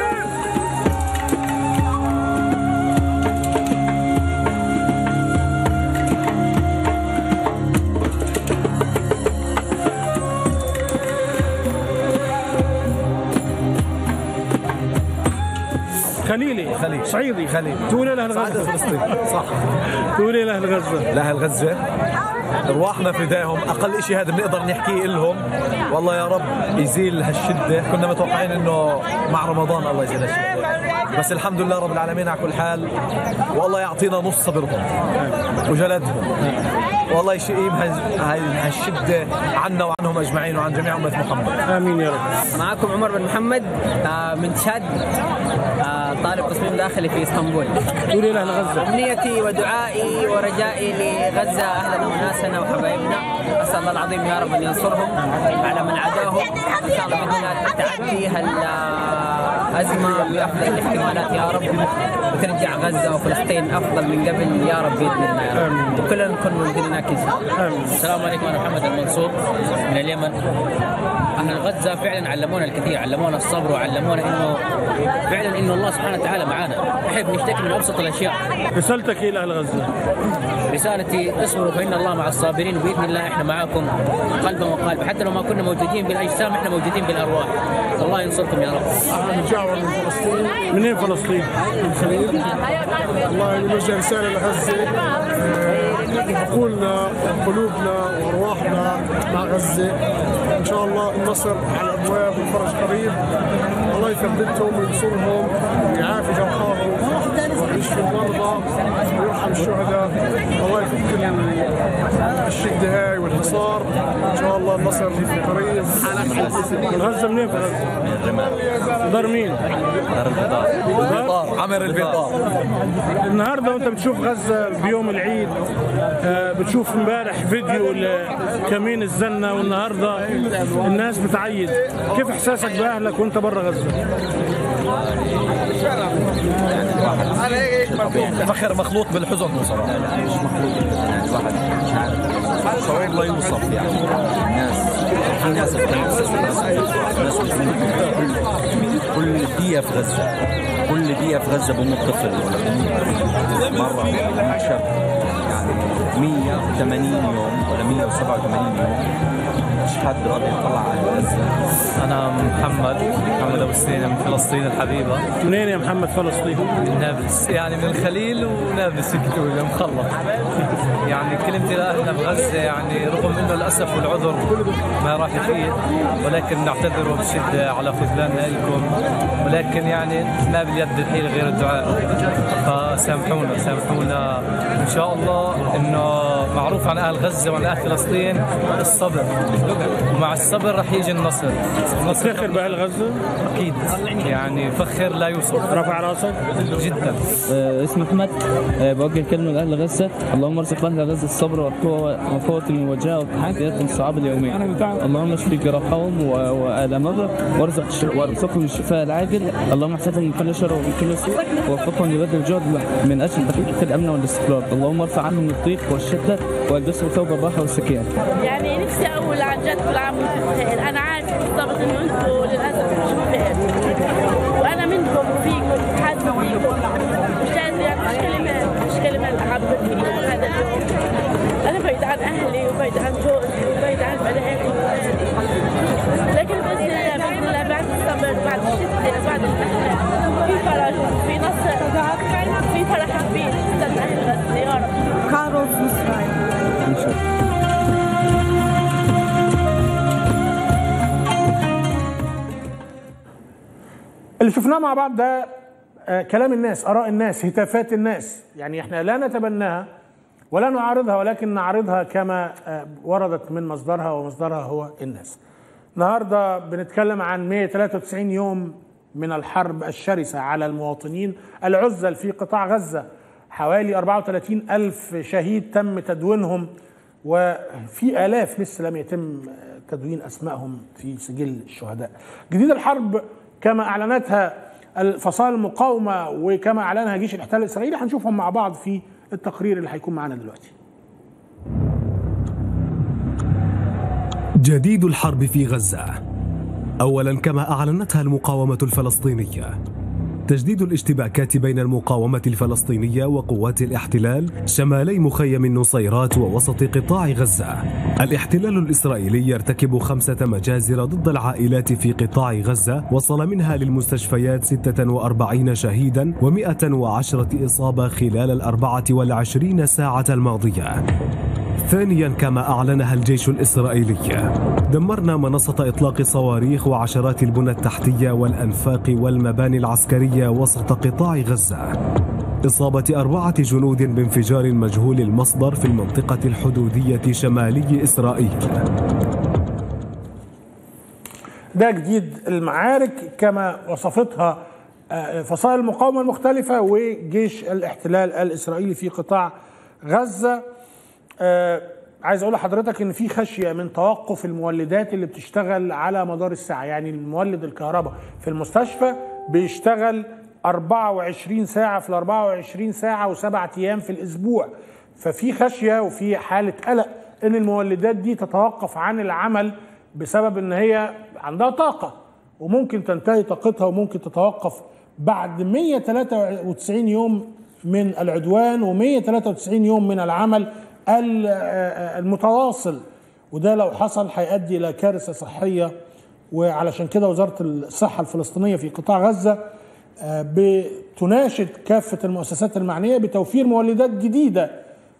خليلي خليل صعيدي خليل تقول ايه لاهل سعادة غزه؟ فلسطين صح تقول ايه لاهل غزه؟ لأهل غزة ارواحنا فداهم اقل شيء هذا بنقدر نحكيه لهم والله يا رب يزيل هالشده كنا متوقعين انه مع رمضان الله يزيل هالشده بس الحمد لله رب العالمين على كل حال والله يعطينا نص صبرهم وجلدهم والله يشيم هال- هاي هالشده عنا وعنهم اجمعين وعن جميع امه محمد امين يا رب معكم عمر بن محمد آه، من تشاد آه، طالب تصميم داخلي في اسطنبول تقول ايه لاهل غزه؟ امنيتي ودعائي ورجائي لغزه اهلنا وناسنا وحبايبنا اسال الله العظيم يا رب ان ينصرهم على من عداهم ان شاء الله باذن الله تعدي هالازمه بافضل الاحتمالات يا رب وترجع غزه وفلسطين افضل من قبل يا رب باذن الله يا رب وكلنا نكون موجودين هناك ان شاء الله السلام عليكم انا محمد المنصور من اليمن اهل غزه فعلا علمونا الكثير علمونا الصبر وعلمونا انه فعلا انه الله سبحانه وتعالى معنا احنا بنشتكي من ابسط الاشياء رسالتك ايه لاهل غزه؟ رسالتي اصبروا فان الله مع الصابرين وباذن الله احنا معاكم قلبا وقالبا حتى لو ما كنا موجودين بالاجسام احنا موجودين بالارواح الله ينصركم يا رب شعب من فلسطين منين فلسطين؟ من خليل الله يوجه رسالة لغزة آه، عقولنا وقلوبنا وأرواحنا مع غزة إن شاء الله إن النصر على الابواب والفرج قريب الله يثبتهم وينصرهم ويعافي جرحاهم ويشفي المرضى ويرحم الشهداء الله يفك ال- الشده هاي والحصار ان شاء الله النصر قريب من غزه منين في غزه؟ دار مين؟ البيطار عمر البيطار النهارده وانت بتشوف غزه بيوم العيد آه، بتشوف امبارح فيديو لكمين الزنه والنهارده الناس بتعيد كيف احساسك باهلك وانت بره غزه؟ فخر مخلوط بالحزن بصراحه مش مخلوط يعني الواحد مش عارف شعور لا يوصف يعني الناس في ناس ناس كل كل دقيقه في غزه كل دقيقه في غزه بموت طفل ولا بموت مره ولا بموت شاب يعني 180 يوم ولا 187 يوم مش حد راضي يطلع على غزه انا محمد محمد ابو سنين من فلسطين الحبيبه منين يا محمد فلسطين؟ من نابلس يعني من الخليل ونابلس يكتبوا مخلط يعني كلمتي لاهلنا بغزه يعني رغم انه للاسف والعذر ما راح يفيد ولكن نعتذر بشده على خذلاننا لكم ولكن يعني ما باليد الحيل غير الدعاء فسامحونا سامحونا ان شاء الله انه معروف عن اهل غزه وعن اهل فلسطين الصبر ومع الصبر رح يجي النصر النصر فخر باهل غزه؟ اكيد يعني فخر لا يوصف رفع راسك؟ جدا آه، اسمي احمد آه، بوجه كلمه لاهل غزه اللهم ارزق اهل غزه الصبر والقوه وقوه المواجهه والتحديات الصعاب اليوميه اللهم اشفي جراحهم و- والامهم وارزق الش- وارزقهم الشفاء العاجل اللهم احفظهم من كل شر ومن كل سوء ووفقهم لبذل الجهد من اجل تحقيق الامن والاستقرار اللهم ارفع عنهم الضيق والشده والبسهم ثوب الراحه والسكينه يعني نفسي اقول عن جد كل عام وانتم بخير انا عارف بالضبط انه انتم للاسف مش بخير وانا منكم وفيكم حاسه فيكم مش قادره يعني مش كلمات مش كلمات اعبر فيكم هذا اليوم انا بعيد عن اهلي وبعيد عن جوزي وبعيد عن بناتي وولادي لكن باذن الله باذن الله بعد الصبر بعد الشده بعد المحنه في فرج في نصر في فرح كبير استنى اهل غزه يا رب كاروس ان شاء الله اللي شفناه مع بعض ده آه، كلام الناس اراء الناس هتافات الناس يعني احنا لا نتبناها ولا نعارضها ولكن نعرضها كما آه، وردت من مصدرها ومصدرها هو الناس النهارده بنتكلم عن 193 يوم من الحرب الشرسة على المواطنين العزل في قطاع غزة حوالي 34 ألف شهيد تم تدوينهم وفي آلاف لسه لم يتم تدوين أسمائهم في سجل الشهداء جديد الحرب كما أعلنتها الفصائل المقاومة وكما أعلنها جيش الاحتلال الإسرائيلي هنشوفهم مع بعض في التقرير اللي هيكون معانا دلوقتي جديد الحرب في غزة أولا كما أعلنتها المقاومة الفلسطينية تجديد الاشتباكات بين المقاومة الفلسطينية وقوات الاحتلال شمالي مخيم النصيرات ووسط قطاع غزة الاحتلال الإسرائيلي يرتكب خمسة مجازر ضد العائلات في قطاع غزة وصل منها للمستشفيات 46 شهيدا و110 إصابة خلال الأربعة والعشرين ساعة الماضية ثانيا كما أعلنها الجيش الإسرائيلي دمرنا منصة إطلاق صواريخ وعشرات البنى التحتية والأنفاق والمباني العسكرية وسط قطاع غزة إصابة أربعة جنود بانفجار مجهول المصدر في المنطقة الحدودية شمالي إسرائيل ده جديد المعارك كما وصفتها آه، فصائل المقاومة المختلفة وجيش الاحتلال الإسرائيلي في قطاع غزة آه، عايز أقول لحضرتك إن في خشية من توقف المولدات اللي بتشتغل على مدار الساعة يعني المولد الكهرباء في المستشفى بيشتغل 24 ساعة في ال 24 ساعة وسبعة أيام في الأسبوع ففي خشية وفي حالة قلق إن المولدات دي تتوقف عن العمل بسبب إن هي عندها طاقة وممكن تنتهي طاقتها وممكن تتوقف بعد 193 يوم من العدوان و193 يوم من العمل ال- آه، المتواصل وده لو حصل هيؤدي الى كارثه صحيه وعلشان كده وزاره الصحه الفلسطينيه في قطاع غزه آه، بتناشد كافه المؤسسات المعنيه بتوفير مولدات جديده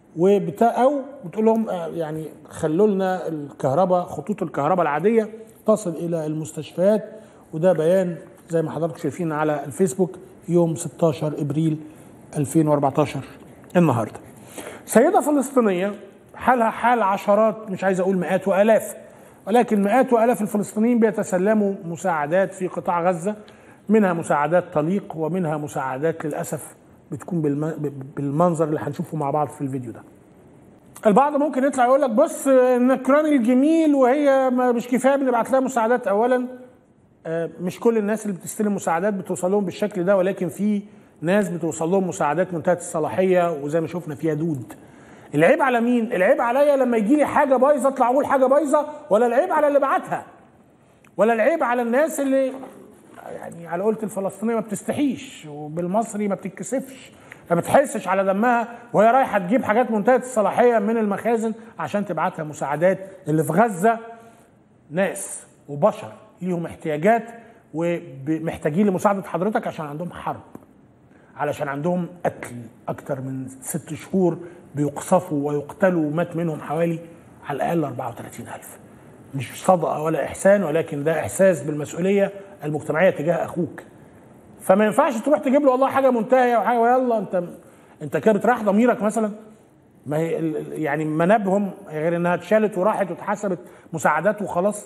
وبتا او بتقول لهم آه، يعني خلوا لنا الكهرباء خطوط الكهرباء العاديه تصل الى المستشفيات وده بيان زي ما حضراتكم شايفين على الفيسبوك يوم 16 ابريل 2014 النهارده. سيده فلسطينيه حالها حال عشرات مش عايز اقول مئات والاف ولكن مئات والاف الفلسطينيين بيتسلموا مساعدات في قطاع غزه منها مساعدات تليق ومنها مساعدات للاسف بتكون بالم- بالمنظر اللي هنشوفه مع بعض في الفيديو ده. البعض ممكن يطلع يقول لك بص النكران الجميل وهي ما- مش كفايه بنبعت لها مساعدات اولا آه، مش كل الناس اللي بتستلم مساعدات بتوصل لهم بالشكل ده ولكن في ناس بتوصل لهم مساعدات منتهيه الصلاحيه وزي ما شفنا فيها دود العيب على مين العيب عليا لما يجي لي حاجه بايظه اطلع اقول حاجه بايظه ولا العيب على اللي بعتها ولا العيب على الناس اللي يعني على قولة الفلسطينيه ما بتستحيش وبالمصري ما بتتكسفش ما بتحسش على دمها وهي رايحه تجيب حاجات منتهيه الصلاحيه من المخازن عشان تبعتها مساعدات اللي في غزه ناس وبشر ليهم احتياجات ومحتاجين لمساعده حضرتك عشان عندهم حرب علشان عندهم قتل اكتر من ست شهور بيقصفوا ويقتلوا ومات منهم حوالي على الاقل 34000 مش صدقه ولا احسان ولكن ده احساس بالمسؤوليه المجتمعيه تجاه اخوك فما ينفعش تروح تجيب له والله حاجه منتهيه وحاجه ويلا انت انت كده بتريح ضميرك مثلا ما هي ال- ال- يعني منابهم غير انها اتشالت وراحت واتحسبت مساعدات وخلاص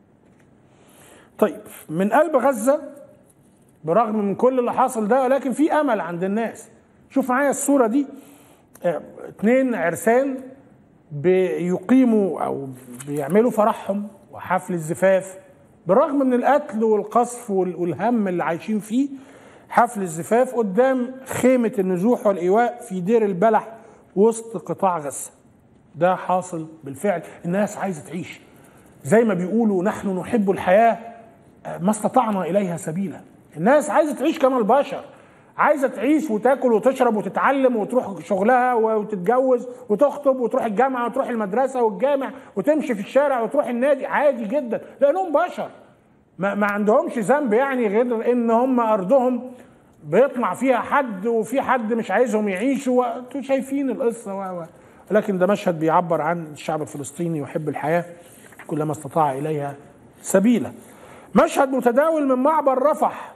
طيب من قلب غزه برغم من كل اللي حاصل ده ولكن في امل عند الناس شوف معايا الصوره دي اه، اتنين عرسان بيقيموا او بيعملوا فرحهم وحفل الزفاف بالرغم من القتل والقصف وال- والهم اللي عايشين فيه حفل الزفاف قدام خيمة النزوح والإيواء في دير البلح وسط قطاع غزة ده حاصل بالفعل الناس عايزة تعيش زي ما بيقولوا نحن نحب الحياة آه، ما استطعنا إليها سبيلا الناس عايزة تعيش كما البشر عايزة تعيش وتاكل وتشرب وتتعلم وتروح شغلها وتتجوز وتخطب وتروح الجامعة وتروح المدرسة والجامع وتمشي في الشارع وتروح النادي عادي جدا لأنهم بشر ما, ما عندهمش ذنب يعني غير ان هم ارضهم بيطمع فيها حد وفي حد مش عايزهم يعيشوا وانتوا شايفين القصه و... و... لكن ده مشهد بيعبر عن الشعب الفلسطيني يحب الحياه كلما استطاع اليها سبيلا مشهد متداول من معبر رفح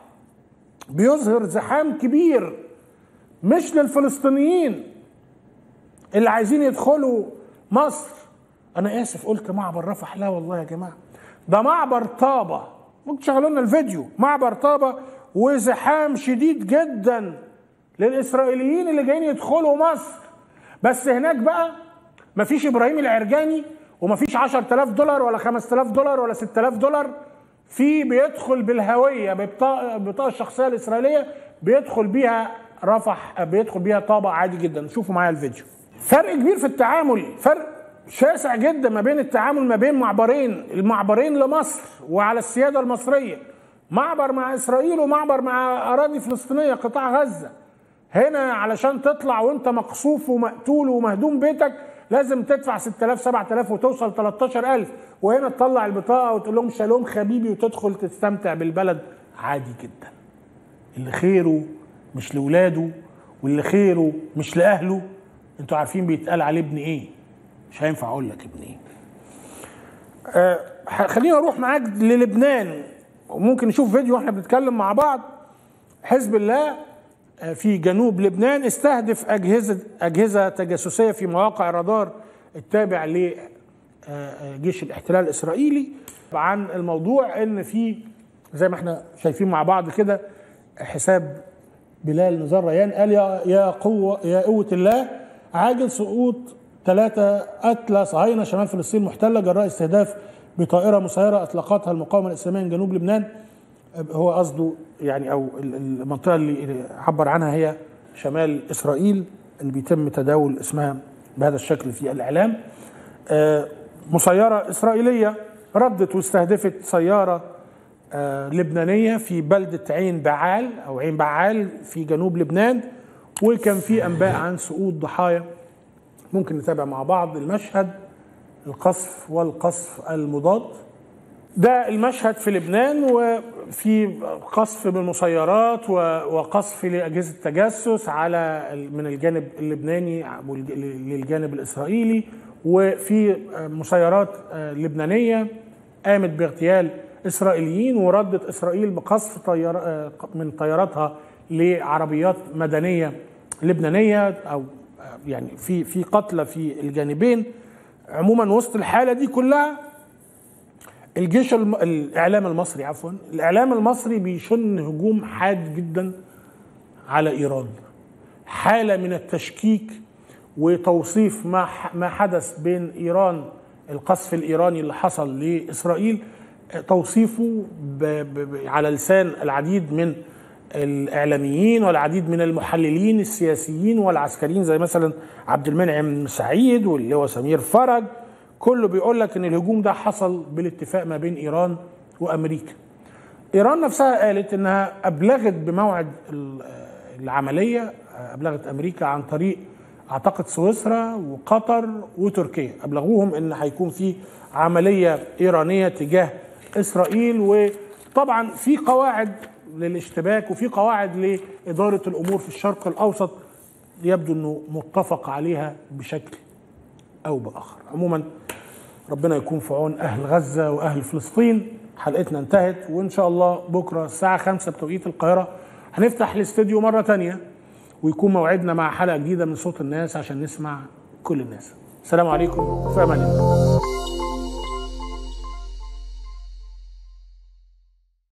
بيظهر زحام كبير مش للفلسطينيين اللي عايزين يدخلوا مصر انا اسف قلت معبر رفح لا والله يا جماعه ده معبر طابه ممكن تشغلوا لنا الفيديو معبر طابه وزحام شديد جدا للاسرائيليين اللي جايين يدخلوا مصر بس هناك بقى مفيش ابراهيم العرجاني ومفيش 10000 دولار ولا 5000 دولار ولا 6000 دولار في بيدخل بالهويه ببطاقه البطاقه الشخصيه الاسرائيليه بيدخل بيها رفح بيدخل بيها طابه عادي جدا شوفوا معايا الفيديو فرق كبير في التعامل فرق شاسع جدا ما بين التعامل ما بين معبرين المعبرين لمصر وعلى السياده المصريه معبر مع اسرائيل ومعبر مع اراضي فلسطينيه قطاع غزه هنا علشان تطلع وانت مقصوف ومقتول ومهدوم بيتك لازم تدفع 6000 7000 وتوصل 13000 وهنا تطلع البطاقه وتقول لهم شالوم حبيبي وتدخل تستمتع بالبلد عادي جدا اللي خيره مش لاولاده واللي خيره مش لاهله انتوا عارفين بيتقال عليه ابن ايه مش هينفع اقول لك ابن ايه آه خليني اروح معاك للبنان وممكن نشوف فيديو واحنا بنتكلم مع بعض حزب الله آه، في جنوب لبنان استهدف اجهزه اجهزه تجسسيه في مواقع الرادار التابع لجيش الاحتلال الاسرائيلي عن الموضوع ان في زي ما احنا شايفين مع بعض كده حساب بلال نزار ريان قال يا يا قوه يا قوه الله عاجل سقوط ثلاثه قتلى صهاينه شمال فلسطين المحتله جراء استهداف بطائره مسيره اطلقتها المقاومه الاسلاميه من جنوب لبنان هو قصده يعني او ال- المنطقه اللي عبر عنها هي شمال اسرائيل اللي بيتم تداول اسمها بهذا الشكل في الاعلام آه، مسيره اسرائيليه ردت واستهدفت سياره آه، لبنانيه في بلده عين بعال او عين بعال في جنوب لبنان وكان في انباء عن سقوط ضحايا ممكن نتابع مع بعض المشهد القصف والقصف المضاد ده المشهد في لبنان وفي قصف بالمسيرات و- وقصف لأجهزة تجسس على ال- من الجانب اللبناني والج- للجانب الإسرائيلي وفي مسيرات آه، لبنانية قامت باغتيال إسرائيليين وردت إسرائيل بقصف طيار آه، من طياراتها لعربيات مدنية لبنانية أو آه، يعني في في قتلى في الجانبين عموما وسط الحالة دي كلها الجيش الم... الاعلام المصري عفوا الاعلام المصري بيشن هجوم حاد جدا على ايران حاله من التشكيك وتوصيف ما ح... ما حدث بين ايران القصف الايراني اللي حصل لاسرائيل توصيفه ب... ب... ب... على لسان العديد من الاعلاميين والعديد من المحللين السياسيين والعسكريين زي مثلا عبد المنعم سعيد واللي هو سمير فرج كله بيقول لك ان الهجوم ده حصل بالاتفاق ما بين ايران وامريكا ايران نفسها قالت انها ابلغت بموعد ال- العمليه ابلغت امريكا عن طريق اعتقد سويسرا وقطر وتركيا ابلغوهم ان هيكون في عمليه ايرانيه تجاه اسرائيل وطبعا في قواعد للاشتباك وفي قواعد لاداره الامور في الشرق الاوسط يبدو انه متفق عليها بشكل او باخر عموما ربنا يكون في عون اهل غزه واهل فلسطين حلقتنا انتهت وان شاء الله بكره الساعه 5 بتوقيت القاهره هنفتح الاستوديو مره تانية ويكون موعدنا مع حلقه جديده من صوت الناس عشان نسمع كل الناس السلام عليكم في امان الله